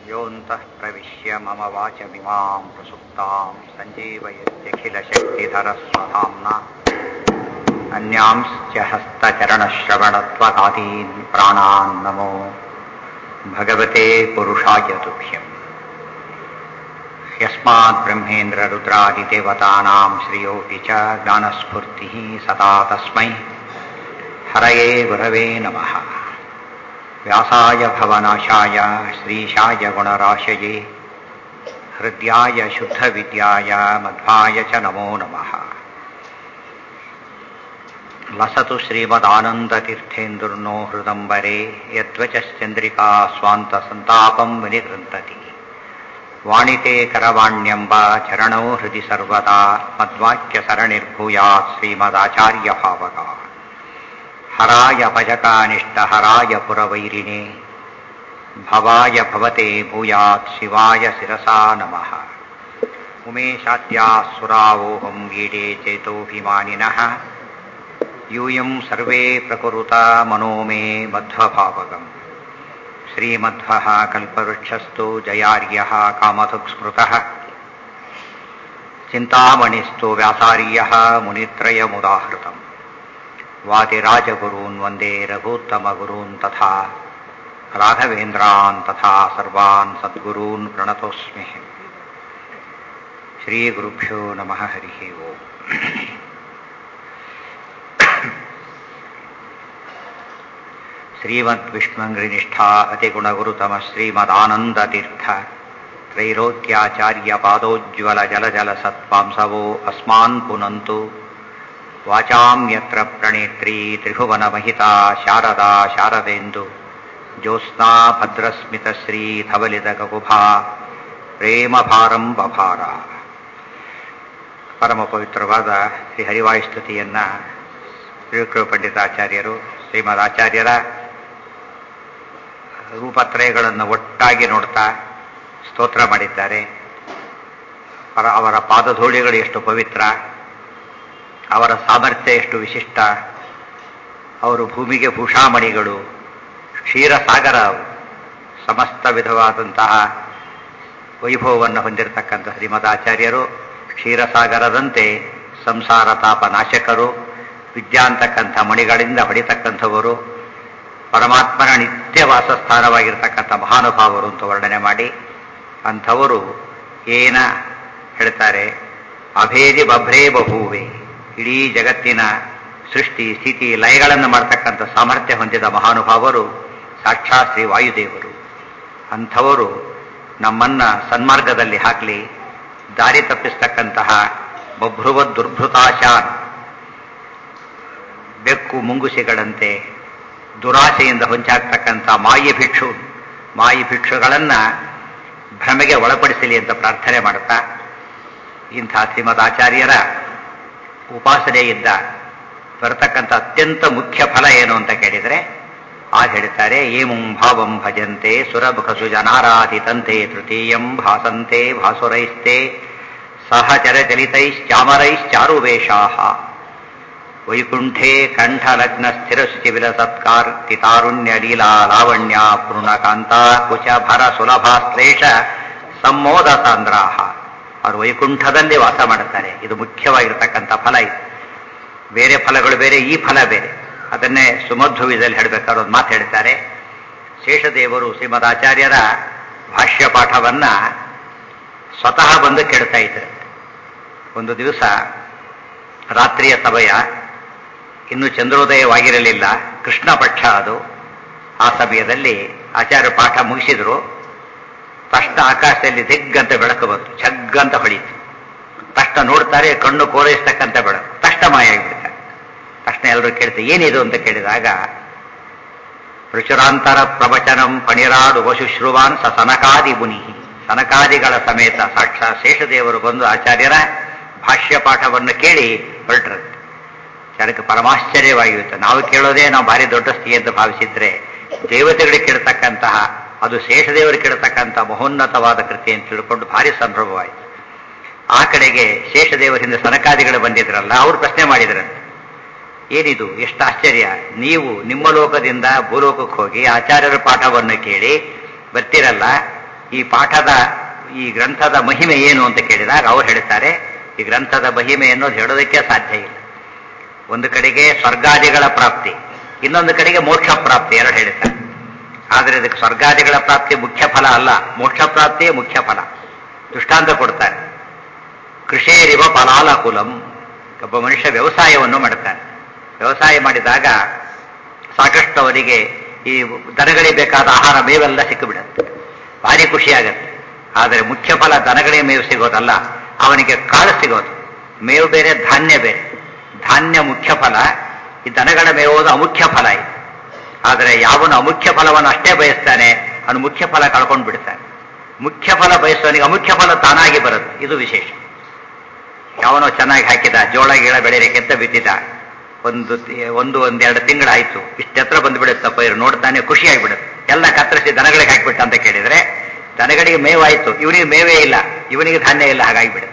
योऽन्तः प्रविश्य मम वाचमिमां प्रसुप्तां सञ्जीवयत्यखिलशक्तिधरस्वधाम्ना अन्यांश्च हस्तचरणश्रवणत्वकादीन् प्राणान् नमो भगवते पुरुषाय तुभ्यम् यस्मात् ब्रह्मेन्द्ररुद्रादिदेवतानां श्रियोऽपि च ज्ञानस्फूर्तिः सदा तस्मै हरये गुरवे नमः व्यासाय भवनाशाय श्रीशाय गुणराशये हृद्याय शुद्धविद्याय मध्वाय च नमो नमः लसतु श्रीमदानन्दतीर्थेन्दुर्नो हृदम्बरे यद्वचश्चन्द्रिका स्वान्तसन्तापं विनिगृन्तति वाणिते करवाण्यम्ब चरणौ हृदि सर्वदा मद्वाक्यसरणिर्भूयात् श्रीमदाचार्यभावगा हराय भजकानिष्टहराय पुरवैरिणे भवाय भवते भूयात् शिवाय शिरसा नमः उमेशाद्याः सुरावोऽहं गीडे चेतोऽभिमानिनः यूयं सर्वे प्रकुरुता मनो मे मध्वभावगम् श्रीमध्वः कल्पवृक्षस्तु जयार्यः कामधुक्स्मृतः चिन्तामणिस्तु व्यासार्यः मुनित्रयमुदाहृतम् वादिराजगुरून् वन्दे रघूत्तमगुरून् तथा राघवेन्द्रान् तथा सर्वान् सद्गुरून् प्रणतोऽस्मि श्रीगुरुभ्यो नमः हरिः ओम् श्रीमद्विष्णुङ्घ्रिनिष्ठा अतिगुणगुरुतम श्रीमदानन्दतीर्थ त्रैलोक्याचार्यपादोज्ज्वलजलजलसत्पांसवो अस्मान् पुनन्तु वाचां यत्र प्रणेत्री त्रिभुवनमहिता शारदा शारदेन्दु ज्योत्स्ना ಭದ್ರಸ್ಮಿತಶ್ರೀಧವಲಿತಕುಭಾ ಪ್ರೇಮಭಾರಂ ಬಭಾರ ಪರಮ ಪವಿತ್ರವಾದ ಶ್ರೀ ಹರಿವಾಯುಸ್ತುತಿಯನ್ನ ತ್ರಿವಿಕ್ರಮ ಪಂಡಿತಾಚಾರ್ಯರು ಶ್ರೀಮದ್ ಆಚಾರ್ಯರ ರೂಪತ್ರಯಗಳನ್ನು ಒಟ್ಟಾಗಿ ನೋಡ್ತಾ ಸ್ತೋತ್ರ ಮಾಡಿದ್ದಾರೆ ಅವರ ಪಾದಧೂಳಿಗಳು ಎಷ್ಟು ಪವಿತ್ರ ಅವರ ಸಾಮರ್ಥ್ಯ ಎಷ್ಟು ವಿಶಿಷ್ಟ ಅವರು ಭೂಮಿಗೆ ಭೂಷಾಮಣಿಗಳು ಕ್ಷೀರಸಾಗರ ಸಮಸ್ತ ವಿಧವಾದಂತಹ ವೈಭವವನ್ನು ಹೊಂದಿರತಕ್ಕಂಥ ಶ್ರೀಮದಾಚಾರ್ಯರು ಕ್ಷೀರಸಾಗರದಂತೆ ಸಂಸಾರ ತಾಪ ನಾಶಕರು ವಿದ್ಯಾ ಅಂತಕ್ಕಂಥ ಮಣಿಗಳಿಂದ ಹೊಡಿತಕ್ಕಂಥವರು ಪರಮಾತ್ಮನ ನಿತ್ಯ ವಾಸಸ್ಥಾನವಾಗಿರ್ತಕ್ಕಂಥ ಮಹಾನುಭಾವರು ಅಂತ ವರ್ಣನೆ ಮಾಡಿ ಅಂಥವರು ಏನ ಹೇಳ್ತಾರೆ ಅಭೇದಿ ಬಭ್ರೇ ಬಭೂವೆ ಇಡೀ ಜಗತ್ತಿನ ಸೃಷ್ಟಿ ಸ್ಥಿತಿ ಲಯಗಳನ್ನು ಮಾಡ್ತಕ್ಕಂಥ ಸಾಮರ್ಥ್ಯ ಹೊಂದಿದ ಮಹಾನುಭಾವರು ಸಾಕ್ಷಾತ್ ಶ್ರೀ ವಾಯುದೇವರು ಅಂಥವರು ನಮ್ಮನ್ನ ಸನ್ಮಾರ್ಗದಲ್ಲಿ ಹಾಕಲಿ ದಾರಿ ತಪ್ಪಿಸ್ತಕ್ಕಂತಹ ಬಭ್ರುವ ದುರ್ಭೃತಾಶಾನ್ ಬೆಕ್ಕು ಮುಂಗುಸಿಗಳಂತೆ ದುರಾಸೆಯಿಂದ ಹೊಂಚಾಗ್ತಕ್ಕಂಥ ಮಾಯಿ ಭಿಕ್ಷು ಮಾಯಿ ಭಿಕ್ಷುಗಳನ್ನ ಭ್ರಮೆಗೆ ಒಳಪಡಿಸಲಿ ಅಂತ ಪ್ರಾರ್ಥನೆ ಮಾಡುತ್ತಾ ಇಂಥ ಶ್ರೀಮದ್ ಆಚಾರ್ಯರ ಉಪಾಸನೆಯಿಂದ ಬರತಕ್ಕಂಥ ಅತ್ಯಂತ ಮುಖ್ಯ ಫಲ ಏನು ಅಂತ ಕೇಳಿದರೆ ಆಗ ಹೇಳ್ತಾರೆ ಏಮುಂ ಭಾವಂ ಭಜಂತೆ ಸುರಮುಖಸು ಜನಾರಾಧಿತಂತೆ ತೃತೀಯಂ ಭಾಸಂತೆ ಭಾಸುರೈಸ್ತೆ ಸಹಚರಚಲಿತೈಶ್ಚಾಮರೈಶ್ಚಾರುವೇಷಾ ವೈಕುಂಠೇ ಕಂಠಲಗ್ನ ಸ್ಥಿರಶುಚಿ ವಿಲಸತ್ಕಾರ್ತಿತಾರುಣ್ಯ ಲೀಲಾ ಲಾವಣ್ಯ ಪೂರ್ಣಕಾಂತ ಕುಚ ಭರ ಸುಲಭಾಶ್ಲೇಷ ಸಂಮೋದ ಸಾಂದ್ರಾಹ ಅವರು ವೈಕುಂಠದಲ್ಲಿ ವಾಸ ಮಾಡುತ್ತಾರೆ ಇದು ಮುಖ್ಯವಾಗಿರ್ತಕ್ಕಂಥ ಫಲ ಇದು ಬೇರೆ ಫಲಗಳು ಬೇರೆ ಈ ಫಲ ಬೇರೆ ಅದನ್ನೇ ಸುಮಧ್ವಿದಲ್ಲಿ ಹೇಳಬೇಕಾದ್ರೆ ಒಂದು ಮಾತು ಹೇಳ್ತಾರೆ ಶೇಷದೇವರು ಶ್ರೀಮದ್ ಆಚಾರ್ಯರ ಭಾಷ್ಯ ಪಾಠವನ್ನ ಸ್ವತಃ ಬಂದು ಕೇಳ್ತಾ ಇದ್ರು ಒಂದು ದಿವಸ ರಾತ್ರಿಯ ಸಮಯ ಇನ್ನು ಚಂದ್ರೋದಯವಾಗಿರಲಿಲ್ಲ ಕೃಷ್ಣ ಪಕ್ಷ ಅದು ಆ ಸಮಯದಲ್ಲಿ ಆಚಾರ್ಯ ಪಾಠ ಮುಗಿಸಿದ್ರು ತಕ್ಷಣ ಆಕಾಶದಲ್ಲಿ ದಿಗ್ಗಂತ ಬೆಳಕು ಬಂತು ಛಗ್ಗಂತ ಹೊಳೀತು ತಕ್ಷಣ ನೋಡ್ತಾರೆ ಕಣ್ಣು ಕೋರೈಸ್ತಕ್ಕಂಥ ಬೆಳಕು ತಕ್ಷಣ ಮಾಯ ಆಗಿಬಿಡ್ತಾರೆ ತಕ್ಷಣ ಎಲ್ಲರೂ ಕೇಳ್ತಾರೆ ಏನಿದು ಅಂತ ಕೇಳಿದಾಗ ಪ್ರಚುರಾಂತರ ಪ್ರವಚನಂ ಪಣಿರಾಡು ವಶುಶ್ರುವಾನ್ ಸ ಸನಕಾದಿ ಮುನಿ ಸನಕಾದಿಗಳ ಸಮೇತ ಸಾಕ್ಷಾತ್ ಶೇಷದೇವರು ಬಂದು ಆಚಾರ್ಯರ ಭಾಷ್ಯ ಪಾಠವನ್ನು ಕೇಳಿ ಹೊರಟ್ರಂತೆ ಜನಕ್ಕೆ ಪರಮಾಶ್ಚರ್ಯವಾಗಿರುತ್ತೆ ನಾವು ಕೇಳೋದೇ ನಾವು ಭಾರಿ ದೊಡ್ಡ ಸ್ಥಿತಿ ಅಂತ ಭಾವಿಸಿದ್ರೆ ದೇವತೆಗಳಿಗೆ ಕೇಳ್ತಕ್ಕಂತಹ ಅದು ಶೇಷದೇವರು ಕೇಳ್ತಕ್ಕಂಥ ಮಹೋನ್ನತವಾದ ಕೃತಿ ಅಂತ ತಿಳ್ಕೊಂಡು ಭಾರಿ ಸಂಭ್ರಮವಾಯಿತು ಆ ಕಡೆಗೆ ಶೇಷದೇವರ ಹಿಂದೆ ಸನಕಾದಿಗಳು ಬಂದಿದ್ರಲ್ಲ ಅವರು ಪ್ರಶ್ನೆ ಮಾಡಿದ್ರಂತೆ ಏನಿದು ಎಷ್ಟು ಆಶ್ಚರ್ಯ ನೀವು ನಿಮ್ಮ ಲೋಕದಿಂದ ಭೂಲೋಕಕ್ಕೆ ಹೋಗಿ ಆಚಾರ್ಯರ ಪಾಠವನ್ನು ಕೇಳಿ ಬರ್ತಿರಲ್ಲ ಈ ಪಾಠದ ಈ ಗ್ರಂಥದ ಮಹಿಮೆ ಏನು ಅಂತ ಕೇಳಿದಾಗ ಅವ್ರು ಹೇಳ್ತಾರೆ ಈ ಗ್ರಂಥದ ಮಹಿಮೆ ಅನ್ನೋದು ಹೇಳೋದಕ್ಕೆ ಸಾಧ್ಯ ಇಲ್ಲ ಒಂದು ಕಡೆಗೆ ಸ್ವರ್ಗಾದಿಗಳ ಪ್ರಾಪ್ತಿ ಇನ್ನೊಂದು ಕಡೆಗೆ ಮೋಕ್ಷ ಪ್ರಾಪ್ತಿ ಎರಡು ಹೇಳ್ತಾರೆ ಆದರೆ ಇದಕ್ಕೆ ಸ್ವರ್ಗಾದಿಗಳ ಪ್ರಾಪ್ತಿ ಮುಖ್ಯ ಫಲ ಅಲ್ಲ ಮೋಕ್ಷ ಪ್ರಾಪ್ತಿಯೇ ಮುಖ್ಯ ಫಲ ದೃಷ್ಟಾಂತ ಕೊಡ್ತಾರೆ ಕೃಷೇರಿವ ಫಲಾಲಕುಲಂ ಒಬ್ಬ ಮನುಷ್ಯ ವ್ಯವಸಾಯವನ್ನು ಮಾಡ್ತಾನೆ ವ್ಯವಸಾಯ ಮಾಡಿದಾಗ ಸಾಕಷ್ಟು ಅವರಿಗೆ ಈ ದನಗಳಿಗೆ ಬೇಕಾದ ಆಹಾರ ಮೇವೆಲ್ಲ ಸಿಕ್ಕಿಬಿಡುತ್ತೆ ಭಾರಿ ಖುಷಿಯಾಗತ್ತೆ ಆದರೆ ಮುಖ್ಯ ಫಲ ದನಗಳಿಗೆ ಮೇವು ಸಿಗೋದಲ್ಲ ಅವನಿಗೆ ಕಾಳು ಸಿಗೋದು ಮೇವು ಬೇರೆ ಧಾನ್ಯ ಬೇರೆ ಧಾನ್ಯ ಮುಖ್ಯ ಫಲ ಈ ದನಗಳ ಮೇವುದು ಅಮುಖ್ಯ ಫಲ ಇದೆ ಆದರೆ ಯಾವನು ಅಮುಖ್ಯ ಫಲವನ್ನು ಅಷ್ಟೇ ಬಯಸ್ತಾನೆ ಅವನು ಮುಖ್ಯ ಫಲ ಕಳ್ಕೊಂಡು ಬಿಡ್ತಾನೆ ಮುಖ್ಯ ಫಲ ಬಯಸುವವನಿಗೆ ಅಮುಖ್ಯ ಫಲ ತಾನಾಗಿ ಬರುತ್ತೆ ಇದು ವಿಶೇಷ ಯಾವನೋ ಚೆನ್ನಾಗಿ ಹಾಕಿದ ಜೋಳ ಗೀಳ ಬೆಳೆಯಲಿಕ್ಕೆ ಅಂತ ಬಿದ್ದಿದ್ದ ಒಂದು ತಿ- ಒಂದು ಒಂದೆರಡು ತಿಂಗಳಾಯ್ತು ಇಷ್ಟೆತ್ರ ಬಂದ್ಬಿಡುತ್ತೆ ಪೈರು ನೋಡ್ತಾನೆ ಖುಷಿಯಾಗಿಬಿಡುತ್ತೆ ಎಲ್ಲ ಕತ್ತರಿಸಿ ದನಗಳಿಗೆ ಹಾಕಿಬಿಟ್ಟ ಅಂತ ಕೇಳಿದ್ರೆ ದನಗಳಿಗೆ ಮೇವಾಯ್ತು ಇವನಿಗೆ ಮೇವೇ ಇಲ್ಲ ಇವನಿಗೆ ಧಾನ್ಯ ಇಲ್ಲ ಹಾಗಾಗಿಬಿಡುತ್ತೆ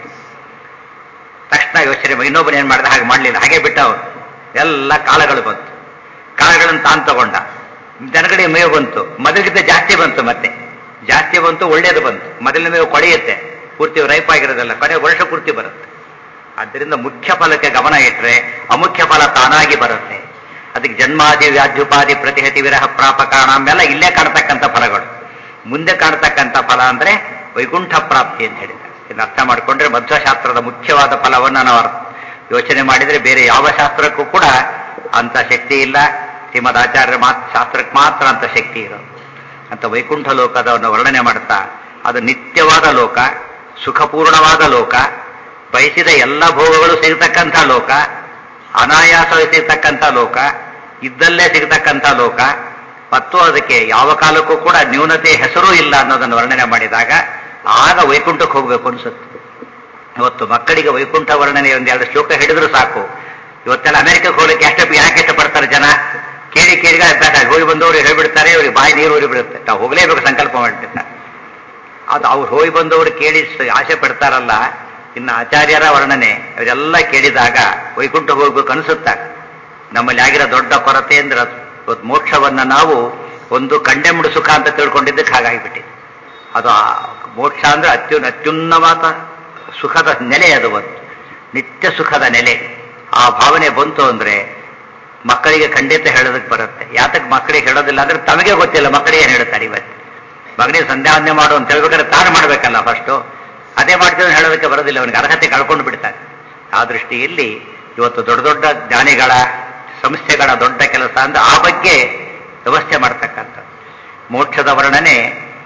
ತಕ್ಷಣ ಯೋಚನೆ ಮಾಡಿ ಇನ್ನೊಬ್ಬನ ಏನ್ ಮಾಡಿದ ಹಾಗೆ ಮಾಡಲಿಲ್ಲ ಹಾಗೆ ಬಿಟ್ಟ ಅವನು ಎಲ್ಲ ಕಾಳುಗಳು ಬಂತು ಕಾಳುಗಳನ್ನು ತಾನು ತಗೊಂಡ ದನಗಳಿಗೆ ಮೇವು ಬಂತು ಮೊದಲಿಗಿಂತ ಜಾಸ್ತಿ ಬಂತು ಮತ್ತೆ ಜಾಸ್ತಿ ಬಂತು ಒಳ್ಳೇದು ಬಂತು ಮೊದಲಿನ ಮೇವು ಕೊಳೆಯುತ್ತೆ ಪೂರ್ತಿ ರೈಪ್ ಆಗಿರೋದಲ್ಲ ಕೊನೆ ವರ್ಷ ಪೂರ್ತಿ ಬರುತ್ತೆ ಆದ್ದರಿಂದ ಮುಖ್ಯ ಫಲಕ್ಕೆ ಗಮನ ಇಟ್ಟರೆ ಅಮುಖ್ಯ ಫಲ ತಾನಾಗಿ ಬರುತ್ತೆ ಅದಕ್ಕೆ ಜನ್ಮಾದಿ ವ್ಯಾಧ್ಯುಪಾದಿ ಪ್ರತಿಹತಿ ವಿರಹ ಪ್ರಾಪಕಾಣ ಎಲ್ಲ ಇಲ್ಲೇ ಕಾಣ್ತಕ್ಕಂಥ ಫಲಗಳು ಮುಂದೆ ಕಾಣ್ತಕ್ಕಂಥ ಫಲ ಅಂದ್ರೆ ವೈಕುಂಠ ಪ್ರಾಪ್ತಿ ಅಂತ ಹೇಳಿದ್ದಾರೆ ಇದನ್ನ ಅರ್ಥ ಮಾಡಿಕೊಂಡ್ರೆ ಮಧ್ವಶಾಸ್ತ್ರದ ಮುಖ್ಯವಾದ ಫಲವನ್ನು ನಾವು ಅರ್ಥ- ಯೋಚನೆ ಮಾಡಿದ್ರೆ ಬೇರೆ ಯಾವ ಶಾಸ್ತ್ರಕ್ಕೂ ಕೂಡ ಅಂತ ಶಕ್ತಿ ಇಲ್ಲ ಶ್ರೀಮದ್ ಆಚಾರ್ಯ ಮಾತ್ ಶಾಸ್ತ್ರಕ್ಕೆ ಮಾತ್ರ ಅಂತ ಶಕ್ತಿ ಇರೋದು ಅಂತ ವೈಕುಂಠ ಲೋಕದವನ್ನು ವರ್ಣನೆ ಮಾಡ್ತಾ ಅದು ನಿತ್ಯವಾದ ಲೋಕ ಸುಖಪೂರ್ಣವಾದ ಲೋಕ ಬಯಸಿದ ಎಲ್ಲ ಭೋಗಗಳು ಸಿಗತಕ್ಕಂಥ ಲೋಕ ಅನಾಯಾಸವಾಗಿ ಸಿಗತಕ್ಕಂಥ ಲೋಕ ಇದ್ದಲ್ಲೇ ಸಿಗತಕ್ಕಂಥ ಲೋಕ ಮತ್ತು ಅದಕ್ಕೆ ಯಾವ ಕಾಲಕ್ಕೂ ಕೂಡ ನ್ಯೂನತೆ ಹೆಸರೂ ಇಲ್ಲ ಅನ್ನೋದನ್ನು ವರ್ಣನೆ ಮಾಡಿದಾಗ ಆಗ ವೈಕುಂಠಕ್ಕೆ ಹೋಗಬೇಕು ಅನ್ಸುತ್ತೆ ಇವತ್ತು ಮಕ್ಕಳಿಗೆ ವೈಕುಂಠ ವರ್ಣನೆ ಒಂದೆರಡು ಶ್ಲೋಕ ಹಿಡಿದ್ರು ಸಾಕು ಇವತ್ತೆಲ್ಲ ಅಮೆರಿಕಕ್ಕೆ ಹೋಗ್ಲಿಕ್ಕೆ ಎಷ್ಟು ಯಾಕೆ ಇಷ್ಟಪಡ್ತಾರೆ ಜನ ಕೇಳಿ ಕೇಳಿಗ ಅಭ್ಯಾಸ ಆಗಿ ಹೋಗಿ ಬಂದವರು ಹೇಳ್ಬಿಡ್ತಾರೆ ಅವ್ರಿಗೆ ಬಾಯಿ ನೀರು ಊರಿ ಬಿಡುತ್ತೆ ತಾವು ಹೋಗಲೇಬೇಕು ಸಂಕಲ್ಪ ಮಾಡಿಬಿಡ್ತಾರೆ ಅದು ಅವ್ರು ಹೋಗಿ ಬಂದವರು ಕೇಳಿ ಸ- ಆಸೆ ಪಡ್ತಾರಲ್ಲ ಇನ್ನು ಆಚಾರ್ಯರ ವರ್ಣನೆ ಅವರೆಲ್ಲ ಕೇಳಿದಾಗ ವೈಕುಂಠ ಹೋಗ್ಬೇಕು ಅನಿಸುತ್ತ ನಮ್ಮಲ್ಲಿ ಆಗಿರೋ ದೊಡ್ಡ ಕೊರತೆ ಅಂದ್ರೆ ಅದು. ಇವತ್ತು ಮೋಕ್ಷವನ್ನ ನಾವು ಒಂದು ಕಂಡೆಮ್ಡು ಸುಖ ಅಂತ ತಿಳ್ಕೊಂಡಿದ್ದಕ್ಕೆ ಹಾಗಾಗಿಬಿಟ್ಟಿದೆ ಅದು ಆ ಮೋಕ್ಷ ಅಂದ್ರೆ ಅತ್ಯುನ್ನ ಅತ್ಯುನ್ನವಾದ ಸುಖದ ನೆಲೆ ಅದು ಒಂದು ನಿತ್ಯ ಸುಖದ ನೆಲೆ ಆ ಭಾವನೆ ಬಂತು ಅಂದ್ರೆ ಮಕ್ಕಳಿಗೆ ಖಂಡಿತ ಹೇಳೋದಕ್ಕೆ ಬರುತ್ತೆ ಯಾತಕ್ಕೆ ಮಕ್ಕಳಿಗೆ ಹೇಳೋದಿಲ್ಲ ಅಂದ್ರೆ ತಮಗೆ ಗೊತ್ತಿಲ್ಲ ಮಕ್ಕಳಿಗೆ ಏನು ಹೇಳ್ತಾರೆ ಇವತ್ತು ಮಗನಿಗೆ ಸಂಧ್ಯಾವಂದನೆ ಮಾಡು ಅಂತ ಹೇಳ್ಬೇಕಾದ್ರೆ ತಾನು ಮಾಡಬೇಕಲ್ಲ ಫಸ್ಟು ಅದೇ ಮಾಡ್ತೀವಿ ಹೇಳೋದಕ್ಕೆ ಬರೋದಿಲ್ಲ ಅವನಿಗೆ ಅರ್ಹತೆ ಕಳ್ಕೊಂಡು ಬಿಡ್ತಾನೆ ಆ ದೃಷ್ಟಿಯಲ್ಲಿ ಇವತ್ತು ದೊಡ್ಡ ದೊಡ್ಡ ಜ್ಞಾನಿಗಳ ಸಂಸ್ಥೆಗಳ ದೊಡ್ಡ ಕೆಲಸ ಅಂದ್ರೆ ಆ ಬಗ್ಗೆ ವ್ಯವಸ್ಥೆ ಮಾಡ್ತಕ್ಕಂಥದ್ದು ಮೋಕ್ಷದ ವರ್ಣನೆ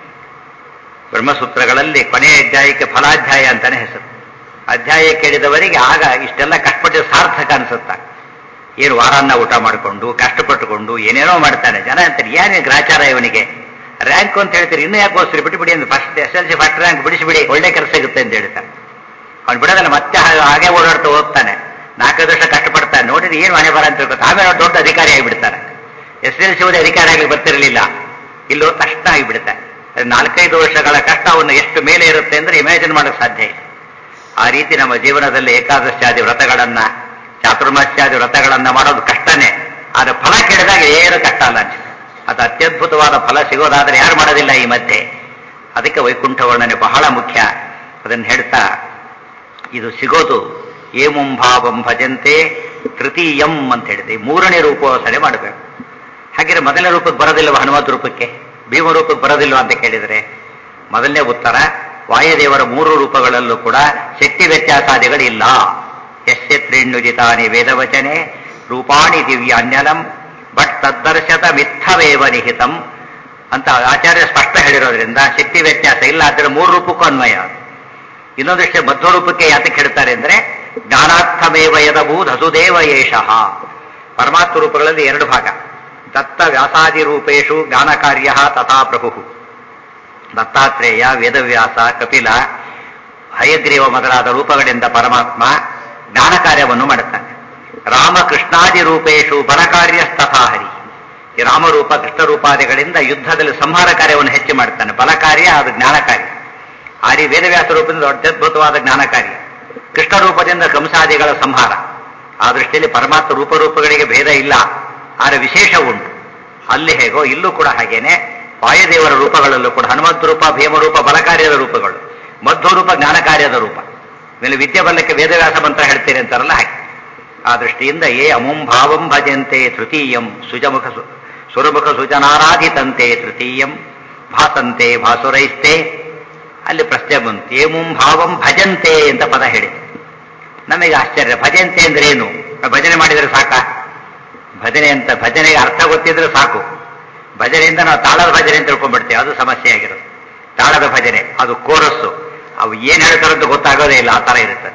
ಬ್ರಹ್ಮಸೂತ್ರಗಳಲ್ಲಿ ಕೊನೆಯ ಅಧ್ಯಾಯಕ್ಕೆ ಫಲಾಧ್ಯಾಯ ಅಂತಾನೆ ಹೆಸರು ಅಧ್ಯಾಯ ಕೇಳಿದವರಿಗೆ ಆಗ ಇಷ್ಟೆಲ್ಲ ಕಷ್ಟಪಟ್ಟು ಸಾರ್ಥಕ ಅನಿಸುತ್ತ ಏನು ವಾರಾನ್ನ ಊಟ ಮಾಡಿಕೊಂಡು ಕಷ್ಟಪಟ್ಟುಕೊಂಡು ಏನೇನೋ ಮಾಡ್ತಾನೆ ಜನ ಅಂತಾರೆ ಏನೇ ಗ್ರಾಚಾರ ಇವನಿಗೆ ರ್ಯಾಂಕ್ ಅಂತ ಹೇಳ್ತೀರಿ ಇನ್ನೂ ಯಾಕೆ ಓದಿಸ್ರಿ ಬಿಟ್ಟು ಅಂತ first S L C first rank ಬಿಡಿಸಿಬಿಡಿ ಒಳ್ಳೆ ಕೆಲಸ ಸಿಗುತ್ತೆ ಅಂತ ಹೇಳ್ತಾನೆ ಅವ್ನು ಬಿಡೋದಲ್ಲ ಮತ್ತೆ ಹಾಗೆ- ಹಾಗೆ ಓಡಾಡ್ತಾ ಹೋಗ್ತಾನೆ ನಾಲ್ಕೈದು ವರ್ಷ ಕಷ್ಟಪಡ್ತಾನೆ ನೋಡಿದ್ರೆ ಏನು ಮನೆ ಬರ ಅಂತ ತಿಳ್ಕೊತ ಆಮೇಲೆ ಅವ್ನು ದೊಡ್ಡ ಅಧಿಕಾರಿ ಆಗಿಬಿಡ್ತಾನೆ ಎಸ್ ಎಲ್ ಸಿ ಓದಿ ಅಧಿಕಾರಿ ಆಗಲಿ ಬರ್ತಿರಲಿಲ್ಲ ಇಲ್ಲೋ ಕಷ್ಟ ಆಗಿಬಿಡುತ್ತೆ ಅದು ನಾಲ್ಕೈದು ವರ್ಷಗಳ ಕಷ್ಟ ಅವನು ಎಷ್ಟು ಮೇಲೆ ಇರುತ್ತೆ ಅಂದ್ರೆ ಇಮ್ಯಾಜಿನ್ ಮಾಡಕ್ ಸಾಧ್ಯ ಇಲ್ಲ ಆ ರೀತಿ ನಮ್ಮ ಜೀವನದಲ್ಲಿ ಏಕಾದಶಾದಿ ವ್ರತಗಳನ್ನ ಚಾತುರ್ಮಾಸ್ಯಾದಿ ವ್ರತಗಳನ್ನ ಮಾಡೋದು ಕಷ್ಟನೇ ಆದ್ರೆ ಫಲ ಕೇಳಿದಾಗ ಏನು ಕಷ್ಟ ಅಲ್ಲ ಅನ್ಸುತ್ತೆ ಅದು ಅತ್ಯದ್ಭುತವಾದ ಫಲ ಸಿಗೋದಾದ್ರೆ ಯಾರು ಮಾಡೋದಿಲ್ಲ ಈ ಮಧ್ಯೆ ಅದಕ್ಕೆ ವೈಕುಂಠ ವರ್ಣನೆ ಬಹಳ ಮುಖ್ಯ ಅದನ್ನು ಹೇಳ್ತಾ ಇದು ಸಿಗೋದು ಏಮುಂಭಾವಂ ಭಜಂತೆ ತೃತೀಯಂ ಅಂತ ಹೇಳಿದೆ ಈ ಮೂರನೇ ರೂಪೋಸನೆ ಮಾಡಬೇಕು ಹಾಗಿದ್ರೆ ಮೊದಲನೇ ರೂಪಕ್ಕೆ ಬರೋದಿಲ್ವ ಹನುಮಂತ ರೂಪಕ್ಕೆ ಭೀಮ ರೂಪಕ್ಕೆ ಬರೋದಿಲ್ವ ಅಂತ ಕೇಳಿದರೆ ಮೊದಲನೇ ಉತ್ತರ ವಾಯುದೇವರ ಮೂರು ರೂಪಗಳಲ್ಲೂ ಕೂಡ ಶಕ್ತಿ ವ್ಯತ್ಯಾಸಾದಿಗಳಿಲ್ಲ ಯಸ್ಯ ತ್ರೀಣ್ಯುಜಿತಾನಿ ವೇದವಚನೆ ರೂಪಾಣಿ ದಿವ್ಯಾನ್ಯಲಂ ಬಟ್ ತದ್ದರ್ಶತ ಮಿಥವೇವ ನಿಹಿತಂ ಅಂತ ಆಚಾರ್ಯ ಸ್ಪಷ್ಟ ಹೇಳಿರೋದ್ರಿಂದ ಶಕ್ತಿ ವ್ಯತ್ಯಾಸ ಇಲ್ಲ ಆದರೆ ಮೂರು ರೂಪಕ್ಕೂ ಅನ್ವಯ ಇನ್ನೊಂದಷ್ಟೇ ಮಧ್ವ ರೂಪಕ್ಕೆ ಯಾತಕ್ಕೆ ಹೇಳ್ತಾರೆ ಅಂದ್ರೆ ಜ್ಞಾನಾರ್ಥಮೇವ ಯದಭೂತ್ ಹಸುದೇವ ಏಷಃ ಪರಮಾತ್ಮ ರೂಪಗಳಲ್ಲಿ ಎರಡು ಭಾಗ ದತ್ತ ವ್ಯಾಸಾದಿ ರೂಪೇಶು ಜ್ಞಾನಕಾರ್ಯ ತಥಾ ಪ್ರಭು ದತ್ತಾತ್ರೇಯ ವೇದವ್ಯಾಸ ಕಪಿಲ ಹಯಗ್ರೀವ ಮೊದಲಾದ ರೂಪಗಳಿಂದ ಪರಮಾತ್ಮ ಜ್ಞಾನ ಕಾರ್ಯವನ್ನು ಮಾಡುತ್ತಾನೆ ರಾಮಕೃಷ್ಣಾದಿ ರೂಪೇಶು ಬಲಕಾರ್ಯಸ್ತಥಾ ಹರಿ ಈ ರಾಮರೂಪ ಕೃಷ್ಣರೂಪಾದಿಗಳಿಂದ ಯುದ್ಧದಲ್ಲಿ ಸಂಹಾರ ಕಾರ್ಯವನ್ನು ಹೆಚ್ಚು ಮಾಡ್ತಾನೆ ಬಲ ಕಾರ್ಯ ಅದು ಜ್ಞಾನ ಕಾರ್ಯ ಆ ರೀ ವೇದವ್ಯಾಸ ರೂಪದಿಂದ ಅತ್ಯದ್ಭುತವಾದ ಜ್ಞಾನ ಕಾರ್ಯ ಕೃಷ್ಣ ರೂಪದಿಂದ ಕಂಸಾದಿಗಳ ಸಂಹಾರ ಆ ದೃಷ್ಟಿಯಲ್ಲಿ ಪರಮಾತ್ಮ ರೂಪರೂಪಗಳಿಗೆ ಭೇದ ಇಲ್ಲ ಆದರೆ ವಿಶೇಷ ಉಂಟು ಅಲ್ಲಿ ಹೇಗೋ ಇಲ್ಲೂ ಕೂಡ ಹಾಗೇನೆ ವಾಯುದೇವರ ರೂಪಗಳಲ್ಲೂ ಕೂಡ ಹನುಮಂತ ರೂಪ ಭೀಮರೂಪ ಬಲಕಾರ್ಯದ ರೂಪಗಳು ಮಧ್ವ ರೂಪ ಜ್ಞಾನಕಾರ್ಯದ ರೂಪ ಮೇಲೆ ವಿದ್ಯೆ ಬಲ್ಲಕ್ಕೆ ವೇದವ್ಯಾಸ ಮಂತ್ರ ಹೇಳ್ತೀರಿ ಅಂತಾರಲ್ಲ ಹಾಗೆ ಆ ದೃಷ್ಟಿಯಿಂದ ಏ ಅಮುಂ ಭಾವಂ ಭಜಂತೆ ತೃತೀಯಂ ಸುಜಮುಖ ಸು- ಸುರಮುಖ ಸುಜನಾರಾಧಿತಂತೆ ತೃತೀಯಂ ಭಾಸಂತೆ ಭಾಸುರೈಸ್ತೆ ಅಲ್ಲಿ ಪ್ರಶ್ನೆ ಬಂತು ಏಮುಂ ಭಾವಂ ಭಜಂತೆ ಅಂತ ಪದ ಹೇಳಿದೆ ನಮಗೆ ಆಶ್ಚರ್ಯ ಭಜಂತೆ ಅಂದ್ರೆ ಏನು ಭಜನೆ ಮಾಡಿದರೆ ಸಾಕ ಭಜನೆ ಅಂತ ಭಜನೆಗೆ ಅರ್ಥ ಗೊತ್ತಿದ್ರೆ ಸಾಕು ಭಜನೆಯಿಂದ ನಾವು ತಾಳದ ಭಜನೆ ಅಂತ ತಿಳ್ಕೊಂಡ್ಬಿಡ್ತೇವೆ ಅದು ಸಮಸ್ಯೆ ಆಗಿರೋದು ತಾಳದ ಭಜನೆ ಅದು ಕೋರಸ್ಸು ಅವು ಏನ್ ಹೇಳ್ತಾರೆ ಅಂತ ಗೊತ್ತಾಗೋದೇ ಇಲ್ಲ ಆ ತರ ಇರುತ್ತೆ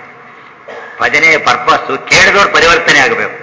ಭಜನೆಯ ಪರ್ಪಸ್ಸು ಕೇಳಿದವ್ರು ಪರಿವರ್ತನೆ ಆಗಬೇಕು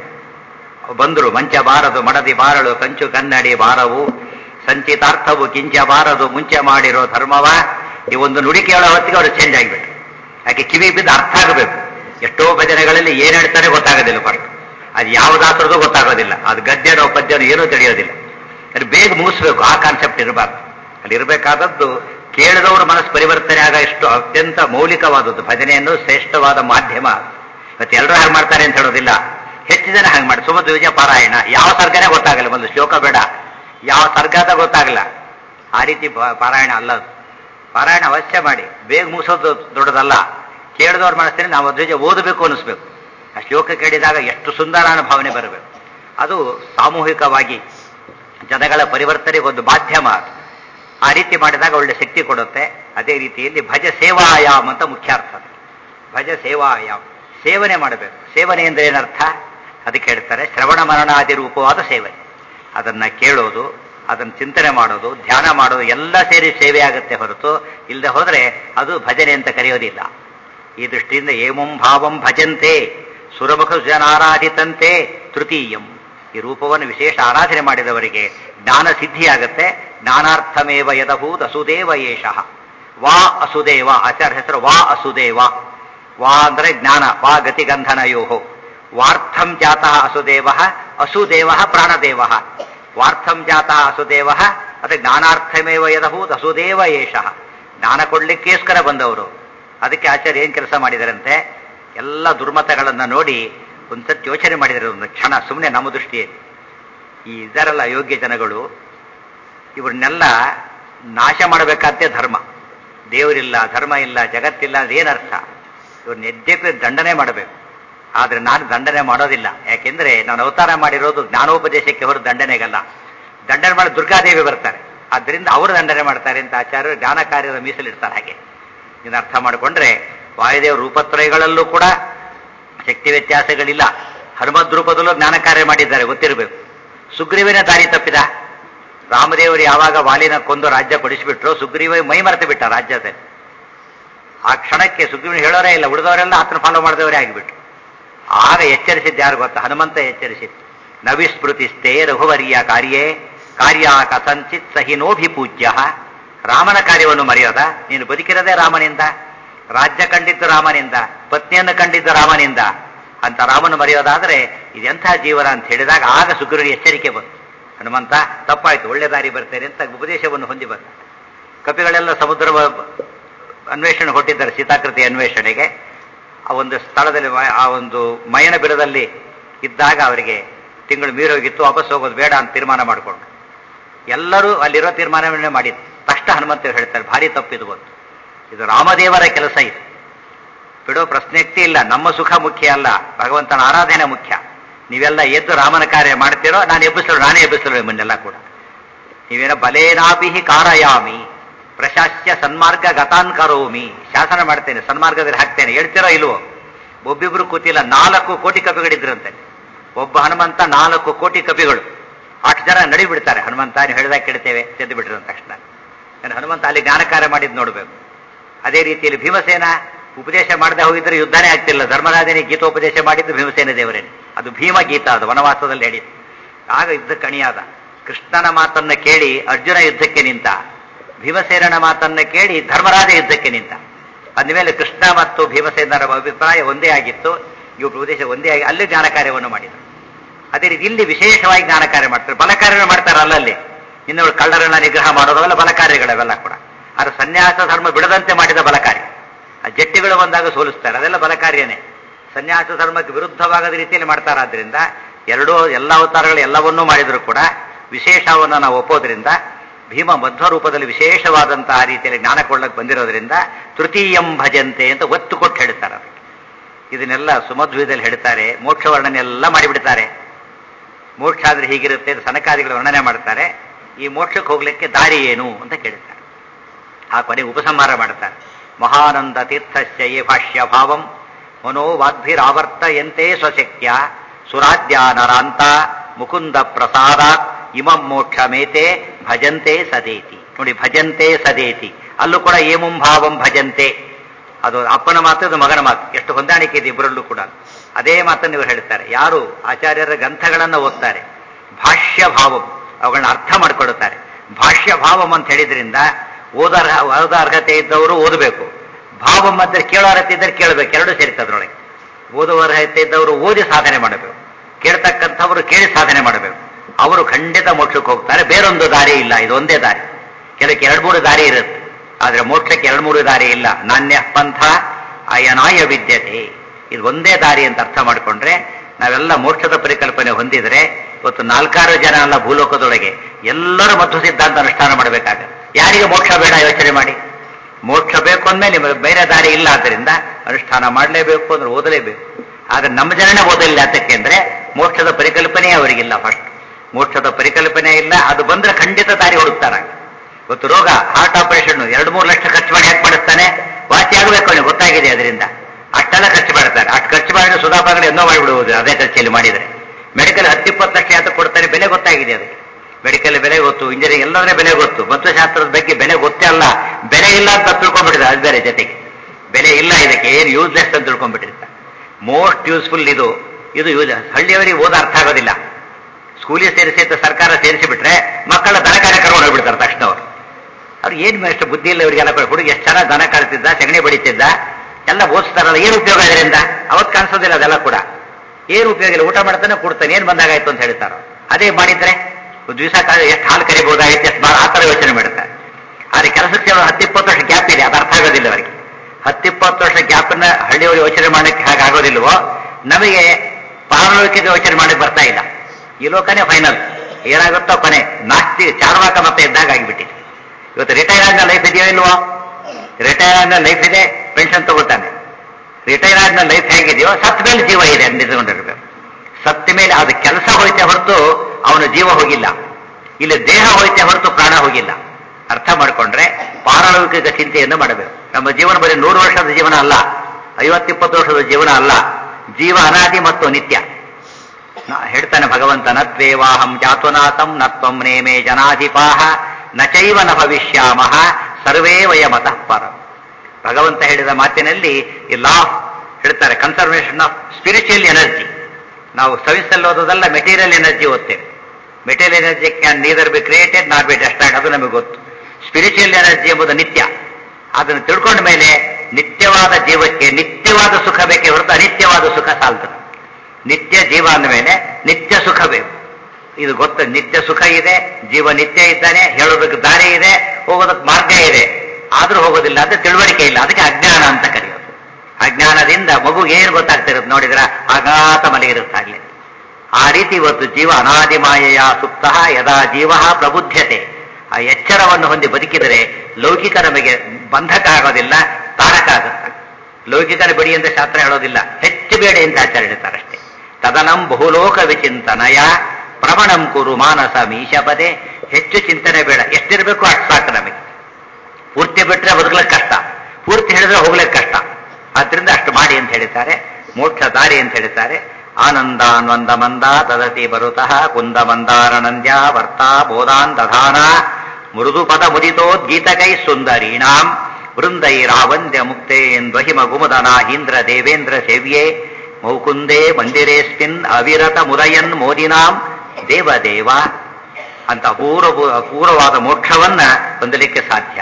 ಬಂದರು ಮಂಚ ಬಾರದು ಮಡದಿ ಬಾರಳು ಕಂಚು ಕನ್ನಡಿ ಬಾರವು ಸಂಚಿತಾರ್ಥವು ಕಿಂಚ ಬಾರದು ಮುಂಚೆ ಮಾಡಿರೋ ಧರ್ಮವ ಈ ಒಂದು ನುಡಿ ಕೇಳೋ ಹೊತ್ತಿಗೆ ಅವರು ಚೇಂಜ್ ಆಗಿಬಿಟ್ಟು ಯಾಕೆ ಕಿವಿ ಬಿದ್ದು ಅರ್ಥ ಆಗಬೇಕು ಎಷ್ಟೋ ಭಜನೆಗಳಲ್ಲಿ ಏನ್ ಹೇಳ್ತಾರೆ ಗೊತ್ತಾಗೋದಿಲ್ಲ ಫಸ್ಟ್ ಅದು ಯಾವುದಾದ್ರದ್ದು ಗೊತ್ತಾಗೋದಿಲ್ಲ ಅದು ಗದ್ಯನೋ ಪದ್ಯನೋ ಏನೂ ತಿಳಿಯೋದಿಲ್ಲ ಅದು ಬೇಗ ಮುಗಿಸ್ಬೇಕು ಆ ಕಾನ್ಸೆಪ್ಟ್ ಇರಬಾರ್ದು ಅಲ್ಲಿ ಇರಬೇಕಾದದ್ದು ಕೇಳಿದವರು ಮನಸ್ಸು ಪರಿವರ್ತನೆ ಆಗ ಎಷ್ಟು ಅತ್ಯಂತ ಮೌಲಿಕವಾದದ್ದು ಭಜನೆಯನ್ನು ಶ್ರೇಷ್ಠವಾದ ಮಾಧ್ಯಮ ಇವತ್ತು ಎಲ್ಲರೂ ಹಾಗೆ ಮಾಡ್ತಾರೆ ಅಂತ ಹೇಳೋದಿಲ್ಲ ಹೆಚ್ಚು ಜನ ಹಾಗೆ ಮಾಡಿ ಸುಮಧು ವಿಜಯ ಪಾರಾಯಣ ಯಾವ ಸರ್ಗನೇ ಗೊತ್ತಾಗಲ್ಲ ಒಂದು ಶ್ಲೋಕ ಬೇಡ ಯಾವ ಸರ್ಗ ಅಂತ ಗೊತ್ತಾಗಲ್ಲ ಆ ರೀತಿ ಪಾ- ಪಾರಾಯಣ ಅಲ್ಲ ಅದು ಪಾರಾಯಣ ಅವಶ್ಯ ಮಾಡಿ ಬೇಗ ಮುಗಿಸೋದು ದೊಡ್ಡದಲ್ಲ ಕೇಳಿದವ್ರ ಮನಸ್ಸಿನ ನಾವು ಧ್ವಜ ಓದಬೇಕು ಅನಿಸ್ಬೇಕು ಆ ಶ್ಲೋಕ ಕೇಳಿದಾಗ ಎಷ್ಟು ಸುಂದರ ಭಾವನೆ ಬರಬೇಕು ಅದು ಸಾಮೂಹಿಕವಾಗಿ ಜನಗಳ ಪರಿವರ್ತನೆಗೆ ಒಂದು ಮಾಧ್ಯಮ ಅದು. ಆ ರೀತಿ ಮಾಡಿದಾಗ ಒಳ್ಳೆ ಶಕ್ತಿ ಕೊಡುತ್ತೆ ಅದೇ ರೀತಿಯಲ್ಲಿ ಭಜ ಸೇವಾಯಾಮ್ ಅಂತ ಮುಖ್ಯಾರ್ಥ ಭಜ ಸೇವಾಯಾಮ್ ಸೇವನೆ ಮಾಡಬೇಕು ಸೇವನೆ ಅಂದ್ರೆ ಏನರ್ಥ ಅದಕ್ಕೆ ಹೇಳ್ತಾರೆ ಶ್ರವಣ ಮರಣಾದಿ ರೂಪವಾದ ಸೇವನೆ ಅದನ್ನ ಕೇಳೋದು ಅದನ್ನು ಚಿಂತನೆ ಮಾಡೋದು ಧ್ಯಾನ ಮಾಡೋದು ಎಲ್ಲ ಸೇರಿ ಸೇವೆ ಆಗುತ್ತೆ ಹೊರತು ಇಲ್ಲದೆ ಹೋದ್ರೆ ಅದು ಭಜನೆ ಅಂತ ಕರೆಯೋದಿಲ್ಲ ಈ ದೃಷ್ಟಿಯಿಂದ ಏಮಂ ಭಾವಂ ಭಜಂತೆ ಸುರಮುಖ ಜನಾರಾಧಿತಂತೆ ತೃತೀಯಂ ಈ ರೂಪವನ್ನು ವಿಶೇಷ ಆರಾಧನೆ ಮಾಡಿದವರಿಗೆ ಜ್ಞಾನ ಸಿದ್ಧಿಯಾಗತ್ತೆ ಜ್ಞಾನಾರ್ಥಮೇವ ಯದಭೂತ್ ಅಸುದೇವ ಏಷಃ ವಾ ಅಸುದೇವ ಆಚಾರ್ಯ ಹೆಸರು ವಾ ಅಸುದೇವ ವಾ ಅಂದ್ರೆ ಜ್ಞಾನ ವಾ ಗತಿಗಂಧನಯೋಹೋ ವಾರ್ಥಂ ಜಾತಃ ಅಸುದೇವ ಅಸುದೇವ ಪ್ರಾಣದೇವ ವಾರ್ಥಂ ಜಾತಃ ಅಸುದೇವ ಅದು ಜ್ಞಾನಾರ್ಥಮೇವ ಯದಭೂತ್ ಅಸುದೇವ ಏಷಃ ಜ್ಞಾನ ಕೊಡ್ಲಿಕ್ಕೋಸ್ಕರ ಬಂದವರು ಅದಕ್ಕೆ ಆಚಾರ್ಯ ಏನ್ ಕೆಲಸ ಮಾಡಿದರಂತೆ ಎಲ್ಲ ದುರ್ಮತಗಳನ್ನ ನೋಡಿ ಒಂದ್ಸತಿ ಯೋಚನೆ ಮಾಡಿದರೆ ಒಂದು ಕ್ಷಣ ಸುಮ್ಮನೆ ನಮ್ಮ ದೃಷ್ಟಿಯಲ್ಲಿ ಈ ಇದರಲ್ಲ ಯೋಗ್ಯ ಜನಗಳು ಇವ್ರನ್ನೆಲ್ಲ ನಾಶ ಮಾಡಬೇಕಾದ್ದೇ ಧರ್ಮ ದೇವರಿಲ್ಲ ಧರ್ಮ ಇಲ್ಲ ಜಗತ್ತಿಲ್ಲ ಅದೇನರ್ಥ ಇವ್ರನ್ನ ಯದ್ಯಪಿ ದಂಡನೆ ಮಾಡಬೇಕು ಆದ್ರೆ ನಾನು ದಂಡನೆ ಮಾಡೋದಿಲ್ಲ ಯಾಕೆಂದ್ರೆ ನಾನು ಅವತಾರ ಮಾಡಿರೋದು ಜ್ಞಾನೋಪದೇಶಕ್ಕೆ ಹೊರ ದಂಡನೆಗಲ್ಲ ದಂಡನೆ ಮಾಡಿ ದುರ್ಗಾದೇವಿ ಬರ್ತಾರೆ ಆದ್ರಿಂದ ಅವರು ದಂಡನೆ ಮಾಡ್ತಾರೆ ಅಂತ ಆಚಾರ್ಯರು ಜ್ಞಾನ ಕಾರ್ಯದ ಮೀಸಲಿಡ್ತಾರೆ ಹಾಗೆ ಇದನ್ನ ಅರ್ಥ ಮಾಡಿಕೊಂಡ್ರೆ ವಾಯುದೇವ ರೂಪತ್ರಯಗಳಲ್ಲೂ ಕೂಡ ಶಕ್ತಿ ವ್ಯತ್ಯಾಸಗಳಿಲ್ಲ ಹನುಮದ್ ರೂಪದಲ್ಲೂ ಜ್ಞಾನ ಕಾರ್ಯ ಮಾಡಿದ್ದಾರೆ ಗೊತ್ತಿರಬೇಕು ಸುಗ್ರೀವನ ದಾರಿ ತಪ್ಪಿದ ರಾಮದೇವರು ಯಾವಾಗ ವಾಲಿನ ಕೊಂದು ರಾಜ್ಯ ಕೊಡಿಸಿಬಿಟ್ರು ಸುಗ್ರೀವ ಮೈ ಮರೆತು ಬಿಟ್ಟ ರಾಜ್ಯದಲ್ಲಿ ಆ ಕ್ಷಣಕ್ಕೆ ಸುಗ್ರೀವನ ಹೇಳೋರೇ ಇಲ್ಲ ಉಳಿದವರೆಲ್ಲ ಆತನ ಫಾಲೋ ಮಾಡಿದವರೇ ಆಗಿಬಿಟ್ರು ಆಗ ಎಚ್ಚರಿಸಿದ್ದು ಯಾರು ಗೊತ್ತಾ ಹನುಮಂತ ಎಚ್ಚರಿಸಿದ್ದು ನವಿಸ್ಮೃತಿಸ್ತೇ ರಘುವರಿಯ ಕಾರ್ಯೇ ಕಾರ್ಯ ಕಥಂಚಿತ್ ಸಹಿನೋಭಿಪೂಜ್ಯ ರಾಮನ ಕಾರ್ಯವನ್ನು ಮರೆಯೋದ ನೀನು ಬದುಕಿರದೇ ರಾಮನಿಂದ ರಾಜ್ಯ ಕಂಡಿದ್ದು ರಾಮನಿಂದ ಪತ್ನಿಯನ್ನು ಕಂಡಿದ್ದು ರಾಮನಿಂದ ಅಂತ ರಾಮನ ಮರೆಯೋದಾದ್ರೆ ಇದೆಂಥ ಜೀವನ ಅಂತ ಹೇಳಿದಾಗ ಆಗ ಸುಗ್ರೀವನಿಗೆ ಎಚ್ಚರಿಕೆ ಬಂತು ಹನುಮಂತ ತಪ್ಪಾಯ್ತು ಒಳ್ಳೆ ದಾರಿ ಬರ್ತೇನೆ ಅಂತ ಉಪದೇಶವನ್ನು ಹೊಂದಿ ಬಂದ ಕಪಿಗಳೆಲ್ಲ ಸಮುದ್ರ ಅನ್ವೇಷಣೆ ಹೊಟ್ಟಿದ್ದಾರೆ ಸೀತಾಕೃತಿ ಅನ್ವೇಷಣೆಗೆ ಆ ಒಂದು ಸ್ಥಳದಲ್ಲಿ ಮ- ಆ ಒಂದು ಮಯನ ಬಿಡದಲ್ಲಿ ಇದ್ದಾಗ ಅವರಿಗೆ ತಿಂಗಳು ಮೀರೋಗಿತ್ತು ವಾಪಸ್ ಹೋಗೋದು ಬೇಡ ಅಂತ ತೀರ್ಮಾನ ಮಾಡಿಕೊಂಡು ಎಲ್ಲರೂ ಅಲ್ಲಿರೋ ತೀರ್ಮಾನವನ್ನೇ ಮಾಡಿದ್ದು ತಕ್ಷಣ ಹನುಮಂತ ಹೇಳ್ತಾರೆ ಭಾರಿ ತಪ್ಪಿದು ಬಂತು ಇದು ರಾಮದೇವರ ಕೆಲಸ ಇದು ಬಿಡೋ ಪ್ರಶ್ನೆಕ್ತಿ ಇಲ್ಲ ನಮ್ಮ ಸುಖ ಮುಖ್ಯ ಅಲ್ಲ ಭಗವಂತನ ಆರಾಧನೆ ಮುಖ್ಯ ನೀವೆಲ್ಲ ಎದ್ದು ರಾಮನ ಕಾರ್ಯ ಮಾಡ್ತೀರೋ ನಾನು ಎಬ್ಬಿಸಲು ನಾನೇ ಎಬ್ಬಿಸಲು ನಿಮ್ಮನ್ನೆಲ್ಲ ಕೂಡ ನೀವೇನೋ ಬಲೇನಾಭಿಹಿ ಕಾರಯಾಮಿ ಪ್ರಶಾಸ್ಯ ಸನ್ಮಾರ್ಗ ಗತಾನ್ ಕರೋಮಿ ಶಾಸನ ಮಾಡ್ತೇನೆ ಸನ್ಮಾರ್ಗದಲ್ಲಿ ಹಾಕ್ತೇನೆ ಹೇಳ್ತೀರೋ ಇಲ್ವೋ ಒಬ್ಬಿಬ್ರು ಕೂತಿಲ್ಲ ನಾಲ್ಕು ಕೋಟಿ ಕಪಿಗಳಿದ್ರಂತೆ ಒಬ್ಬ ಹನುಮಂತ ನಾಲ್ಕು ಕೋಟಿ ಕಪಿಗಳು ಅಷ್ಟು ಜನ ನಡಿ ಬಿಡ್ತಾರೆ ಹನುಮಂತ ನೀವು ಹೇಳಿದಾಗ ಕೇಳ್ತೇವೆ ಚೆದ್ದು ಬಿಟ್ರು ಅಂದ ತಕ್ಷಣ ಏನು ಹನುಮಂತ ಅಲ್ಲಿ ಜ್ಞಾನ ಕಾರ್ಯ ಮಾಡಿದ್ ನೋಡ್ಬೇಕು ಅದೇ ರೀತಿಯಲ್ಲಿ ಭೀಮಸೇನ ಉಪದೇಶ ಮಾಡದೆ ಹೋಗಿದ್ರೆ ಯುದ್ಧನೇ ಆಗ್ತಿಲ್ಲ ಧರ್ಮರಾಜನಿಗೆ ಗೀತೋಪದೇಶ ಮಾಡಿದ್ದು ಭೀಮಸೇನ ದೇವರೇನೆ ಅದು ಭೀಮ ಗೀತ ಅದು ವನವಾಸದಲ್ಲಿ ಹೇಳಿದ್ದು ಆಗ ಯುದ್ಧಕ್ಕೆ ಅಣಿಯಾದ ಕೃಷ್ಣನ ಮಾತನ್ನ ಕೇಳಿ ಅರ್ಜುನ ಯುದ್ಧಕ್ಕೆ ನಿಂತ ಭೀಮಸೇನನ ಮಾತನ್ನ ಕೇಳಿ ಧರ್ಮರಾಜ ಯುದ್ಧಕ್ಕೆ ನಿಂತ ಅಂದಮೇಲೆ ಕೃಷ್ಣ ಮತ್ತು ಭೀಮಸೇನರ ಅಭಿಪ್ರಾಯ ಒಂದೇ ಆಗಿತ್ತು ಇವು ಉಪದೇಶ ಒಂದೇ ಆಗಿ ಅಲ್ಲಿ ಜ್ಞಾನ ಕಾರ್ಯವನ್ನು ಮಾಡಿದರು ಅದೇ ರೀತಿ ಇಲ್ಲಿ ವಿಶೇಷವಾಗಿ ಜ್ಞಾನ ಕಾರ್ಯ ಮಾಡ್ತಾರೆ ಬಲ ಕಾರ್ಯ ಮಾಡ್ತಾರೆ ಅಲ್ಲಲ್ಲಿ ಇನ್ನೊಂದು ಕಳ್ಳರನ್ನ ನಿಗ್ರಹ ಮಾಡೋದವೆಲ್ಲ ಬಲ ಕಾರ್ಯಗಳವೆಲ್ಲ ಕೂಡ ಆದ್ರೆ ಸನ್ಯಾಸ ಧರ್ಮ ಬಿಡದಂತೆ ಮಾಡಿದ ಬಲ ಕಾರ್ಯ ಆ ಜಟ್ಟಿಗಳು ಬಂದಾಗ ಸೋಲಿಸ್ತಾರೆ ಅದೆಲ್ಲ ಬಲ ಕಾರ್ಯನೇ ಸನ್ಯಾಸ ಧರ್ಮಕ್ಕೆ ವಿರುದ್ಧವಾಗದ ರೀತಿಯಲ್ಲಿ ಮಾಡ್ತಾರಾದ್ರಿಂದ ಎರಡೂ ಎಲ್ಲ ಅವತಾರಗಳು ಎಲ್ಲವನ್ನೂ ಮಾಡಿದ್ರು ಕೂಡ ವಿಶೇಷವನ್ನು ನಾವು ಒಪ್ಪೋದ್ರಿಂದ ಭೀಮ ಮಧ್ವ ರೂಪದಲ್ಲಿ ವಿಶೇಷವಾದಂತಹ ರೀತಿಯಲ್ಲಿ ಜ್ಞಾನ ಕೊಳ್ಳಕ್ಕೆ ಬಂದಿರೋದ್ರಿಂದ ತೃತೀಯಂ ಭಜಂತೆ ಅಂತ ಒತ್ತು ಕೊಟ್ಟು ಹೇಳ್ತಾರೆ ಅದಕ್ಕೆ. ಇದನ್ನೆಲ್ಲ ಸುಮಧ್ವದಲ್ಲಿ ಹೇಳ್ತಾರೆ ಮೋಕ್ಷ ವರ್ಣನೆಲ್ಲ ಮಾಡಿಬಿಡ್ತಾರೆ ಮೋಕ್ಷ ಆದ್ರೆ ಹೀಗಿರುತ್ತೆ ಅಂತ ಸನಕಾದಿಗಳು ವರ್ಣನೆ ಮಾಡ್ತಾರೆ ಈ ಮೋಕ್ಷಕ್ಕೆ ಹೋಗ್ಲಿಕ್ಕೆ ದಾರಿ ಏನು ಅಂತ ಕೇಳ್ತಾರೆ ಆ ಕೊನೆಗೆ ಉಪಸಂಹಾರ ಮಾಡ್ತಾರೆ ಮಹಾನಂದ ತೀರ್ಥಸ್ಯ ಯೇ ಭಾಷ್ಯ ಭಾವಂ ಮನೋವಾದ್ಭಿರಾವರ್ತಯಂತೆ ಸ್ವಶಕ್ಯ ಸುರಾದ್ಯ ನರಾಂತ ಮುಕುಂದ ಪ್ರಸಾದಾತ್ ಇಮಂ ಮೋಕ್ಷಮೇತೆ ಭಜಂತೆ ಸದೇತಿ ನೋಡಿ ಭಜಂತೆ ಸದೇತಿ ಅಲ್ಲೂ ಕೂಡ ಏಮುಂ ಭಾವಂ ಭಜಂತೆ ಅದು ಅಪ್ಪನ ಮಾತು ಇದು ಮಗನ ಮಾತು ಎಷ್ಟು ಹೊಂದಾಣಿಕೆ ಇದೆ ಇಬ್ಬರಲ್ಲೂ ಕೂಡ ಅದೇ ಮಾತನ್ನು ಇವರು ಹೇಳ್ತಾರೆ ಯಾರು ಆಚಾರ್ಯರ ಗ್ರಂಥಗಳನ್ನು ಓದ್ತಾರೆ ಭಾಷ್ಯ ಭಾವಂ ಅವುಗಳನ್ನ ಅರ್ಥ ಮಾಡಿಕೊಳ್ಳುತ್ತಾರೆ ಭಾಷ್ಯ ಭಾವಂ ಅಂತ ಹೇಳಿದ್ರಿಂದ ಓದ ಓದ ಅರ್ಹತೆ ಇದ್ದವರು ಓದಬೇಕು ಭಾವಂ ಅಂದ್ರೆ ಕೇಳೋ ಅರ್ಹತೆ ಇದ್ದರೆ ಕೇಳಬೇಕು ಎರಡು ಸೇರಿತ್ತು ಅದರೊಳಗೆ ಓದುವ ಅರ್ಹತೆ ಇದ್ದವರು ಓದಿ ಸಾಧನೆ ಮಾಡಬೇಕು ಕೇಳ್ತಕ್ಕಂಥವರು ಕೇಳಿ ಸಾಧನೆ ಮಾಡಬೇಕು ಅವರು ಖಂಡಿತ ಮೋಕ್ಷಕ್ಕೆ ಹೋಗ್ತಾರೆ ಬೇರೊಂದು ದಾರಿ ಇಲ್ಲ ಇದು ಒಂದೇ ದಾರಿ ಕೆಲಕ್ಕೆ ಎರಡು ಮೂರು ದಾರಿ ಇರುತ್ತೆ ಆದ್ರೆ ಮೋಕ್ಷಕ್ಕೆ ಎರಡು ಮೂರು ದಾರಿ ಇಲ್ಲ ನಾಣ್ಯ ಪಂಥ ಅಯನಾಯ ವಿದ್ಯತೆ ಇದು ಒಂದೇ ದಾರಿ ಅಂತ ಅರ್ಥ ಮಾಡಿಕೊಂಡ್ರೆ ನಾವೆಲ್ಲ ಮೋಕ್ಷದ ಪರಿಕಲ್ಪನೆ ಹೊಂದಿದ್ರೆ ಇವತ್ತು ನಾಲ್ಕಾರು ಜನ ಅಲ್ಲ ಭೂಲೋಕದೊಳಗೆ ಎಲ್ಲರೂ ಮಧ್ವ ಸಿದ್ಧಾಂತ ಅನುಷ್ಠಾನ ಮಾಡಬೇಕಾಗುತ್ತೆ ಯಾರಿಗೆ ಮೋಕ್ಷ ಬೇಡ ಯೋಚನೆ ಮಾಡಿ ಮೋಕ್ಷ ಬೇಕು ಅಂದ್ಮೇಲೆ ನಿಮಗೆ ಬೇರೆ ದಾರಿ ಇಲ್ಲ ಆದ್ದರಿಂದ ಅನುಷ್ಠಾನ ಮಾಡಲೇಬೇಕು ಅಂದ್ರೆ ಓದಲೇಬೇಕು ಆದ್ರೆ ನಮ್ಮ ಜನನೇ ಓದಲಿಲ್ಲ ಅದಕ್ಕೆ ಅಂದ್ರೆ ಮೋಕ್ಷದ ಪರಿಕಲ್ಪನೆ ಅವರಿಗಿಲ್ಲ ಫಸ್ಟ್ ಮೋಕ್ಷದ ಪರಿಕಲ್ಪನೆ ಇಲ್ಲ ಅದು ಬಂದ್ರೆ ಖಂಡಿತ ದಾರಿ ಹುಡುಕ್ತಾರ ಇವತ್ತು ರೋಗ ಹಾರ್ಟ್ ಆಪರೇಷನ್ ಎರಡು ಮೂರು ಲಕ್ಷ ಖರ್ಚು ಮಾಡಿ ಯಾಕೆ ಮಾಡಿಸ್ತಾನೆ ವಾಸಿ ಆಗಬೇಕು ಅವನಿಗೆ ಗೊತ್ತಾಗಿದೆ ಅದರಿಂದ ಅಷ್ಟೆಲ್ಲ ಖರ್ಚು ಮಾಡ್ತಾರೆ ಅಷ್ಟು ಖರ್ಚು ಮಾಡಿದ್ರೆ ಸುಧಾಪಾಗಡೆ ಎಂದೋ ಮಾಡಿಬಿಡುವುದು ಅದೇ ಖರ್ಚಲ್ಲಿ ಮಾಡಿದರೆ ಮೆಡಿಕಲ್ ಹತ್ತಿಪ್ಪತ್ತು ಲಕ್ಷ ಯಾತ ಕೊಡ್ತಾರೆ ಬೆಲೆ ಗೊತ್ತಾಗಿದೆ ಅದಕ್ಕೆ ಮೆಡಿಕಲ್ ಬೆಲೆ ಗೊತ್ತು ಇಂಜಿನಿಯರಿಂಗ್ ಎಲ್ಲದರ ಬೆಲೆ ಗೊತ್ತು ಶಾಸ್ತ್ರದ ಬಗ್ಗೆ ಬೆಲೆ ಗೊತ್ತೇ ಅಲ್ಲ ಬೆಲೆ ಇಲ್ಲ ಅಂತ ತಿಳ್ಕೊಂಡ್ಬಿಟ್ಟಿದೆ ಅದು ಬೇರೆ ಜೊತೆಗೆ ಬೆಲೆ ಇಲ್ಲ ಇದಕ್ಕೆ ಏನು ಯೂಸ್ಲೆಸ್ ಅಂತ ತಿಳ್ಕೊಂಡ್ಬಿಟ್ಟಿರ್ತಾರೆ ಮೋಸ್ಟ್ ಯೂಸ್ಫುಲ್ ಇದು ಇದು ಯೂಸ್ ಹಳ್ಳಿಯವರಿಗೆ ಓದ ಅರ್ಥ ಆಗೋದಿಲ್ಲ ಸ್ಕೂಲಿಗೆ ಸೇರಿಸಿ ಅಂತ ಸರ್ಕಾರ ಸೇರಿಸಿಬಿಟ್ರೆ ಮಕ್ಕಳ ದನ ಕಾರ್ಯ ಕರ್ಕೊಂಡು ಹೋಗ್ಬಿಡ್ತಾರೆ ತಕ್ಷಣ ಅವರು ಅವ್ರು ಏನು ಅಷ್ಟು ಬುದ್ಧಿ ಇಲ್ಲ ಇವರಿಗೆಲ್ಲ ಹುಡುಗ ಎಷ್ಟು ಚೆನ್ನಾಗಿ ದನ ಕಾಡ್ತಿದ್ದ ಸಗಣಿ ಬಡಿತಿದ್ದ ಎಲ್ಲ ಓದಿಸ್ತಾರಲ್ಲ ಏನು ಉಪಯೋಗ ಇದರಿಂದ ಅವತ್ತು ಕಾಣಿಸೋದಿಲ್ಲ ಅದೆಲ್ಲ ಕೂಡ ಏನು ಉಪಯೋಗ ಇಲ್ಲ ಊಟ ಮಾಡ್ತಾನೆ ಕೊಡ್ತಾನೆ ಏನು ಬಂದಾಗಾಯ್ತು ಅಂತ ಹೇಳ್ತಾರೋ ಅದೇ ಮಾಡಿದ್ರೆ ಒಂದು ದಿವಸ ಎಷ್ಟು ಹಾಲು ಕರಿಬಹುದಾಗಿತ್ತು ಎಷ್ಟು ಆ ಥರ ಯೋಚನೆ ಮಾಡ್ತಾರೆ ಆದ್ರೆ ಕೆಲಸಕ್ಕೆ ಅವ್ರು ಹತ್ತಿಪ್ಪತ್ತು ವರ್ಷ ಗ್ಯಾಪ್ ಇದೆ ಅದು ಅರ್ಥ ಆಗೋದಿಲ್ಲ ಅವರಿಗೆ ಹತ್ತಿಪ್ಪತ್ತು ವರ್ಷ ಗ್ಯಾಪನ್ನ ಹಳ್ಳಿಯವರು ಯೋಚನೆ ಮಾಡಕ್ಕೆ ಹಾಗಾಗೋದಿಲ್ವೋ ನಮಗೆ ಪಾರಲೌಕಿಕ ಯೋಚನೆ ಮಾಡಕ್ಕೆ ಬರ್ತಾ ಇಲ್ಲ ಈ ಲೋಕನೇ ಫೈನಲ್ ಏನಾಗುತ್ತೋ ಕೊನೆ ನಾಸ್ತಿ ಚಾರ್ವಾಕ ಮತ್ತೆ ಇದ್ದಾಗ ಆಗಿಬಿಟ್ಟಿದೆ ಇವತ್ತು ರಿಟೈರ್ ಆದ್ಮೇಲೆ ಲೈಫ್ ಇದೆಯೋ ಇಲ್ವೋ ರಿಟೈರ್ ಆದ್ಮೇಲೆ ಲೈಫ್ ಇದೆ ಪೆನ್ಷನ್ ತಗೊಳ್ತಾನೆ ರಿಟೈರ್ ಆದ್ಮೇಲೆ ಲೈಫ್ ಹೇಗಿದೆಯೋ ಸತ್ತ ಮೇಲೆ ಜೀವ ಇದೆ ನಿಂತ್ಕೊಂಡಿರ್ಬೇಕು ಸತ್ತ ಮೇಲೆ ಅದು ಕೆಲಸ ಹೋಯ್ತೆ ಹೊರತು ಅವನ ಜೀವ ಹೋಗಿಲ್ಲ ಇಲ್ಲಿ ದೇಹ ಹೋಯ್ತೆ ಹೊರತು ಪ್ರಾಣ ಹೋಗಿಲ್ಲ ಅರ್ಥ ಮಾಡಿಕೊಂಡ್ರೆ ಪಾರಲೌಕಿಕ ಚಿಂತೆಯನ್ನು ಮಾಡಬೇಕು ನಮ್ಮ ಜೀವನ ಬರೀ ನೂರು ವರ್ಷದ ಜೀವನ ಅಲ್ಲ ಐವತ್ತಿಪ್ಪತ್ತು ವರ್ಷದ ಜೀವನ ಅಲ್ಲ ಜೀವ ಅನಾದಿ ಮತ್ತು ನಿತ್ಯ ನ- ಹೇಳ್ತಾನೆ ಭಗವಂತ ನತ್ವೇವಾಹಂ ಜಾತುನಾಥಂ ನತ್ವಂ ನೇಮೇ ಜನಾಧಿಪಾಹ ನಚೈವ ನ ಭವಿಷ್ಯಾಮಹ ಸರ್ವೇ ವಯಮತಃ ಪರಂ ಭಗವಂತ ಹೇಳಿದ ಮಾತಿನಲ್ಲಿ ಈ ಲಾ ಹೇಳ್ತಾರೆ ಕನ್ಸರ್ವೇಷನ್ ಆಫ್ ಸ್ಪಿರಿಚುವಲ್ ಎನರ್ಜಿ ನಾವು ಸವಿಸಲ್ಲಿ ಓದೋದಲ್ಲ ಮೆಟೀರಿಯಲ್ ಎನರ್ಜಿ ಓದ್ತೇವೆ material energy can neither be created not be destroyed ಅದು ನಮಗೆ ಗೊತ್ತು ಸ್ಪಿರಿಚುವಲ್ ಎನರ್ಜಿ ಎಂಬುದು ನಿತ್ಯ ಅದನ್ನು ತಿಳ್ಕೊಂಡ ಮೇಲೆ ನಿತ್ಯವಾದ ಜೀವಕ್ಕೆ ನಿತ್ಯವಾದ ಸುಖ ಬೇಕೇ ಹೊರತು ಅನಿತ್ಯವಾದ ಸುಖ ಸಾಲ್ತದೆ ನಿತ್ಯ ಜೀವ ಅಂದ ಮೇಲೆ ನಿತ್ಯ ಸುಖ ಬೇಕು ಇದು ಗೊತ್ತು ನಿತ್ಯ ಸುಖ ಇದೆ ಜೀವ ನಿತ್ಯ ಇದ್ದಾನೆ ಹೇಳೋದಕ್ಕೆ ದಾರಿ ಇದೆ ಹೋಗೋದಕ್ಕೆ ಮಾರ್ಗ ಇದೆ ಆದ್ರೂ ಹೋಗೋದಿಲ್ಲ ಅಂತ ತಿಳುವಳಿಕೆ ಇಲ್ಲ ಅದಕ್ಕೆ ಅಜ್ಞಾನ ಅಂತ ಕರೆಯೋದು ಅಜ್ಞಾನದಿಂದ ಮಗುಗೆ ಏನು ಗೊತ್ತಾಗ್ತಿರುತ್ತೆ ನೋಡಿದ್ರ ಆಘಾತ ಮಲಗಿರುತ್ತಾಗ್ಲಿ ಆ ರೀತಿ ಇವತ್ತು ಜೀವ ಅನಾದಿಮಾಯೆಯ ಸುಪ್ತ ಯದಾ ಜೀವ ಪ್ರಬುದ್ಧತೆ ಆ ಎಚ್ಚರವನ್ನು ಹೊಂದಿ ಬದುಕಿದರೆ ಲೌಕಿಕ ನಮಗೆ ಬಂಧಕ ಆಗೋದಿಲ್ಲ ತಾರಕ ಆಗುತ್ತೆ ಲೌಕಿಕನ ಬಿಡಿ ಅಂತ ಶಾಸ್ತ್ರ ಹೇಳೋದಿಲ್ಲ ಹೆಚ್ಚು ಬೇಡ ಅಂತ ಆಚಾರ್ಯ ಹೇಳ್ತಾರಷ್ಟೇ ತದನಂ ಬಹುಲೋಕ ವಿಚಿಂತನಯ ಪ್ರವಣಂ ಕುರು ಮಾನಸ ಮೀಶಪದೆ ಹೆಚ್ಚು ಚಿಂತನೆ ಬೇಡ ಎಷ್ಟಿರಬೇಕು ಅಷ್ಟು ಸಾಕು ನಮಗೆ ಪೂರ್ತಿ ಬಿಟ್ರೆ ಬದುಕಲಿಕ್ಕೆ ಕಷ್ಟ ಪೂರ್ತಿ ಹೇಳಿದ್ರೆ ಹೋಗ್ಲಿಕ್ಕೆ ಕಷ್ಟ ಆದ್ರಿಂದ ಅಷ್ಟು ಮಾಡಿ ಅಂತ ಹೇಳಿದ್ದಾರೆ ಮೋಕ್ಷ ದಾರಿ ಅಂತ ಹೇಳಿದ್ದಾರೆ ಆನಂದಾನ್ವಂದ ಮಂದ ತದತಿ ಬರುತಃ ಕುಂದ ಮಂದಾರನಂದ್ಯ ವರ್ತಾ ಬೋಧಾನ್ ದಧಾನ ಮೃದು ಪದ ಮುದಿತೋದ್ಗೀತಕೈ ಸುಂದರೀಣಾಂ ವೃಂದೈರಾವಂದ್ಯ ಮುಕ್ತೇಂದ್ವಹಿಮ ಗುಮುದನಾಹೀಂದ್ರ ದೇವೇಂದ್ರ ಸೇವ್ಯೆ ಮೌಕುಂದೇ ಮಂದಿರೇಸ್ಮಿನ್ ಅವಿರತ ಮುದಯನ್ ಮೋದಿನಾಂ ದೇವದೇವ ಅಂತ ಅಪೂರ್ವ ಅಪೂರ್ವವಾದ ಮೋಕ್ಷವನ್ನ ಹೊಂದಲಿಕ್ಕೆ ಸಾಧ್ಯ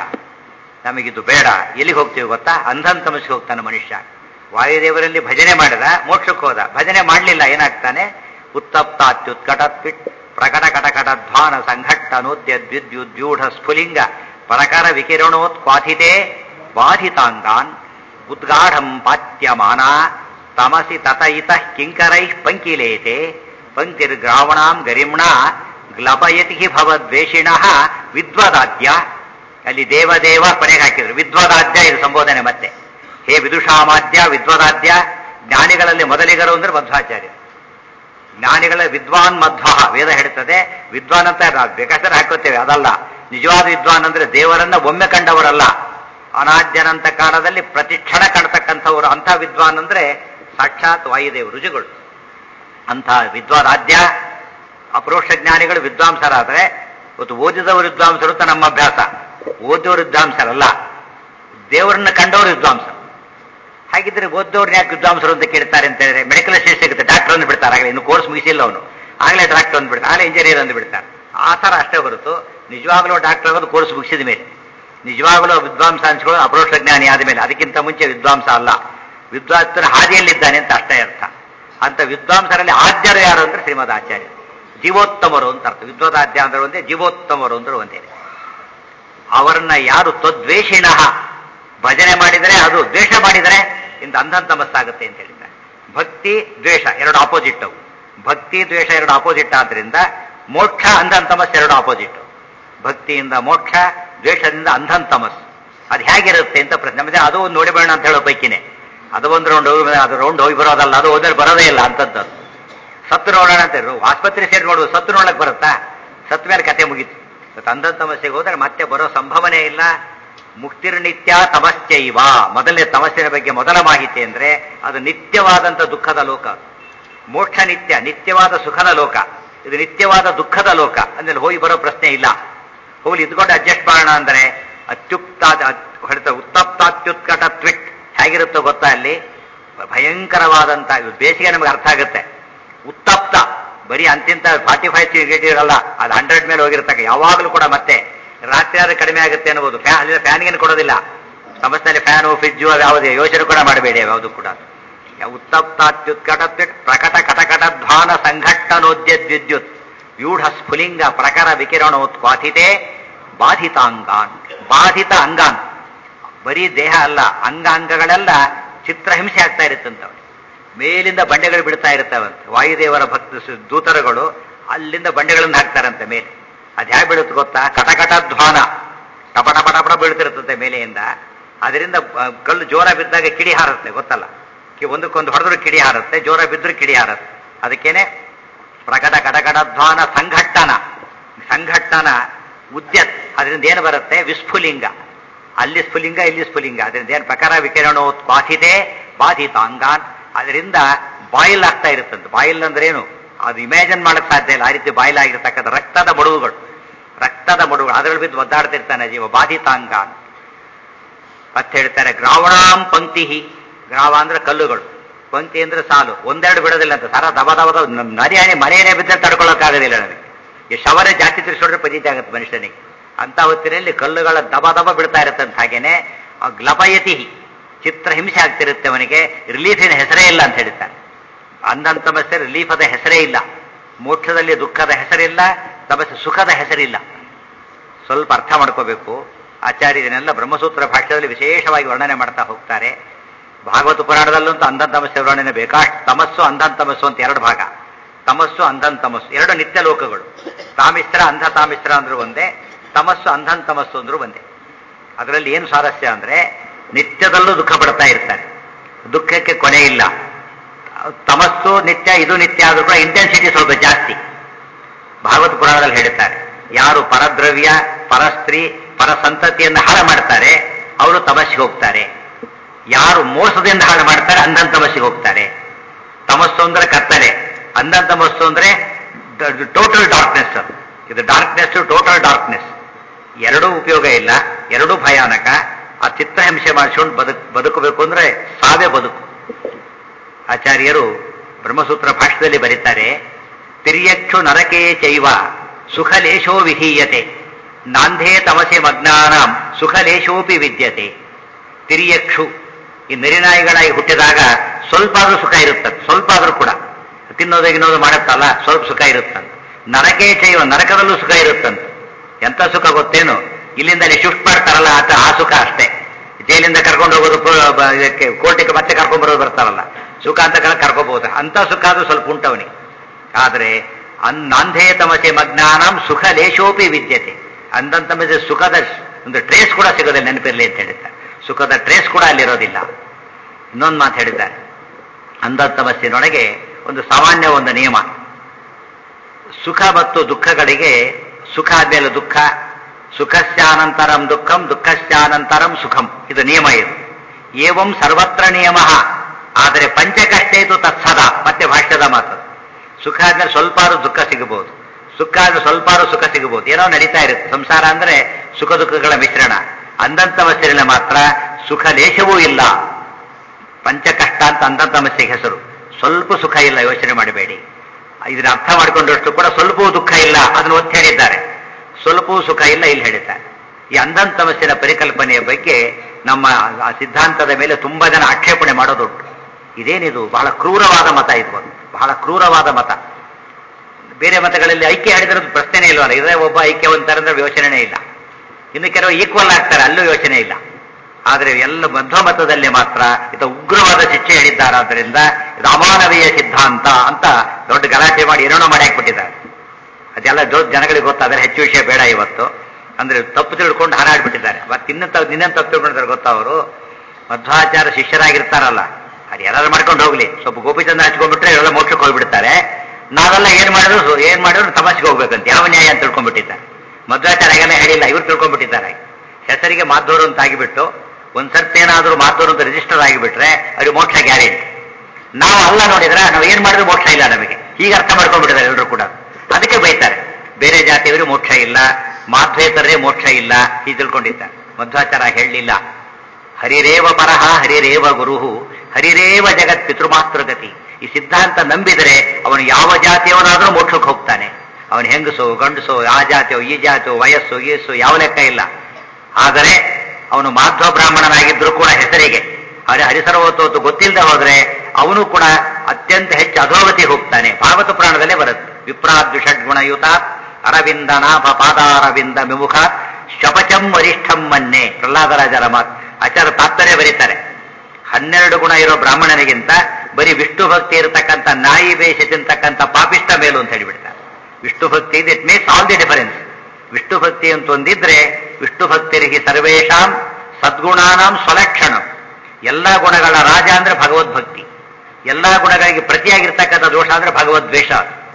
ನಮಗಿದು ಬೇಡ ಎಲ್ಲಿಗೆ ಹೋಗ್ತೀವಿ ಗೊತ್ತಾ ಅಂಧನ್ ತಮಸ್ಗೆ ಹೋಗ್ತಾನೆ ಮನುಷ್ಯ ವಾಯುದೇವರಲ್ಲಿ ಭಜನೆ ಮಾಡಿದ ಮೋಕ್ಷಕ್ಕೆ ಹೋದ ಭಜನೆ ಮಾಡಲಿಲ್ಲ ಏನಾಗ್ತಾನೆ ಉತ್ತಪ್ತ ಅತ್ಯುತ್ಕಟತ್ಪಿಟ್ ಪ್ರಕಟ ಕಟಕಟ ಧ್ವಾನ ಸಂಘಟ್ಟ ನೋದ್ಯ ದ್ವಿದ್ಯುದ್ಯೂಢ ಸ್ಫುಲಿಂಗ ಪರಕರ ವಿಕಿರಣೋತ್ಕ್ವಾಥಿತೆ ಬಾಧಿತಾಂಗಾನ್ ಉದ್ಗಾಢಂ ಪಾತ್ಯಮಾನ ತಮಸಿ ತತಯಿತ ಕಿಂಕರೈ ಪಂಕಿಲೇತೆ ಪಂಕ್ತಿರ್ಗ್ರಾವಣಾಂ ಗರಿಮ್ಣ ಗ್ಲಪಯತಿ ಭವದ್ವೇಷಿಣ ವಿದ್ವದಾದ್ಯ ಅಲ್ಲಿ ದೇವದೇವ ಕೊನೆಗೆ ಹಾಕಿದ್ರು ವಿದ್ವದಾದ್ಯ ಇದು ಸಂಬೋಧನೆ ಮತ್ತೆ ಹೇ ವಿದುಷಾಮಾದ್ಯ ವಿದ್ವದಾದ್ಯ ಜ್ಞಾನಿಗಳಲ್ಲಿ ಮೊದಲಿಗರು ಅಂದ್ರೆ ಮಧ್ವಾಚಾರ್ಯ ಜ್ಞಾನಿಗಳ ವಿದ್ವಾನ್ ಮಧ್ವ ವೇದ ಹೇಳ್ತದೆ ವಿದ್ವಾನ್ ಅಂತ ನಾವು ಬೇಕಾದ್ರೆ ಹಾಕೋತೇವೆ ಅದಲ್ಲ ನಿಜವಾದ ವಿದ್ವಾನ್ ಅಂದ್ರೆ ದೇವರನ್ನ ಒಮ್ಮೆ ಕಂಡವರಲ್ಲ ಅನಾದ್ಯನಂತ ಕಾಲದಲ್ಲಿ ಪ್ರತಿ ಕ್ಷಣ ಕಾಣ್ತಕ್ಕಂಥವ್ರು ಅಂಥ ವಿದ್ವಾನ್ ಅಂದ್ರೆ ಸಾಕ್ಷಾತ್ ವಾಯುದೇವ ರುಜುಗಳು ಅಂಥ ವಿದ್ವಾದಾದ್ಯ ಅಪರೋಕ್ಷ ಜ್ಞಾನಿಗಳು ವಿದ್ವಾಂಸರಾದ್ರೆ ಇವತ್ತು ಓದಿದವರು ವಿದ್ವಾಂಸರು ಅಂತ ನಮ್ಮ ಅಭ್ಯಾಸ ಓದಿದವರು ವಿದ್ವಾಂಸರಲ್ಲ ದೇವರನ್ನ ಕಂಡವರು ವಿದ್ವಾಂಸರು ಹಾಗಿದ್ರೆ ಓದ್ದವ್ರನ್ನ ಯಾಕೆ ವಿದ್ವಾಂಸರು ಅಂತ ಕೇಳ್ತಾರೆ ಅಂತ ಹೇಳಿದ್ರೆ ಮೆಡಿಕಲ್ ಸ್ಟೇಜ್ ಸಿಗುತ್ತೆ ಡಾಕ್ಟರ್ ಅಂದು ಬಿಡ್ತಾರೆ ಆಗಲೇ ಇನ್ನು ಕೋರ್ಸ್ ಮುಗಿಸಿಲ್ಲ ಅವನು ಆಗಲೇ ಡಾಕ್ಟರ್ ಅಂದು ಬಿಡ್ತಾರೆ ಆಗಲೇ ಇಂಜಿನಿಯರ್ ಅಂದು ಬಿಡ್ತಾರೆ ಆ ಥರ ಅಷ್ಟೇ ಹೊರತು ನಿಜವಾಗ್ಲೂ ಡಾಕ್ಟರ್ ಆಗೋದು ಕೋರ್ಸ್ ಮುಗಿಸಿದ ಮೇಲೆ ನಿಜವಾಗಲೂ ವಿದ್ವಾಂಸ ಅನ್ಸ್ಕೊಳ್ಳೋದು ಅಪರೋಕ್ಷ ಜ್ಞಾನಿ ಆದ ಮೇಲೆ ಅದಕ್ಕಿಂತ ಮುಂಚೆ ವಿದ್ವಾಂಸ ಅಲ್ಲ ವಿದ್ವಾಂಸರ ಹಾದಿಯಲ್ಲಿದ್ದಾನೆ ಅಂತ ಅಷ್ಟೇ ಅರ್ಥ ಅಂತ ವಿದ್ವಾಂಸರಲ್ಲಿ ಆದ್ಯರು ಯಾರು ಅಂದ್ರೆ ಶ್ರೀಮದ್ ಆಚಾರ್ಯ ಜೀವೋತ್ತಮರು ಅಂತ ಅರ್ಥ ವಿದ್ವದಾದ್ಯ ಅಂದ್ರೆ ಒಂದೇ ಜೀವೋತ್ತಮರು ಅಂದ್ರೆ ಒಂದೇ ಅವರನ್ನ ಯಾರು ತದ್ವೇಷಿಣ ಭಜನೆ ಮಾಡಿದರೆ ಅದು ದ್ವೇಷ ಮಾಡಿದರೆ ಇಂದ ಅಂಧನ್ ತಮಸ್ಸಾಗುತ್ತೆ ಅಂತ ಹೇಳಿದ್ದಾರೆ ಭಕ್ತಿ ದ್ವೇಷ ಎರಡು ಆಪೋಸಿಟ್ ಅವು ಭಕ್ತಿ ದ್ವೇಷ ಎರಡು ಆಪೋಸಿಟ್ ಆದ್ರಿಂದ ಮೋಕ್ಷ ಅಂಧನ್ ತಮಸ್ ಎರಡು ಆಪೋಸಿಟ್ ಭಕ್ತಿಯಿಂದ ಮೋಕ್ಷ ದ್ವೇಷದಿಂದ ಅಂಧನ್ ತಮಸ್ ಅದು ಹೇಗಿರುತ್ತೆ ಅಂತ ಪ್ರಶ್ನೆ ಮತ್ತೆ ಅದು ಒಂದು ನೋಡಿ ಬೇಡ ಅಂತ ಹೇಳೋ ಪೈಕಿನೇ ಅದು ಒಂದು ರೌಂಡ್ ಹೋಗಿ ಅದು ರೌಂಡ್ ಹೋಗಿ ಬರೋದಲ್ಲ ಅದು ಹೋದ್ರೆ ಬರೋದೇ ಇಲ್ಲ ಅಂತದ್ದು ಸತ್ತು ನೋಡೋಣ ಅಂತ ಇರು. ಆಸ್ಪತ್ರೆ ಸೇರಿ ನೋಡುವುದು ಸತ್ತು ನೋಡಕ್ ಬರುತ್ತಾ ಸತ್ತ ಮೇಲೆ ಕತೆ ಮುಗೀತು ಇವತ್ತು ಅಂಧನ್ ತಮಸ್ಸೆಗೆ ಹೋದ್ರೆ ಮತ್ತೆ ಬರೋ ಸಂಭವನೆ ಇಲ್ಲ ಮುಕ್ತಿರ್ನಿತ್ಯ ತಮಸ್ಯೈವ ಮೊದಲನೇ ತಮಸ್ಸಿನ ಬಗ್ಗೆ ಮೊದಲ ಮಾಹಿತಿ ಅಂದ್ರೆ ಅದು ನಿತ್ಯವಾದಂಥ ದುಃಖದ ಲೋಕ ಮೋಕ್ಷ ನಿತ್ಯ ನಿತ್ಯವಾದ ಸುಖದ ಲೋಕ ಇದು ನಿತ್ಯವಾದ ದುಃಖದ ಲೋಕ ಅಂದ್ರೆ ಹೋಗಿ ಬರೋ ಪ್ರಶ್ನೆ ಇಲ್ಲ ಹೋಗಿ ಇದ್ಕೊಂಡು ಅಡ್ಜಸ್ಟ್ ಮಾಡೋಣ ಅಂದ್ರೆ ಅತ್ಯುಕ್ತ ಹೊಡೆತ ಉತ್ತಪ್ತಾತ್ಯುತ್ಕಟ ಟ್ವಿಟ್ ಹೇಗಿರುತ್ತೋ ಗೊತ್ತಾ ಅಲ್ಲಿ ಭಯಂಕರವಾದಂತ ಇದು ಬೇಸಿಗೆ ನಮಗೆ ಅರ್ಥ ಆಗುತ್ತೆ ಉತ್ತಪ್ತ ಬರೀ ಅಂತಿಂತ ಫಾರ್ಟಿ ಫೈವ್ ಡಿಗ್ರಿ ಇರಲ್ಲ ಅದು ಹಂಡ್ರೆಡ್ ಮೇಲೆ ಹೋಗಿರ್ತಕ್ಕ ಯಾವಾಗಲೂ ಕೂಡ ಮತ್ತೆ ರಾತ್ರಿ ಆದ್ರೆ ಕಡಿಮೆ ಆಗುತ್ತೆ ಅನ್ನಬಹುದು ಫ್ಯಾನ್ ಅಲ್ಲಿ ಫ್ಯಾನ್ಗೇನು ಕೊಡೋದಿಲ್ಲ ಸಮಸ್ಯೆಯಲ್ಲಿ ಫ್ಯಾನು ಫ್ರಿಜ್ಜು ಅದು ಯಾವುದೇ ಯೋಚನೆ ಕೂಡ ಮಾಡಬೇಡಿ ಯಾವುದು ಕೂಡ ಉತ್ತಪ್ತಾತ್ಯುತ್ಕಟ ಪ್ರಕಟ ಕಟಕಟ ಧ್ವಾನ ಸಂಘಟ್ಟನೋದ್ಯದ್ ವಿದ್ಯುತ್ ವ್ಯೂಢ ಸ್ಫುಲಿಂಗ ಪ್ರಕರ ವಿಕಿರಣೋತ್ಪಾತಿತೆ ಬಾಧಿತಾಂಗಾನ್ ಬಾಧಿತ ಅಂಗಾನ್ ಬರೀ ದೇಹ ಅಲ್ಲ ಅಂಗಾಂಗಗಳೆಲ್ಲ ಚಿತ್ರಹಿಂಸೆ ಆಗ್ತಾ ಇರುತ್ತಂತವ್ರು ಮೇಲಿಂದ ಬಂಡೆಗಳು ಬಿಡ್ತಾ ಇರ್ತಾವಂತೆ ವಾಯುದೇವರ ಭಕ್ತ ಸು- ದೂತರುಗಳು ಅಲ್ಲಿಂದ ಬಂಡೆಗಳನ್ನು ಹಾಕ್ತಾರಂತೆ ಮೇಲೆ ಅದು ಹೇಗೆ ಬೀಳುತ್ತೆ ಗೊತ್ತಾ ಕಟಕಟ ಧ್ವಾನ ಟಪ ಟಪ ಟಪ ಬೀಳ್ತಿರ್ತಂತೆ ಮೇಲೆಯಿಂದ ಅದರಿಂದ ಆ, ಕಲ್ಲು ಜೋರ ಬಿದ್ದಾಗ ಕಿಡಿ ಹಾರುತ್ತೆ ಗೊತ್ತಲ್ಲ ಕಿ- ಒಂದಕ್ಕೊಂದು ಹೊಡೆದ್ರು ಕಿಡಿ ಹಾರುತ್ತೆ ಜೋರ ಬಿದ್ದರೂ ಕಿಡಿ ಹಾರುತ್ತೆ ಅದಕ್ಕೇನೆ ಪ್ರಕಟ ಕಟಕಟ ಧ್ವಾನ ಸಂಘಟ್ಟನ ಸಂಘಟ್ಟನ ಉದ್ಯತ್ ಅದರಿಂದ ಏನು ಬರುತ್ತೆ ವಿಸ್ಫುಲಿಂಗ ಅಲ್ಲಿ ಸ್ಫುಲಿಂಗ ಇಲ್ಲಿ ಸ್ಫುಲಿಂಗ ಅದರಿಂದ ಏನು ಪ್ರಕಾರ ವಿಕಿರಣೋತ್ಪಾತಿತೆ ಬಾಧಿತಾಂಗಾನ್ ಅದರಿಂದ ಬಾಯಿಲ್ ಆಗ್ತಾ ಇರುತ್ತಂತೆ ಬಾಯಿಲ್ ಅಂದ್ರೆ ಏನು ಅದು ಇಮ್ಯಾಜಿನ್ ಮಾಡಕ್ ಸಾಧ್ಯ ಇಲ್ಲ ಆ ರೀತಿ ಬಾಯಿಲ್ ಆಗಿರ್ತಕ್ಕಂಥ ರಕ್ತದ ಮಡುವುಗಳು ರಕ್ತದ ಮಡುಗಳು ಅದರಲ್ಲಿ ಬಿದ್ದು ಒದ್ದಾಡ್ತಿರ್ತಾನೆ ಜೀವ ಬಾಧಿತಾಂಗಾನ್ ಮತ್ತೆ ಹೇಳ್ತಾರೆ ಗ್ರಾವಣಾಂ ಪಂಕ್ತಿ ಗ್ರಾವ ಅಂದ್ರೆ ಕಲ್ಲುಗಳು ಪಂಕ್ತಿ ಅಂದ್ರೆ ಸಾಲು ಒಂದೆರಡು ಬಿಡೋದಿಲ್ಲ ಅಂತ ಸಾರ ದಬ ದಬ ದಬ ನಮ್ ನದಿ ಹಣಿ ಮನೆಯೇ ಬಿದ್ದರೆ ತಡ್ಕೊಳ್ಳೋಕ್ಕಾಗೋದಿಲ್ಲ ನಮಗೆ ಈ ಶವರೇ ಜಾಸ್ತಿ ತಿರ್ಸೋಡ್ರೆ ಪಜಿತ ಆಗುತ್ತೆ ಮನುಷ್ಯನಿಗೆ ಅಂತ ಹೊತ್ತಿನಲ್ಲಿ ಕಲ್ಲುಗಳ ದಬ ದಬ ಬಿಡ್ತಾ ಇರುತ್ತಂತ ಹಾಗೇನೆ ಆ ಗ್ಲಪಯತಿ ಚಿತ್ರ ಹಿಂಸೆ ಆಗ್ತಿರುತ್ತೆ ಅವನಿಗೆ ರಿಲೀಫಿನ ಹೆಸರೇ ಇಲ್ಲ ಅಂತ ಹೇಳ್ತಾನೆ ಅಂಧನ್ ತಮಸ್ಸೆ ರಿಲೀಫದ ಹೆಸರೇ ಇಲ್ಲ ಮೋಕ್ಷದಲ್ಲಿ ದುಃಖದ ಹೆಸರಿಲ್ಲ ತಮಸ್ಸೆ ಸುಖದ ಹೆಸರಿಲ್ಲ ಸ್ವಲ್ಪ ಅರ್ಥ ಮಾಡ್ಕೋಬೇಕು ಆಚಾರ್ಯರನ್ನೆಲ್ಲ ಬ್ರಹ್ಮಸೂತ್ರ ಭಾಷ್ಯದಲ್ಲಿ ವಿಶೇಷವಾಗಿ ವರ್ಣನೆ ಮಾಡ್ತಾ ಹೋಗ್ತಾರೆ ಭಾಗವತ ಪುರಾಣದಲ್ಲಂತೂ ಅಂಧನ್ ತಮಸ್ಸೆ ವರ್ಣನೆ ಬೇಕಾಷ್ಟು ತಮಸ್ಸು ಅಂಧನ್ ತಮಸ್ಸು ಅಂತ ಎರಡು ಭಾಗ ತಮಸ್ಸು ಅಂಧನ್ ತಮಸ್ಸು ಎರಡು ನಿತ್ಯ ಲೋಕಗಳು ತಾಮಿಸ್ತ್ರ ಅಂಧ ತಾಮಿಸ್ತ್ರ ಅಂದ್ರೂ ಒಂದೇ ತಮಸ್ಸು ಅಂಧನ್ ತಮಸ್ಸು ಅಂದ್ರೂ ಒಂದೇ ಅದರಲ್ಲಿ ಏನು ಸ್ವಾರಸ್ಯ ಅಂದ್ರೆ ನಿತ್ಯದಲ್ಲೂ ದುಃಖ ಪಡ್ತಾ ಇರ್ತಾರೆ ದುಃಖಕ್ಕೆ ಕೊನೆ ಇಲ್ಲ ತಮಸ್ಸು ನಿತ್ಯ ಇದು ನಿತ್ಯ ಆದ್ರೂ ಕೂಡ ಇಂಟೆನ್ಸಿಟಿ ಸ್ವಲ್ಪ ಜಾಸ್ತಿ ಭಾಗವತ ಪುರಾಣದಲ್ಲಿ ಹೇಳುತ್ತಾರೆ ಯಾರು ಪರದ್ರವ್ಯ ಪರಸ್ತ್ರೀ ಪರ ಸಂತತಿಯನ್ನು ಹಾಳು ಮಾಡ್ತಾರೆ ಅವರು ತಮಸ್ಸಿಗೆ ಹೋಗ್ತಾರೆ ಯಾರು ಮೋಸದಿಂದ ಹಾಳು ಮಾಡ್ತಾರೆ ಅಂಧನ್ ತಮಸ್ಸಿಗೆ ಹೋಗ್ತಾರೆ ತಮಸ್ಸು ಅಂದ್ರೆ ಕತ್ತಲೆ ಅಂಧನ್ ತಮಸ್ಸು ಅಂದ್ರೆ ಟೋಟಲ್ ಡಾರ್ಕ್ನೆಸ್ ಇದು ಡಾರ್ಕ್ನೆಸ್ ಟೋಟಲ್ ಡಾರ್ಕ್ನೆಸ್ ಎರಡೂ ಉಪಯೋಗ ಇಲ್ಲ ಎರಡೂ ಭಯಾನಕ ಆ ಚಿತ್ರಹಿಂಸೆ ಮಾಡಿಸ್ಕೊಂಡು ಬದುಕ್ ಬದುಕಬೇಕು ಅಂದ್ರೆ ಸಾವೇ ಬದುಕು ಆಚಾರ್ಯರು ಬ್ರಹ್ಮಸೂತ್ರ ಭಾಷ್ಯದಲ್ಲಿ ಬರೀತಾರೆ ತಿರ್ಯಕ್ಷು ನರಕೇ ಚೈವ ಸುಖಲೇಶೋ ವಿಧೀಯತೆ ನಾಂಧೇ ತಮಸೆ ಮಗ್ನಾನಾಂ ಸುಖಲೇಶೋಪಿ ವಿದ್ಯತೆ ತಿರಿಯಕ್ಷು ಈ ನರಿನಾಯಿಗಳಾಗಿ ಹುಟ್ಟಿದಾಗ ಸ್ವಲ್ಪ ಆದ್ರೂ ಸುಖ ಇರುತ್ತದೆ ಸ್ವಲ್ಪ ಆದ್ರೂ ಕೂಡ ತಿನ್ನೋದು ಗಿನ್ನೋದು ಮಾಡುತ್ತಲ್ಲ ಸ್ವಲ್ಪ ಸುಖ ಇರುತ್ತಂತೆ ನರಕೇ ಚೈವ ನರಕದಲ್ಲೂ ಸುಖ ಇರುತ್ತಂತೆ ಎಂತ ಸುಖ ಗೊತ್ತೇನು ಇಲ್ಲಿಂದ ಅಲ್ಲಿ ಶಿಫ್ಟ್ ಮಾಡ್ತಾರಲ್ಲ ಆತ ಆ ಸುಖ ಅಷ್ಟೇ ಜೈಲಿಂದ ಕರ್ಕೊಂಡು ಹೋಗೋದು ಪೊ- ಬ- ಇದಕ್ಕೆ ಕೋರ್ಟಿಗೆ ಮತ್ತೆ ಕರ್ಕೊಂಡ್ ಬರೋದು ಬರ್ತಾರಲ್ಲ ಸುಖ ಅಂತ ಕರ್ಕೋಬಹುದು ಅಂತ ಸುಖ ಅದು ಸ್ವಲ್ಪ ಉಂಟವನಿಗೆ ಆದ್ರೆ ಅನ್ ನಾಂಧೇ ತಮಸೆ ಮಜ್ಞಾನಂ ಸುಖ ಲೇಶೋಪಿ ವಿದ್ಯತೆ ಅಂದಂತಮೇಲೆ ಸುಖದ ಒಂದು ಟ್ರೇಸ್ ಕೂಡ ಸಿಗೋದಿಲ್ಲ ನೆನಪಿರಲಿ ಅಂತ ಹೇಳಿದ್ದಾರೆ ಸುಖದ ಟ್ರೇಸ್ ಕೂಡ ಅಲ್ಲಿರೋದಿಲ್ಲ ಇನ್ನೊಂದು ಮಾತು ಹೇಳಿದ್ದಾರೆ ಅಂಧ ತಮಸ್ಸಿನೊಳಗೆ ಒಂದು ಸಾಮಾನ್ಯ ಒಂದು ನಿಯಮ ಸುಖ ಮತ್ತು ದುಃಖಗಳಿಗೆ ಸುಖ ಆದ್ಮೇಲೆ ದುಃಖ ಸುಖಸ್ಯಾನಂತರಂ ದುಃಖಂ ದುಃಖಸ್ಯಾನಂತರಂ ಸುಖಂ ಇದು ನಿಯಮ ಇದು ಏವಂ ಸರ್ವತ್ರ ನಿಯಮ ಆದರೆ ಪಂಚಕಷ್ಟೇತು ತತ್ಸದ ಮತ್ತೆ ಭಾಷ್ಯದ ಮಾತು ಸುಖ ಆದ್ಮೇಲೆ ಸ್ವಲ್ಪ ದುಃಖ ಸಿಗಬಹುದು ಸುಖ ಆದ್ರೆ ಸ್ವಲ್ಪ ಸುಖ ಸಿಗಬಹುದು ಏನೋ ನಡೀತಾ ಇರುತ್ತೆ ಸಂಸಾರ ಅಂದ್ರೆ ಸುಖ ದುಃಖಗಳ ಮಿಶ್ರಣ ಅಂದಂತಮಸ್ಸಿನಲ್ಲಿ ಮಾತ್ರ ಸುಖ ಲೇಶವೂ ಇಲ್ಲ ಪಂಚಕಷ್ಟ ಅಂತ ಅಂದಂತಮಸ್ಸಿಗೆ ಹೆಸರು ಸ್ವಲ್ಪ ಸುಖ ಇಲ್ಲ ಯೋಚನೆ ಮಾಡಬೇಡಿ ಇದನ್ನ ಅರ್ಥ ಮಾಡಿಕೊಂಡಷ್ಟು ಕೂಡ ಸ್ವಲ್ಪವೂ ದುಃಖ ಇಲ್ಲ ಅದನ್ನು ಒತ್ತಿ ಹೇಳಿದ್ದಾರೆ ಸ್ವಲ್ಪವೂ ಸುಖ ಇಲ್ಲ ಇಲ್ಲಿ ಹೇಳಿದ್ದಾರೆ ಈ ಅಂಧಂತಮಸ್ಸಿನ ಪರಿಕಲ್ಪನೆಯ ಬಗ್ಗೆ ನಮ್ಮ ಆ ಸಿದ್ಧಾಂತದ ಮೇಲೆ ತುಂಬಾ ಜನ ಆಕ್ಷೇಪಣೆ ಮಾಡೋದುಂಟು ಇದೇನಿದು ಬಹಳ ಕ್ರೂರವಾದ ಮತ ಇದು ಒಂದು. ಬಹಳ ಕ್ರೂರವಾದ ಮತ ಬೇರೆ ಮತಗಳಲ್ಲಿ ಐಕ್ಯ ಹೇಳಿದ್ರೆ ಪ್ರಶ್ನೆನೇ ಇಲ್ವಲ್ಲ ಇದೇ ಒಬ್ಬ ಐಕ್ಯವಂತರಂದ್ರೆ ಯೋಚನೆ ಇಲ್ಲ ಇನ್ನು ಕೆಲವು ಈಕ್ವಲ್ ಆಗ್ತಾರೆ ಅಲ್ಲೂ ಯೋಚನೆ ಇಲ್ಲ ಆದರೆ ಎಲ್ಲ ಮಧ್ವ ಮತದಲ್ಲಿ ಮಾತ್ರ ಇದು ಉಗ್ರವಾದ ಶಿಕ್ಷೆ ಹೇಳಿದ್ದಾರಾದ್ರಿಂದ ಇದು ಅಮಾನವೀಯ ಸಿದ್ಧಾಂತ ಅಂತ ದೊಡ್ಡ ಗಲಾಟೆ ಮಾಡಿ ಏನೇನೋ ಮಾಡಿ ಹಾಕ್ಬಿಟ್ಟಿದ್ದಾರೆ ಅದೆಲ್ಲ ದೊಡ್ಡ ಜನಗಳಿಗೆ ಗೊತ್ತಾದ್ರೆ ಹೆಚ್ಚು ವಿಷಯ ಬೇಡ ಇವತ್ತು ಅಂದ್ರೆ ತಪ್ಪು ತಿಳ್ಕೊಂಡು ಹಾರಾಡ್ಬಿಟ್ಟಿದ್ದಾರೆ ಮತ್ತೆ ಇನ್ನ ಇನ್ನೇನು ತಪ್ಪು ತಿಳ್ಕೊಂಡಿದ್ದಾರೆ ಗೊತ್ತಾ ಅವರು ಮಧ್ವಾಚಾರ ಶಿಷ್ಯರಾಗಿರ್ತಾರಲ್ಲ ಅದು ಯಾರು ಮಾಡ್ಕೊಂಡು ಹೋಗ್ಲಿ ಸ್ವಲ್ಪ ಗೋಪಿಚಂದ್ರ ಹಚ್ಕೊಂಡ್ಬಿಟ್ರೆ ಎಲ್ಲ ಮೋಕ್ಷಕ್ಕೆ ಹೋಗ್ಬಿಡ್ತಾರೆ ನಾವೆಲ್ಲ ಏನ್ ಮಾಡಿದ್ರು ಏನ್ ಮಾಡಿದ್ರು ತಮಾಷೆಗೆ ಹೋಗ್ಬೇಕಂತ ಯಾವ ನ್ಯಾಯ ಅಂತ ತಿಳ್ಕೊಂಡ್ಬಿಟ್ಟಿದ್ದಾರೆ ಮಧ್ವಾಚಾರ ಹಾಗೆಲ್ಲ ಹೇಳಿಲ್ಲ ಇವ್ರು ತಿಳ್ಕೊಂಡ್ಬಿಟ್ಟಿದ್ದಾರೆ ಹೆಸರಿಗೆ ಮಾಧವರು ಅಂತ ಆಗಿಬಿಟ್ಟು ಒಂದ್ ಸರ್ತಿ ಏನಾದ್ರೂ ಮಾಧವರು ಅಂತ ರಿಜಿಸ್ಟರ್ ಆಗಿಬಿಟ್ರೆ ಅವ್ರಿಗೆ ಮೋಕ್ಷ ಗ್ಯಾರಂಟಿ ನಾವು ಅಲ್ಲ ನೋಡಿದ್ರೆ ನಾವು ಏನ್ ಮಾಡಿದ್ರು ಮೋಕ್ಷ ಇಲ್ಲ ನಮಗೆ ಈಗ ಅರ್ಥ ಮಾಡ್ಕೊಂಡ್ಬಿಟ್ಟಿದ್ದಾರೆ ಎಲ್ಲರೂ ಕೂಡ ಅದಕ್ಕೆ ಬೈತಾರೆ ಬೇರೆ ಜಾತಿಯವರು ಮೋಕ್ಷ ಇಲ್ಲ ಮಾಧ್ವೇತರೇ ಮೋಕ್ಷ ಇಲ್ಲ ಹೀಗೆ ತಿಳ್ಕೊಂಡಿದ್ದಾರೆ ಮಧ್ವಾಚಾರ ಹೇಳಲಿಲ್ಲ ಹರಿರೇವ ಪರಹ ಹರಿರೇವ ಗುರುಹು ಹರಿರೇವ ಜಗತ್ ಪಿತೃಮಾತೃಗತಿ ಈ ಸಿದ್ಧಾಂತ ನಂಬಿದರೆ ಅವನು ಯಾವ ಜಾತಿಯವನಾದ್ರೂ ಮೋಕ್ಷಕ್ಕೆ ಹೋಗ್ತಾನೆ ಅವನು ಹೆಂಗಸು ಗಂಡಸು ಆ ಜಾತಿಯೋ ಈ ಜಾತಿಯೋ ವಯಸ್ಸು ಗೀಸು ಯಾವ ಲೆಕ್ಕ ಇಲ್ಲ ಆದರೆ ಅವನು ಮಾಧ್ವ ಬ್ರಾಹ್ಮಣನಾಗಿದ್ರು ಕೂಡ ಹೆಸರಿಗೆ ಅವರ ಹರಿಸರ್ವತೋತ್ತು ಗೊತ್ತಿಲ್ಲದೆ ಹೋದ್ರೆ ಅವನು ಕೂಡ ಅತ್ಯಂತ ಹೆಚ್ಚು ಅಧೋಗತಿ ಹೋಗ್ತಾನೆ ಭಾಗವತ ಪುರಾಣದಲ್ಲೇ ಬರುತ್ತೆ ವಿಪ್ರಾದ್ವಿಷಡ್ ಗುಣಯುತ ಅರವಿಂದ ನಾಭ ಪಾದಾರವಿಂದ ವಿಮುಖ ಶಪಚಂ ವರಿಷ್ಠಂ ಮನ್ನೆ ಪ್ರಹ್ಲಾದರಾಜರ ಮಾತು ಆಚಾರ ತಾತ್ಪರ್ಯ ಬರೀತಾರೆ ಹನ್ನೆರಡು ಗುಣ ಇರೋ ಬ್ರಾಹ್ಮಣನಿಗಿಂತ ಬರೀ ವಿಷ್ಣು ಭಕ್ತಿ ಇರತಕ್ಕಂಥ ನಾಯಿ ಬೇಷ ತಿಂತಕ್ಕಂಥ ಪಾಪಿಷ್ಟ ಮೇಲು ಅಂತ ಹೇಳಿಬಿಡ್ತಾರೆ ವಿಷ್ಣು ಭಕ್ತಿ it makes all the difference Vishnu ಭಕ್ತಿ ಅಂತ ಒಂದಿದ್ರೆ ವಿಷ್ಣು ಭಕ್ತರಿಗೆ ಸರ್ವೇಶಾಂ ಸದ್ಗುಣಾನಾಂ ಸ್ವಲಕ್ಷಣಂ ಎಲ್ಲಾ ಗುಣಗಳ ರಾಜ ಅಂದ್ರೆ ಭಗವದ್ಭಕ್ತಿ ಎಲ್ಲಾ ಗುಣಗಳಿಗೆ ಪ್ರತಿಯಾಗಿರ್ತಕ್ಕಂಥ ದೋಷ ಅಂದ್ರೆ ಭಗವದ್ವೇಷ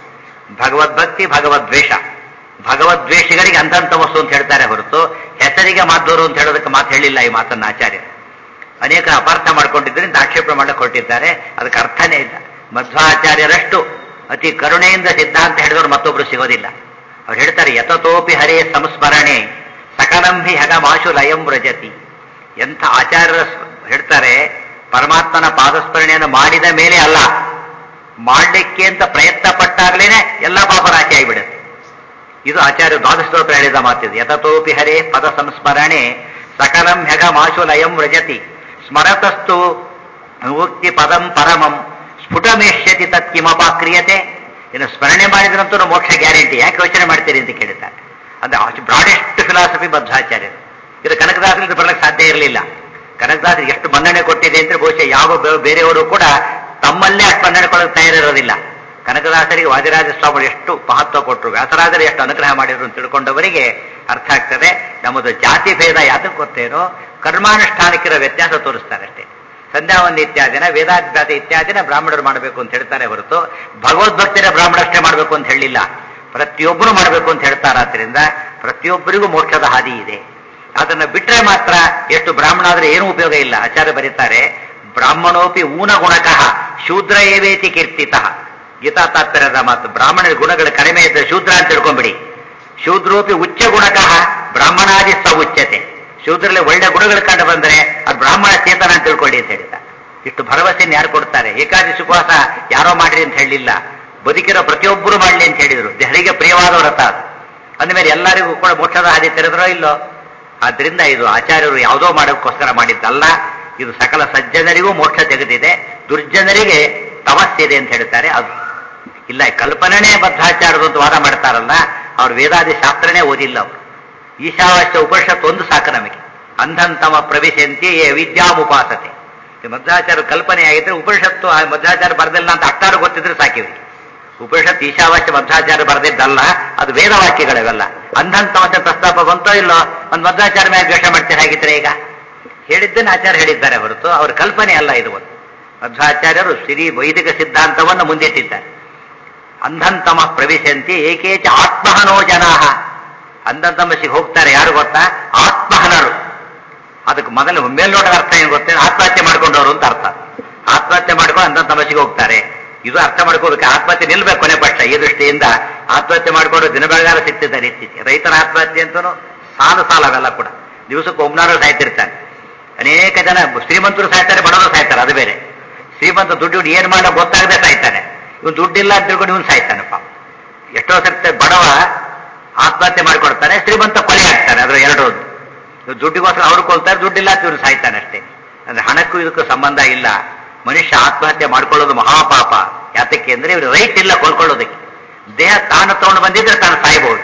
ಭಗವದ್ಭಕ್ತಿ ಭಗವದ್ವೇಷ ಭಗವದ್ವೇಷಿಗಳಿಗೆ ಅಂಧಂತಮಸ್ಸು ಅಂತ ಹೇಳ್ತಾರೆ ಹೊರತು ಹೆಸರಿಗೆ ಮಾದ್ದೋರು ಅಂತ ಹೇಳೋದಕ್ಕೆ ಮಾತು ಹೇಳಿಲ್ಲ ಈ ಮಾತನ್ನ ಆಚಾರ್ಯ ಅನೇಕ ಅಪಾರ್ಥ ಮಾಡ್ಕೊಂಡಿದ್ದರಿಂದ ಆಕ್ಷೇಪ ಮಾಡಕ್ಕೆ ಹೊರಟಿದ್ದಾರೆ ಅದಕ್ಕೆ ಅರ್ಥನೇ ಇಲ್ಲ ಮಧ್ವಾಚಾರ್ಯರಷ್ಟು ಅತಿ ಕರುಣೆಯಿಂದ ಸಿದ್ಧಾಂತ ಹೇಳಿದವರು ಮತ್ತೊಬ್ರು ಸಿಗೋದಿಲ್ಲ ಅವ್ರು ಹೇಳ್ತಾರೆ ಯತತೋಪಿ ಹರೇ ಸಂಸ್ಮರಣೆ ಸಕಲಂಭಿ ಹಗಮಾಶು ಲಯಂ ವ್ರಜತಿ ಎಂಥ ಆಚಾರ್ಯರ ಹೇಳ್ತಾರೆ ಪರಮಾತ್ಮನ ಪಾದಸ್ಮರಣೆಯನ್ನು ಮಾಡಿದ ಮೇಲೆ ಅಲ್ಲ ಮಾಡಲಿಕ್ಕೆ ಅಂತ ಪ್ರಯತ್ನ ಪಟ್ಟಾಗ್ಲೇನೆ ಎಲ್ಲ ಪಾಪರಾಶಿ ಆಗಿಬಿಡುತ್ತೆ ಇದು ಆಚಾರ್ಯ ದ್ವಾದಶೋತ್ರ ಹೇಳಿದ ಮಾತಿದು ಯತತೋಪಿ ಹರೇ ಪದ ಸಂಸ್ಮರಣೆ ಸಕಲಂ ಹೆಗ ಮಾಶು ಲಯಂ ವ್ರಜತಿ ಸ್ಮರತಸ್ತು ಮುಕ್ತಿ ಪದಂ ಪರಮಂ ಸ್ಫುಟಮೇಷ್ಯತಿ ತತ್ ಕಿಮಪ ಕ್ರಿಯತೆ ಇನ್ನು ಸ್ಮರಣೆ ಮಾಡಿದ್ರಂತೂ ಮೋಕ್ಷ ಗ್ಯಾರಂಟಿ ಯಾಕೆ ಯೋಚನೆ ಮಾಡ್ತೀರಿ ಅಂತ ಕೇಳ್ತಾರೆ ಅಂದ್ರೆ ಬ್ರಾಡೆಸ್ಟ್ ಫಿಲಾಸಫಿ ಬದ್ಧಾಚಾರ್ಯರು ಇದು ಕನಕದಾಸರಿಗೆ ಬರಲಿಕ್ಕೆ ಸಾಧ್ಯ ಇರಲಿಲ್ಲ ಕನಕದಾಸರಿಗೆ ಎಷ್ಟು ಮನ್ನಣೆ ಕೊಟ್ಟಿದೆ ಅಂದ್ರೆ ಬಹುಶಃ ಯಾವ ಬೇ- ಬೇರೆಯವರು ಕೂಡ ತಮ್ಮಲ್ಲೇ ಅಷ್ಟು ಮನ್ನಣೆ ಕೊಡೋಕೆ ತಯಾರಿರೋದಿಲ್ಲ ಕನಕದಾಸರಿಗೆ ವಾದಿರಾಜ ಸ್ವಾಮಿಗಳು ಎಷ್ಟು ಮಹತ್ವ ಕೊಟ್ಟರು ವ್ಯಾಸರಾಜರು ಎಷ್ಟು ಅನುಗ್ರಹ ಮಾಡಿದ್ರು ಅಂತ ತಿಳ್ಕೊಂಡವರಿಗೆ ಅರ್ಥ ಆಗ್ತದೆ ನಮ್ಮದು ಜಾತಿ ಭೇದ ಯಾತಕ್ಕೆ ಗೊತ್ತೇನೋ ಕರ್ಮಾನುಷ್ಠಾನಕ್ಕಿರೋ ವ್ಯತ್ಯಾಸ ತೋರಿಸ್ತಾರೆ ಅಷ್ಟೇ ಸಂಧ್ಯಾವಂದಿ ಇತ್ಯಾದಿನ ವೇದಾಭ್ಯಾಸ ಇತ್ಯಾದಿನ ಬ್ರಾಹ್ಮಣರು ಮಾಡಬೇಕು ಅಂತ ಹೇಳ್ತಾರೆ ಹೊರತು ಭಗವದ್ಭಕ್ತಿನ ಬ್ರಾಹ್ಮಣಷ್ಟೇ ಮಾಡಬೇಕು ಅಂತ ಹೇಳಿಲ್ಲ ಪ್ರತಿಯೊಬ್ಬರು ಮಾಡಬೇಕು ಅಂತ ಹೇಳ್ತಾರಾದ್ರಿಂದ ಪ್ರತಿಯೊಬ್ಬರಿಗೂ ಮೋಕ್ಷದ ಹಾದಿ ಇದೆ ಅದನ್ನ ಬಿಟ್ರೆ ಮಾತ್ರ ಎಷ್ಟು ಬ್ರಾಹ್ಮಣ ಆದ್ರೆ ಏನೂ ಉಪಯೋಗ ಇಲ್ಲ ಆಚಾರ್ಯ ಬರೀತಾರೆ ಬ್ರಾಹ್ಮಣೋಪಿ ಊನ ಗುಣಕಃ ಶೂದ್ರ ಏವೇತಿ ಕೀರ್ತಿತಃ ಗೀತಾ ತಾತ್ಪರ್ಯದ ಮಾತು ಬ್ರಾಹ್ಮಣರ ಗುಣಗಳು ಕಡಿಮೆ ಇದ್ದರೆ ಶೂದ್ರ ಅಂತ ತಿಳ್ಕೊಂಬಿಡಿ ಶೂದ್ರೋಪಿ ಉಚ್ಚ ಗುಣಕಃ ಬ್ರಾಹ್ಮಣಾದಿ ಸ ಉಚ್ಚತೆ ಶೂದ್ರಲ್ಲಿ ಒಳ್ಳೆ ಗುಣಗಳು ಕಂಡು ಬಂದರೆ ಅದು ಬ್ರಾಹ್ಮಣ ಚೇತನ ಅಂತ ತಿಳ್ಕೊಳ್ಳಿ ಅಂತ ಹೇಳಿದ ಇಷ್ಟು ಭರವಸೆಯನ್ನು ಯಾರು ಕೊಡ್ತಾರೆ ಏಕಾದಶಿ ಉಪವಾಸ ಯಾರೋ ಮಾಡ್ರಿ ಅಂತ ಹೇಳಿಲ್ಲ ಬದುಕಿರೋ ಪ್ರತಿಯೊಬ್ಬರು ಮಾಡಲಿ ಅಂತ ಹೇಳಿದ್ರು ದೇಹರಿಗೆ ಪ್ರಿಯವಾದ ವ್ರತ ಅದು ಅಂದಮೇಲೆ ಎಲ್ಲರಿಗೂ ಕೂಡ ಮೋಕ್ಷದ ಹಾದಿ ತೆರೆದ್ರೋ ಇಲ್ಲೋ ಆದ್ರಿಂದ ಇದು ಆಚಾರ್ಯರು ಯಾವುದೋ ಮಾಡೋಕ್ಕೋಸ್ಕರ ಮಾಡಿದ್ದಲ್ಲ ಇದು ಸಕಲ ಸಜ್ಜನರಿಗೂ ಮೋಕ್ಷ ತೆಗೆದಿದೆ ದುರ್ಜನರಿಗೆ ತಮಸ್ಸಿದೆ ಅಂತ ಹೇಳ್ತಾರೆ ಅದು ಇಲ್ಲ ಕಲ್ಪನೆನೇ ಬದ್ಧಾಚಾರದು ಅಂತ ವಾದ ಮಾಡ್ತಾರಲ್ಲ ಅವ್ರು ವೇದಾದಿ ಶಾಸ್ತ್ರನೇ ಓದಿಲ್ಲ ಅವರು ಈಶಾವಾಸ್ಯ ಉಪನಿಷತ್ ಒಂದು ಸಾಕು ನಮಗೆ ಅಂಧಂತಮ ಪ್ರವೇಶಂತಿ ವಿದ್ಯಾಮುಪಾಸತೆ ಈ ಮಧ್ವಾಚಾರ ಕಲ್ಪನೆ ಆಗಿದ್ರೆ ಉಪನಿಷತ್ತು ಆ ಮಧ್ವಾಚಾರ ಬರದಿಲ್ಲ ಅಂತ ಅಟ್ಟಾರು ಗೊತ್ತಿದ್ರೆ ಸಾಕಿವಿ ಉಪನಿಷತ್ ಈಶಾವಾಸ್ಯ ಮಧ್ವಾಚಾರ್ಯ ಬರೆದಿದ್ದಲ್ಲ ಅದು ವೇದವಾಕ್ಯಗಳಿವೆಲ್ಲ ಅಂಧನ್ ತಮಸ್ಸೆ ಪ್ರಸ್ತಾಪ ಬಂತೋ ಇಲ್ಲೋ ಒಂದು ಮಧ್ವಾಚಾರ್ಯ ಮೇಲೆ ದ್ವೇಷ ಮಾಡ್ತೀರ ಹಾಗಿದ್ರೆ ಈಗ ಹೇಳಿದ್ದನ್ನು ಆಚಾರ್ಯ ಹೇಳಿದ್ದಾರೆ ಹೊರತು ಅವ್ರ ಕಲ್ಪನೆ ಅಲ್ಲ ಇದು ಒಂದು ಮಧ್ವಾಚಾರ್ಯರು ಶ್ರೀ ವೈದಿಕ ಸಿದ್ಧಾಂತವನ್ನು ಮುಂದಿಟ್ಟಿದ್ದಾರೆ ಅಂಧಂತಮ ಪ್ರವೇಶಂತಿ ಏಕೇಚ ಆತ್ಮಹನೋ ಜನಾ ಅಂಧಂತಮಸಿಗೆ ಹೋಗ್ತಾರೆ ಯಾರು ಗೊತ್ತಾ ಆತ್ಮಹನರು ಅದಕ್ಕೆ ಮೊದಲು ಮೇಲ್ನೋಟದ ಅರ್ಥ ಏನು ಗೊತ್ತೇನು ಆತ್ಮಹತ್ಯೆ ಮಾಡ್ಕೊಂಡವರು ಅಂತ ಅರ್ಥ ಆತ್ಮಹತ್ಯೆ ಮಾಡ್ಕೊಂಡು ಅಂಧನ್ ತಮಸ್ಸಿಗೆ ಹೋಗ್ತಾರೆ ಇದು ಅರ್ಥ ಮಾಡ್ಕೋಬೇಕು ಆತ್ಮಹತ್ಯೆ ನಿಲ್ಬೇಕು ಕೊನೆ ಪಕ್ಷ ಈ ದೃಷ್ಟಿಯಿಂದ ಆತ್ಮಹತ್ಯೆ ಮಾಡ್ಕೊಂಡು ದಿನ ಬೆಳಗಾರ ಸಿಗ್ತಿದ್ದಾರೆ ಇತ್ತೀಚೆಗೆ ರೈತರ ಆತ್ಮಹತ್ಯೆ ಅಂತೂ ಸಾಲು ಸಾಲವೆಲ್ಲ ಕೂಡ ದಿವಸಕ್ಕೆ ಒಮ್ನಾರು ಸಾಯ್ತಿರ್ತಾರೆ ಅನೇಕ ಜನ ಶ್ರೀಮಂತರು ಸಾಯ್ತಾರೆ ಬಡವರು ಸಾಯ್ತಾರೆ ಅದು ಬೇರೆ ಶ್ರೀಮಂತ ದುಡ್ಡು ಏನ್ ಮಾಡೋ ಗೊತ್ತಾಗದೆ ಸಾಯ್ತಾನೆ ಇವನು ದುಡ್ಡಿಲ್ಲ ಅಂತ ತಿಳ್ಕೊಂಡು ಇವನು ಸಾಯ್ತಾನಪ್ಪ ಎಷ್ಟೋ ಸರ್ತಿ ಬಡವ ಆತ್ಮಹತ್ಯೆ ಮಾಡ್ಕೊಡ್ತಾನೆ ಶ್ರೀಮಂತ ಕೊಲೆ ಆಗ್ತಾನೆ ಅದ್ರ ಎರಡು ಇವ್ರು ದುಡ್ಡಿಗೋಸ್ಕರ ಅವ್ರು ಕೊಲ್ತಾರೆ ದುಡ್ಡಿಲ್ಲ ಅಂತ ಇವ್ರು ಸಾಯ್ತಾನೆ ಅಷ್ಟೇ ಅಂದ್ರೆ ಹಣಕ್ಕೂ ಇದಕ್ಕೂ ಸಂಬಂಧ ಇಲ್ಲ ಮನುಷ್ಯ ಆತ್ಮಹತ್ಯೆ ಮಾಡ್ಕೊಳ್ಳೋದು ಮಹಾಪಾಪ ಯಾತಕ್ಕೆ ಅಂದ್ರೆ ಇವ್ರು ರೈಟ್ ಇಲ್ಲ ಕೊಲ್ಕೊಳ್ಳೋದಕ್ಕೆ ದೇಹ ತಾನು ತಗೊಂಡು ಬಂದಿದ್ರೆ ತಾನು ಸಾಯ್ಬಹುದು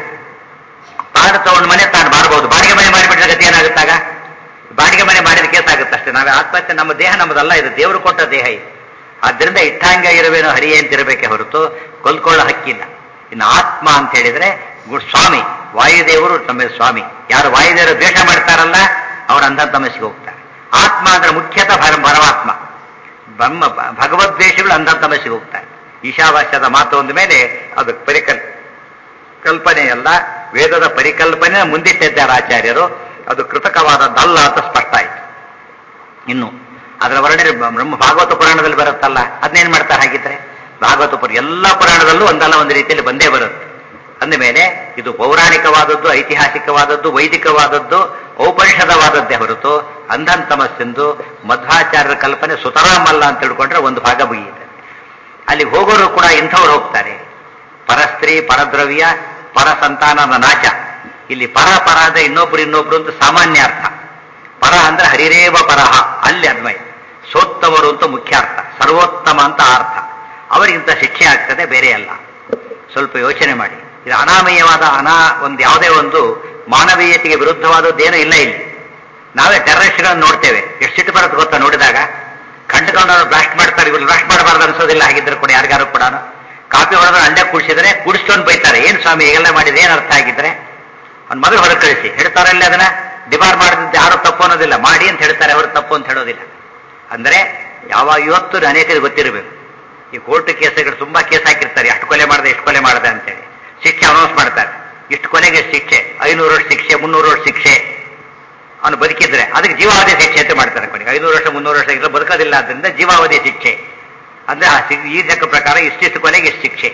ತಾನು ತಗೊಂಡು ಮನೆ ತಾನು ಮಾಡಬಹುದು ಬಾಡಿಗೆ ಮನೆ ಮಾಡಿಬಿಟ್ರೆ ಗತಿ ಏನಾಗುತ್ತಾಗ ಬಾಡಿಗೆ ಮನೆ ಮಾಡಿದ ಕೇಸ್ ಆಗುತ್ತೆ ಅಷ್ಟೇ ನಾವೇ ಆತ್ಮಹತ್ಯೆ ನಮ್ಮ ದೇಹ ನಮ್ಮದಲ್ಲ ಇದು ದೇವರು ಕೊಟ್ಟ ದೇಹ ಇದು ಆದ್ರಿಂದ ಇಟ್ಟಾಂಗ ಇರುವೇನೋ ಹರಿಯೇ ಅಂತಿರಬೇಕೆ ಹೊರತು ಕೊಲ್ಕೊಳ್ಳೋ ಹಕ್ಕಿಲ್ಲ ಇನ್ನು ಆತ್ಮ ಅಂತ ಹೇಳಿದ್ರೆ ಗು- ಸ್ವಾಮಿ ವಾಯುದೇವರು ತಮ್ಮ ಸ್ವಾಮಿ ಯಾರು ವಾಯುದೇವರು ದ್ವೇಷ ಮಾಡ್ತಾರಲ್ಲ ಅವ್ರ ಅಂಧ ತಮಸ್ಸಿಗೆ ಹೋಗ್ತಾರೆ ಆತ್ಮ ಅಂದ್ರೆ ಮುಖ್ಯತಃ ಪರ- ಪರಮಾತ್ಮ ಬ್ರಹ್ಮ ಭಗವದ್ವೇಷಗಳು ಅಂಧ ತಮಸ್ಸಿಗೆ ಹೋಗ್ತಾರೆ ಈಶಾವಾಸ್ಯದ ಮಾತು ಒಂದ ಮೇಲೆ ಅದು ಪರಿಕಲ್ ಕಲ್ಪನೆಯಲ್ಲ ವೇದದ ಪರಿಕಲ್ಪನೆ ಮುಂದಿಟ್ಟಿದ್ದಾರೆ ಆಚಾರ್ಯರು ಅದು ಕೃತಕವಾದದ್ದಲ್ಲ ಅಂತ ಸ್ಪಷ್ಟ ಆಯಿತು ಇನ್ನು ಅದರ ವರ್ಣನೆ ಬ್ರಹ್ಮ ಭಾಗವತ ಪುರಾಣದಲ್ಲಿ ಬರುತ್ತಲ್ಲ ಅದನ್ನೇನ್ ಮಾಡ್ತಾರೆ ಹಾಗಿದ್ರೆ ಭಾಗವತ ಪುರಾಣ ಎಲ್ಲ ಪುರಾಣದಲ್ಲೂ ಒಂದಲ್ಲ ಒಂದು ರೀತಿಯಲ್ಲಿ ಬಂದೇ ಬರುತ್ತೆ ಅಂದಮೇಲೆ ಇದು ಪೌರಾಣಿಕವಾದದ್ದು ಐತಿಹಾಸಿಕವಾದದ್ದು ವೈದಿಕವಾದದ್ದು ಔಪನಿಷದವಾದದ್ದೇ ಹೊರತು ಅಂಧನ್ ತಮಸ್ಸೆಂದು ಮಧ್ವಾಚಾರ್ಯರ ಕಲ್ಪನೆ ಸುತರಾಮಲ್ಲ ಅಂತ ತಿಳ್ಕೊಂಡ್ರೆ ಒಂದು ಭಾಗ ಮುಗಿಯುತ್ತೆ ಅಲ್ಲಿ ಹೋಗೋರು ಕೂಡ ಇಂಥವ್ರು ಹೋಗ್ತಾರೆ ಪರಸ್ತ್ರೀ ಪರದ್ರವ್ಯ ಪರ ಸಂತಾನದ ನಾಶ ಇಲ್ಲಿ ಪರ ಪರ ಅಂದ್ರೆ ಇನ್ನೊಬ್ರು ಇನ್ನೊಬ್ರು ಅಂತ ಸಾಮಾನ್ಯ ಅರ್ಥ ಪರ ಅಂದ್ರೆ ಹರಿರೇವ ಪರಹ ಅಲ್ಲಿ ಅನ್ವಯ ಸೋತ್ತಮರು ಅಂತ ಮುಖ್ಯ ಅರ್ಥ ಸರ್ವೋತ್ತಮ ಅಂತ ಅರ್ಥ ಅವರಿಗಿಂತ ಶಿಕ್ಷೆ ಆಗ್ತದೆ ಬೇರೆ ಅಲ್ಲ ಸ್ವಲ್ಪ ಯೋಚನೆ ಮಾಡಿ ಇದು ಅನಾಮಯವಾದ ಅನಾ ಒಂದು ಯಾವುದೇ ಒಂದು ಮಾನವೀಯತೆಗೆ ವಿರುದ್ಧವಾದದ್ದೇನೂ ಇಲ್ಲ ಇಲ್ಲಿ ನಾವೇ ಟೆರರಿಸ್ಟ್ಗಳನ್ನು ನೋಡ್ತೇವೆ ಎಷ್ಟು ಸಿಟ್ಟು ಬರುತ್ತೆ ಗೊತ್ತಾ ನೋಡಿದಾಗ ಕಂಡುಕೊಂಡು ಬ್ಲಾಸ್ಟ್ ಮಾಡ್ತಾರೆ ಇವ್ರು ಬ್ಲಾಸ್ಟ್ ಮಾಡಬಾರ್ದು ಅನ್ಸೋದಿಲ್ಲ ಹಾಗಿದ್ರೆ ಕೂಡ ಯಾರಿಗಾರು ಕೂಡ ಕಾಪಿ ಹೊಡೆದ್ರೆ ಅಂಡೆ ಕುಡಿಸಿದ್ರೆ ಕುಡಿಸ್ಕೊಂಡು ಬೈತಾರೆ ಏನ್ ಸ್ವಾಮಿ ಈಗೆಲ್ಲ ಮಾಡಿದ್ರೆ ಏನ್ ಅರ್ಥ ಆಗಿದ್ರೆ ಅವ್ನ ಮೊದಲು ಹೊರಗೆ ಕಳಿಸಿ ಹೇಳ್ತಾರಲ್ಲ ಅದನ್ನ ಡಿಬಾರ್ ಮಾಡಿದ್ದು ಯಾರು ತಪ್ಪು ಅನ್ನೋದಿಲ್ಲ ಮಾಡಿ ಅಂತ ಹೇಳ್ತಾರೆ ಅವರು ತಪ್ಪು ಅಂತ ಹೇಳೋದಿಲ್ಲ ಅಂದ್ರೆ ಯಾವಾಗ ಇವತ್ತು ಅನೇಕರಿಗೆ ಗೊತ್ತಿರಬೇಕು ಈ ಕೋರ್ಟ್ ಕೇಸುಗಳು ತುಂಬಾ ಕೇಸ್ ಹಾಕಿರ್ತಾರೆ ಎಷ್ಟು ಕೊಲೆ ಮಾಡಿದೆ ಎಷ್ಟು ಕೊಲೆ ಮಾಡಿದೆ ಅಂತೇಳಿ ಶಿಕ್ಷೆ ಅನೌನ್ಸ್ ಮಾಡ್ತಾರೆ ಇಷ್ಟು ಕೊಲೆಗೆ ಶಿಕ್ಷೆ ಐನೂರು ವರ್ಷ ಶಿಕ್ಷೆ ಮುನ್ನೂರು ವರ್ಷ ಶಿಕ್ಷೆ ಅವನು ಬದುಕಿದ್ರೆ ಅದಕ್ಕೆ ಜೀವಾವಧಿ ಶಿಕ್ಷೆ ಅಂತ ಮಾಡ್ತಾರೆ ಕೊನೆಗೆ ಐನೂರು ವರ್ಷ ಮುನ್ನೂರು ವರ್ಷ ಇದ್ರೆ ಬದುಕೋದಿಲ್ಲ ಆದ್ರಿಂದ ಜೀವಾವಧಿ ಶಿಕ್ಷೆ ಅಂದ್ರೆ ಆ ಶಿ- ಈ ಲೆಕ್ಕ ಪ್ರಕಾರ ಇಷ್ಟಿಷ್ಟು ಕೊಲೆಗೆ ಇಷ್ಟು ಶಿಕ್ಷೆ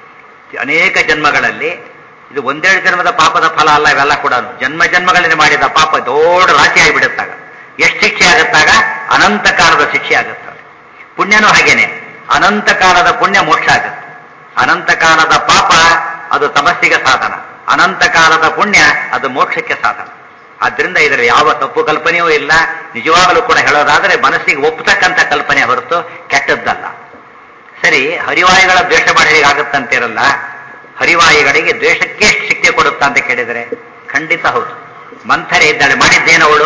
ಅನೇಕ ಜನ್ಮಗಳಲ್ಲಿ ಇದು ಒಂದೆರಡು ಜನ್ಮದ ಪಾಪದ ಫಲ ಅಲ್ಲ ಇವೆಲ್ಲ ಕೂಡ ಜನ್ಮ ಜನ್ಮಗಳಲ್ಲಿ ಮಾಡಿದ ಪಾಪ ದೊಡ್ಡ ರಾಶಿ ಆಗಿಬಿಡುತ್ತಾಗ ಎಷ್ಟು ಶಿಕ್ಷೆ ಆಗುತ್ತಾಗ ಅನಂತ ಕಾಲದ ಶಿಕ್ಷೆ ಆಗುತ್ತದೆ ಪುಣ್ಯನೂ ಹಾಗೇನೆ ಅನಂತ ಕಾಲದ ಪುಣ್ಯ ಮೋಕ್ಷ ಆಗುತ್ತೆ ಅನಂತ ಕಾಲದ ಪಾಪ ಅದು ತಮಸ್ಸಿಗೆ ಸಾಧನ ಅನಂತ ಕಾಲದ ಪುಣ್ಯ ಅದು ಮೋಕ್ಷಕ್ಕೆ ಸಾಧನ ಆದ್ರಿಂದ ಇದರ ಯಾವ ತಪ್ಪು ಕಲ್ಪನೆಯೂ ಇಲ್ಲ ನಿಜವಾಗಲೂ ಕೂಡ ಹೇಳೋದಾದ್ರೆ ಮನಸ್ಸಿಗೆ ಒಪ್ಪತಕ್ಕಂಥ ಕಲ್ಪನೆ ಹೊರತು ಕೆಟ್ಟದ್ದಲ್ಲ ಸರಿ ಹರಿವಾಯುಗಳ ದ್ವೇಷ ಮಾಡಿ ಹೇಗಾಗುತ್ತಂತಿರಲ್ಲ ಹರಿವಾಯುಗಳಿಗೆ ದ್ವೇಷಕ್ಕೆ ಎಷ್ಟು ಶಿಕ್ಷೆ ಕೊಡುತ್ತಾ ಅಂತ ಕೇಳಿದರೆ ಖಂಡಿತ ಹೌದು ಮಂಥರೆ ಇದ್ದಾಳೆ ಮಾಡಿದ್ದೇನು ಅವಳು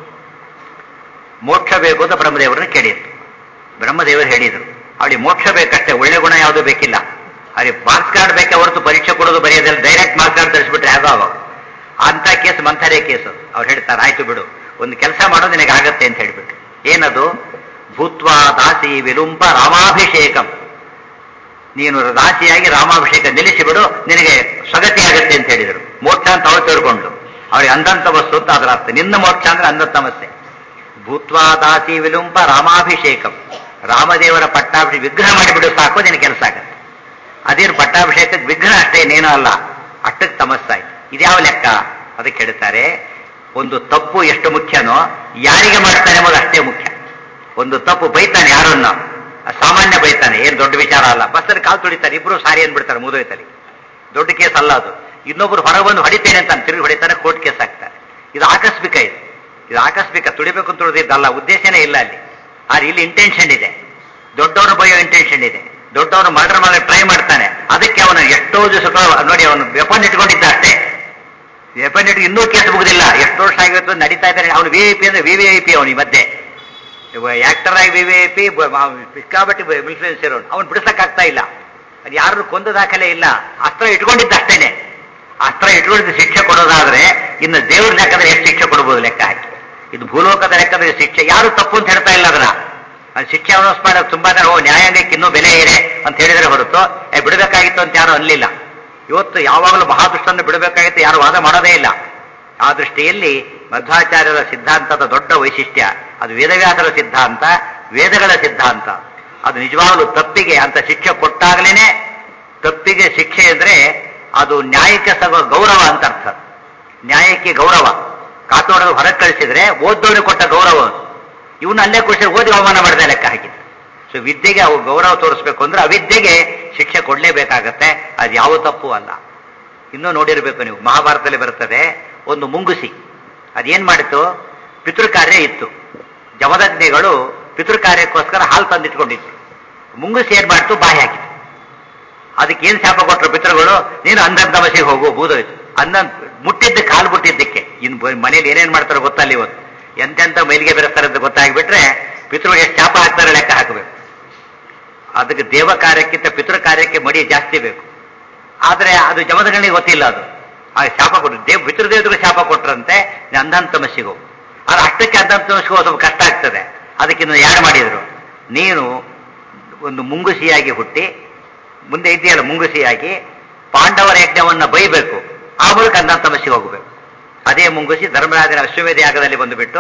ಮೋಕ್ಷ ಬೇಕು ಅಂತ ಬ್ರಹ್ಮದೇವರನ್ನ ಕೇಳಿದ್ರು ಬ್ರಹ್ಮದೇವರು ಹೇಳಿದ್ರು ಅವಳಿಗೆ ಮೋಕ್ಷ ಬೇಕಷ್ಟೇ ಒಳ್ಳೆ ಗುಣ ಯಾವುದು ಬೇಕಿಲ್ಲ ಅವ್ರಿಗೆ ಮಾರ್ಕ್ಸ್ ಕಾರ್ಡ್ ಬೇಕೆ ಹೊರತು ಪರೀಕ್ಷೆ ಕೊಡೋದು ಬರೆಯೋದಿಲ್ಲ ಡೈರೆಕ್ಟ್ ಮಾರ್ಕ್ಸ್ ಕಾರ್ಡ್ ತರಿಸ್ಬಿಟ್ರೆ ಹೇಗೋ ಅವಾಗ ಅಂತ ಕೇಸ್ ಮಂಥರೆ ಕೇಸು ಅವ್ರು ಹೇಳ್ತಾರೆ ಆಯ್ತು ಬಿಡು ಒಂದು ಕೆಲಸ ಮಾಡೋದು ನಿನಗೆ ಆಗತ್ತೆ ಅಂತ ಹೇಳ್ಬಿಟ್ಟು ಏನದು ಭೂತ್ವಾ ದಾಸಿ ವಿಲುಂಪ ರಾಮಾಭಿಷೇಕಂ ನೀನು ದಾಸಿಯಾಗಿ ರಾಮಾಭಿಷೇಕ ನಿಲ್ಲಿಸಿಬಿಡು ನಿನಗೆ ಸ್ವಗತಿ ಆಗತ್ತೆ ಅಂತ ಹೇಳಿದರು ಮೋಕ್ಷ ಅಂತ ಅವಳು ತಿಳ್ಕೊಂಡು ಅವಳಿಗೆ ಅಂಧಂತ ವಸ್ತು ಅಂತ ಅದರ ಅರ್ಥ ನಿನ್ನ ಮೋಕ್ಷ ಅಂದ್ರೆ ಅಂಧ ಸಮಸ್ಯೆ ಭೂತ್ವಾ ದಾಸಿ ವಿಲುಂಪ ರಾಮಾಭಿಷೇಕಂ ರಾಮದೇವರ ಪಟ್ಟಾಭಿಷೇಕ ವಿಗ್ರಹ ಮಾಡಿಬಿಡು ಸಾಕು ನಿನ್ನ ಕೆಲಸ ಆಗತ್ತೆ ಅದೇನು ಪಟ್ಟಾಭಿಷೇಕಕ್ಕೆ ವಿಗ್ರಹ ಅಷ್ಟೇ ಇನ್ನೇನೂ ಅಲ್ಲ ಅಷ್ಟಕ್ಕೆ ತಮಸ್ಸಾಯ್ತು ಇದ್ಯಾವ ಲೆಕ್ಕ ಅದಕ್ಕೆ ಹೇಳ್ತಾರೆ ಒಂದು ತಪ್ಪು ಎಷ್ಟು ಮುಖ್ಯನೋ ಯಾರಿಗೆ ಮಾಡ್ತಾನೆ ಎಂಬುದು ಅಷ್ಟೇ ಮುಖ್ಯ ಒಂದು ತಪ್ಪು ಬೈತಾನೆ ಯಾರನ್ನ ಸಾಮಾನ್ಯ ಬೈತಾನೆ ಏನ್ ದೊಡ್ಡ ವಿಚಾರ ಅಲ್ಲ ಬಸ್ಸಲ್ಲಿ ಕಾಲು ತುಳಿತಾರೆ ಇಬ್ರು ಸಾರಿ ಅಂದ್ಬಿಡ್ತಾರೆ ಮುದೋಯ್ತಲ್ಲಿ ದೊಡ್ಡ ಕೇಸ್ ಅಲ್ಲ ಅದು ಇನ್ನೊಬ್ರು ಹೊರಗೆ ಬಂದು ಹೊಡಿತೇನೆ ಅಂತ ತಿರುಗಿ ಹೊಡಿತಾನೆ ಕೋರ್ಟ್ ಕೇಸ್ ಆಗ್ತಾರೆ ಇದು ಆಕಸ್ಮಿಕ ಇದು ಇದು ಆಕಸ್ಮಿಕ ತುಳಿಬೇಕು ಅಂತ ತುಳಿದಿದ್ದಲ್ಲ ಉದ್ದೇಶನೇ ಇಲ್ಲ ಅಲ್ಲಿ ಆದ್ರೆ ಇಲ್ಲಿ ಇಂಟೆನ್ಷನ್ ಇದೆ ದೊಡ್ಡವನು ಬೈಯೋ ಇಂಟೆನ್ಷನ್ ಇದೆ ದೊಡ್ಡವನು ಮರ್ಡರ್ ಮಾಡಲು ಟ್ರೈ ಮಾಡ್ತಾನೆ ಅದಕ್ಕೆ ಅವನು ಎಷ್ಟೋ ದಿವಸ ನೋಡಿ ಅವನು ವೆಪನ್ ಇಟ್ಕೊಂಡಿದ್ದ ಅಷ್ಟೇ ವೆಪನ್ ಇಟ್ಟು ಇನ್ನೂ ಕೇಸ್ ಮುಗುದಿಲ್ಲ ಎಷ್ಟು ವರ್ಷ ಆಗಿತ್ತು ನಡೀತಾ ಇದ್ದಾನೆ ಅವನು ವಿ ಐ ಪಿ ಅಂದ್ರೆ ವಿ ವಿ ಐ ಪಿ ಅವನು ಈ ಮಧ್ಯೆ ಆಕ್ಟರ್ ಆಗಿ ವಿ ವಿ ಐ ಪಿ ಸಿಕ್ಕಾಬಟ್ಟಿ ಇನ್ಫ್ಲೂಯೆನ್ಸ್ ಇರೋನು ಅವ್ನು ಬಿಡಿಸಕ್ಕಾಗ್ತಾ ಇಲ್ಲ ಅದು ಯಾರು ಕೊಂದ ದಾಖಲೆ ಇಲ್ಲ ಅಸ್ತ್ರ ಇಟ್ಕೊಂಡಿದ್ದ ಅಷ್ಟೇನೆ ಅಸ್ತ್ರ ಇಟ್ಕೊಂಡಿದ್ದು ಶಿಕ್ಷೆ ಕೊಡೋದಾದ್ರೆ ಇನ್ನು ದೇವ್ರ ಲೆಕ್ಕದಲ್ಲಿ ಎಷ್ಟು ಶಿಕ್ಷೆ ಕೊಡ್ಬೋದು ಲೆಕ್ಕ ಹಾಕಿ ಇದು ಭೂಲೋಕದ ಲೆಕ್ಕದಲ್ಲಿ ಶಿಕ್ಷೆ ಯಾರು ತಪ್ಪು ಅಂತ ಹೇಳ್ತಾ ಇಲ್ಲ ಅದನ್ನ ಅದು ಶಿಕ್ಷೆ ಅನೌನ್ಸ್ ಮಾಡೋದು ತುಂಬಾ ಜನ ಓ ನ್ಯಾಯಾಂಗಕ್ಕೆ ಇನ್ನೂ ಬೆಲೆ ಇದೆ ಅಂತ ಹೇಳಿದ್ರೆ ಹೊರತು ಏ ಬಿಡಬೇಕಾಗಿತ್ತು ಅಂತ ಯಾರು ಅನ್ಲಿಲ್ಲ ಇವತ್ತು ಯಾವಾಗಲೂ ಮಹಾದುಷ್ಟನ್ನು ಬಿಡಬೇಕಾಗಿತ್ತು ಯಾರು ವಾದ ಮಾಡೋದೇ ಇಲ್ಲ ಆ ದೃಷ್ಟಿಯಲ್ಲಿ ಮಧ್ವಾಚಾರ್ಯರ ಸಿದ್ಧಾಂತದ ದೊಡ್ಡ ವೈಶಿಷ್ಟ್ಯ ಅದು ವೇದವ್ಯಾಸರ ಸಿದ್ಧಾಂತ ವೇದಗಳ ಸಿದ್ಧಾಂತ ಅದು ನಿಜವಾಗಲೂ ತಪ್ಪಿಗೆ ಅಂತ ಶಿಕ್ಷೆ ಕೊಟ್ಟಾಗಲೇನೆ ತಪ್ಪಿಗೆ ಶಿಕ್ಷೆ ಅಂದ್ರೆ ಅದು ನ್ಯಾಯಕ್ಕೆ ಸಗೋ ಗೌರವ ಅಂತ ಅರ್ಥ ನ್ಯಾಯಕ್ಕೆ ಗೌರವ ಕಾತೋಡದ ಹೊರಗೆ ಕಳಿಸಿದ್ರೆ ಓದ್ದವನಿಗೆ ಕೊಟ್ಟ ಗೌರವ ಇವನು ಅಲ್ಲೇ ಖುಷಿ ಓದಿ ಅವಮಾನ ಮಾಡಿದೆ ಲೆಕ್ಕ ಹಾಕಿದ್ರು ಸೊ ವಿದ್ಯೆಗೆ ಅವು ಗೌರವ ತೋರಿಸ್ಬೇಕು ಅಂದ್ರೆ ಅವಿದ್ಯೆಗೆ ಶಿಕ್ಷೆ ಕೊಡಲೇಬೇಕಾಗತ್ತೆ ಅದು ಯಾವ ತಪ್ಪು ಅಲ್ಲ ಇನ್ನೂ ನೋಡಿರ್ಬೇಕು ನೀವು ಮಹಾಭಾರತದಲ್ಲಿ ಬರ್ತದೆ ಒಂದು ಮುಂಗುಸಿ ಅದೇನ್ ಮಾಡಿತು ಪಿತೃಕಾರ್ಯ ಇತ್ತು ಜಮದಗ್ನಿಗಳು ಪಿತೃಕಾರ್ಯಕ್ಕೋಸ್ಕರ ಹಾಲು ತಂದಿಟ್ಕೊಂಡಿತ್ತು ಮುಂಗುಸಿ ಏನ್ ಮಾಡ್ತು ಬಾಯಿ ಹಾಕಿತು ಅದಕ್ಕೆ ಏನ್ ಶಾಪ ಕೊಟ್ಟರು ಪಿತೃಗಳು ನೀನು ಅಂಧನ್ ತಮಸಿಗೆ ಹೋಗು ಬೂದೋಯ್ತು ಅಂದ ಮುಟ್ಟಿದ್ದ ಕಾಲು ಮುಟ್ಟಿದ್ದಕ್ಕೆ ಇನ್ನು ಬ- ಮನೇಲಿ ಏನೇನ್ ಮಾಡ್ತಾರೋ ಗೊತ್ತಲ್ಲ ಇವತ್ತು ಎಂತೆಂತ ಮೈಲಿಗೆ ಬೆರೆಸ್ತಾರೆ ಅಂತ ಗೊತ್ತಾಗ್ಬಿಟ್ರೆ ಪಿತೃಗಳು ಎಷ್ಟು ಶಾಪ ಹಾಕ್ತಾರೆ ಲೆಕ್ಕ ಹಾಕಬೇಕು ಅದಕ್ಕೆ ದೇವ ಕಾರ್ಯಕ್ಕಿಂತ ಪಿತೃ ಕಾರ್ಯಕ್ಕೆ ಮಡಿ ಜಾಸ್ತಿ ಬೇಕು ಆದ್ರೆ ಅದು ಜಮದಗಣಿಗೆ ಗೊತ್ತಿಲ್ಲ ಅದು ಆ ಶಾಪ ಕೊಟ್ಟರು ದೇವ್ ಪಿತೃದೇವತೆಗಳು ಶಾಪ ಕೊಟ್ರಂತೆ ನೀನು ಅಂಧನ್ ತಮಸ್ಸಿಗೆ ಹೋಗು ಆದ್ರೆ ಅಷ್ಟಕ್ಕೆ ಅಂಧನ್ ತಮಸ್ಸಿಗೆ ಹೋಗೋದು ಸ್ವಲ್ಪ ಕಷ್ಟ ಆಗ್ತದೆ ಅದಕ್ಕೆ ಇನ್ನು ಯಾರು ಮಾಡಿದ್ರು ನೀನು ಒಂದು ಮುಂಗುಸಿಯಾಗಿ ಹುಟ್ಟಿ ಮುಂದೆ ಇದೆಯಲ್ಲ ಮುಂಗುಸಿಯಾಗಿ ಪಾಂಡವರ ಯಜ್ಞವನ್ನ ಬೈಬೇಕು ಆ ಮೂಲಕ ಅಂಧನ್ ತಮಸ್ಸಿಗೆ ಹೋಗಬೇಕು ಅದೇ ಮುಂಗುಸಿ ಧರ್ಮರಾಜನ ಅಶ್ವಮೇಧ ಯಾಗದಲ್ಲಿ ಬಂದುಬಿಟ್ಟು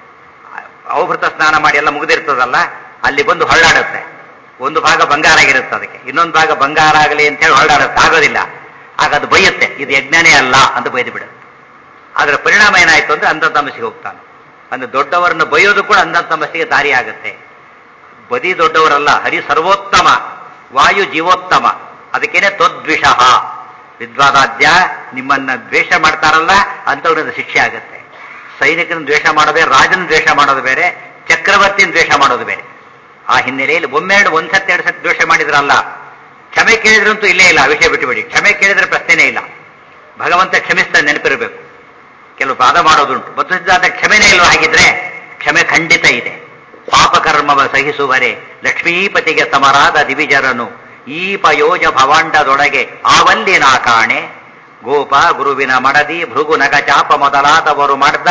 ಅವಭೃತ ಸ್ನಾನ ಮಾಡಿ ಎಲ್ಲ ಮುಗಿದಿರ್ತದಲ್ಲ ಅಲ್ಲಿ ಬಂದು ಹೊರಳಾಡುತ್ತೆ ಒಂದು ಭಾಗ ಬಂಗಾರ ಆಗಿರುತ್ತೆ ಅದಕ್ಕೆ ಇನ್ನೊಂದು ಭಾಗ ಬಂಗಾರ ಆಗಲಿ ಅಂತ ಹೇಳಿ ಹೊರಡಾಡುತ್ತೆ ಆಗೋದಿಲ್ಲ ಆಗ ಅದು ಬೈಯುತ್ತೆ ಇದು ಯಜ್ಞನೇ ಅಲ್ಲ ಅಂತ ಬೈದು ಬಿಡುತ್ತೆ ಅದರ ಪರಿಣಾಮ ಏನಾಯ್ತು ಅಂದ್ರೆ ಅಂಧ ತಮಸ್ಸಿಗೆ ಹೋಗ್ತಾನೆ ಅಂದ್ರೆ ದೊಡ್ಡವರನ್ನು ಬೈಯೋದು ಕೂಡ ಅಂಧ ತಮಸ್ಸಿಗೆ ದಾರಿ ಆಗುತ್ತೆ ಬದಿ ದೊಡ್ಡವರಲ್ಲ ಹರಿ ಸರ್ವೋತ್ತಮ ವಾಯು ಜೀವೋತ್ತಮ ಅದಕ್ಕೇನೆ ತ್ವದ್ವಿಷ ವಿದ್ವಾದಾದ್ಯ ನಿಮ್ಮನ್ನ ದ್ವೇಷ ಮಾಡ್ತಾರಲ್ಲ ಅಂತವ್ರಿಂದ ಶಿಕ್ಷೆ ಆಗುತ್ತೆ ಸೈನಿಕನ ದ್ವೇಷ ಮಾಡೋದು ಬೇರೆ ರಾಜನ ದ್ವೇಷ ಮಾಡೋದು ಬೇರೆ ಚಕ್ರವರ್ತಿನ ದ್ವೇಷ ಮಾಡೋದು ಬೇರೆ ಆ ಹಿನ್ನೆಲೆಯಲ್ಲಿ ಒಮ್ಮೆರಡು ಒಂದ್ಸತಿ ಎರಡು ಸತಿ ದ್ವೇಷ ಮಾಡಿದ್ರಲ್ಲ ಕ್ಷಮೆ ಕೇಳಿದ್ರಂತೂ ಇಲ್ಲೇ ಇಲ್ಲ ಆ ವಿಷಯ ಬಿಟ್ಟುಬಿಡಿ ಕ್ಷಮೆ ಕೇಳಿದ್ರೆ ಪ್ರಶ್ನೆನೇ ಇಲ್ಲ ಭಗವಂತ ಕ್ಷಮಿಸ್ತಾನೆ ನೆನಪಿರಬೇಕು ಕೆಲವು ವಾದ ಮಾಡೋದುಂಟು ಮತ್ತು ಸಿದ್ಧಾಂತ ಕ್ಷಮೆನೇ ಇಲ್ವಾ ಹಾಗಿದ್ರೆ ಕ್ಷಮೆ ಖಂಡಿತ ಇದೆ ಪಾಪಕರ್ಮವ ಸಹಿಸುವರೆ ಲಕ್ಷ್ಮೀಪತಿಗೆ ಸಮರಾದ ದಿವಿಜರನು ಈ ಪಯೋಜ ಭವಾಂಡದೊಳಗೆ ಆವಲ್ಲಿ ನಾ ಕಾಣೆ ಗೋಪ ಗುರುವಿನ ಮಡದಿ ಭೃಗು ನಗ ಚಾಪ ಮೊದಲಾದವರು ಮಾಡಿದ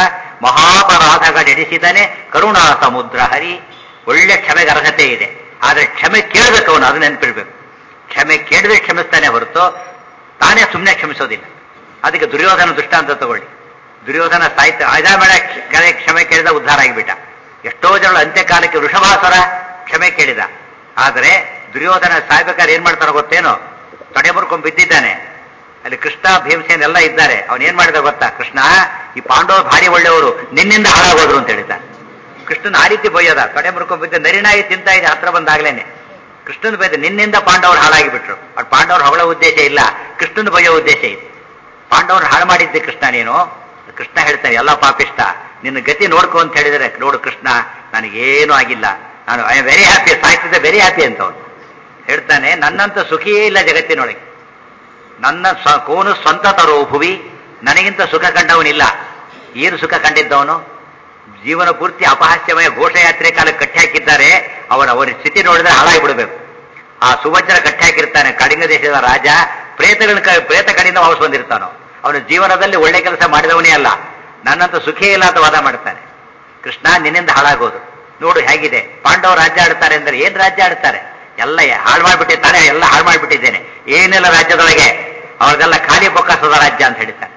ಮಹಾಪರಾಧಗಳೆಡಿಸಿದನೆ ಕರುಣಾ ಸಮುದ್ರ ಹರಿ ಒಳ್ಳೆ ಕ್ಷಮೆಗೆ ಅರ್ಹತೆ ಇದೆ ಆದ್ರೆ ಕ್ಷಮೆ ಕೇಳಬೇಕು ಅವನು ಅದು ನೆನಪಿರ್ಬೇಕು ಕ್ಷಮೆ ಕೇಳಿದ್ರೆ ಕ್ಷಮಿಸ್ತಾನೆ ಹೊರತು ತಾನೇ ಸುಮ್ಮನೆ ಕ್ಷಮಿಸೋದಿಲ್ಲ ಅದಕ್ಕೆ ದುರ್ಯೋಧನ ದೃಷ್ಟಾಂತ ತಗೊಳ್ಳಿ ದುರ್ಯೋಧನ ಸಾಹಿತ್ಯ ಅಜಾಮೇಳ ಕ್ಷಮೆ ಕೇಳಿದ ಉದ್ಧಾರ ಆಗಿಬಿಟ್ಟ ಎಷ್ಟೋ ಜನರು ಅಂತ್ಯಕಾಲಕ್ಕೆ ವೃಷಭಾಸುರ ಕ್ಷಮೆ ಕೇಳಿದ ಆದರೆ ದುರ್ಯೋಧನ ಸಾಯ್ಬೇಕಾದ್ರೆ ಏನ್ ಮಾಡ್ತಾರೋ ಗೊತ್ತೇನೋ ತೊಡೆ ಮುರ್ಕೊಂಡ್ ಬಿದ್ದಿದ್ದಾನೆ ಅಲ್ಲಿ ಕೃಷ್ಣ ಭೀಮಸೇನ್ ಎಲ್ಲ ಇದ್ದಾರೆ ಅವನ್ ಏನ್ ಮಾಡಿದ ಗೊತ್ತಾ ಕೃಷ್ಣ ಈ ಪಾಂಡವರು ಭಾರಿ ಒಳ್ಳೆಯವರು ನಿನ್ನಿಂದ ಹಾಳಾಗೋದ್ರು ಅಂತ ಹೇಳಿದ್ದಾನೆ ಕೃಷ್ಣನ ಆ ರೀತಿ ಬೈಯೋದ ತೊಡೆ ಮುರ್ಕೊಂಡ್ ಬಿದ್ದ ನರಿನಾಯಿ ತಿಂತಾ ಇದೆ ಹತ್ರ ಬಂದಾಗ್ಲೇನೆ ಕೃಷ್ಣನ ಬೈದ ನಿನ್ನಿಂದ ಪಾಂಡವರು ಹಾಳಾಗಿ ಬಿಟ್ರು ಅವ್ರು ಪಾಂಡವರು ಹೊಗಳ ಉದ್ದೇಶ ಇಲ್ಲ ಕೃಷ್ಣನ ಬೈಯೋ ಉದ್ದೇಶ ಇದೆ ಪಾಂಡವರು ಹಾಳು ಮಾಡಿದ್ದೆ ಕೃಷ್ಣ ನೀನು ಕೃಷ್ಣ ಹೇಳ್ತಾನೆ ಎಲ್ಲ ಪಾಪಿಷ್ಟ ನಿನ್ನ ಗತಿ ನೋಡ್ಕೊ ಅಂತ ಹೇಳಿದ್ರೆ ನೋಡು ಕೃಷ್ಣ ನನಗೇನು ಆಗಿಲ್ಲ ನಾನು ಐ ಆಮ್ ವೆರಿ ಹ್ಯಾಪಿ ಸಾಯ್ತಿದ್ದೆ ವೆರಿ ಹ್ಯಾಪಿ ಅಂತ ಅವನು ಹೇಳ್ತಾನೆ ನನ್ನಂತ ಸುಖಿಯೇ ಇಲ್ಲ ಜಗತ್ತಿನೊಳಗೆ ನನ್ನ ಸ್ವ- ಕೋನು ಸ್ವಂತ ತರೋ ಭುವಿ ನನಗಿಂತ ಸುಖ ಕಂಡವನಿಲ್ಲ ಏನು ಸುಖ ಕಂಡಿದ್ದವನು ಜೀವನ ಪೂರ್ತಿ ಅಪಹಾಸ್ಯಮಯ ಘೋಷಯಾತ್ರೆ ಕಾಲಕ್ಕೆ ಕಟ್ಟಿ ಹಾಕಿದ್ದಾರೆ ಅವರ ಅವರ ಸ್ಥಿತಿ ನೋಡಿದ್ರೆ ಹಾಳಾಗಿ ಬಿಡಬೇಕು ಆ ಸುವಜ್ರ ಕಟ್ಟಿ ಹಾಕಿರ್ತಾನೆ ಕಳಿಂಗ ದೇಶದ ರಾಜ ಪ್ರೇತಗಳ ಕ- ಪ್ರೇತ ಕಡೆಯಿಂದ ವಾಪಸ್ ಬಂದಿರ್ತಾನೋ ಅವನ ಜೀವನದಲ್ಲಿ ಒಳ್ಳೆ ಕೆಲಸ ಮಾಡಿದವನೇ ಅಲ್ಲ ನನ್ನಂತ ಸುಖೇ ಇಲ್ಲ ಅಂತ ವಾದ ಮಾಡ್ತಾನೆ ಕೃಷ್ಣ ನಿನ್ನಿಂದ ಹಾಳಾಗೋದು ನೋಡು ಹೇಗಿದೆ ಪಾಂಡವರು ರಾಜ್ಯ ಆಡ್ತಾರೆ ಅಂದ್ರೆ ಏನ್ ರಾಜ್ಯ ಆಡ್ತಾರೆ ಎಲ್ಲ ಹಾಳು ಮಾಡ್ಬಿಟ್ಟಿರ್ತಾನೆ ಎಲ್ಲ ಹಾಳು ಮಾಡ್ಬಿಟ್ಟಿದ್ದೇನೆ ಏನೆಲ್ಲ ರಾಜ್ಯದೊಳಗೆ ಅವ್ರದೆಲ್ಲ ಖಾಲಿ ಬೊಕ್ಕಸದ ರಾಜ್ಯ ಅಂತ ಹೇಳ್ತಾನೆ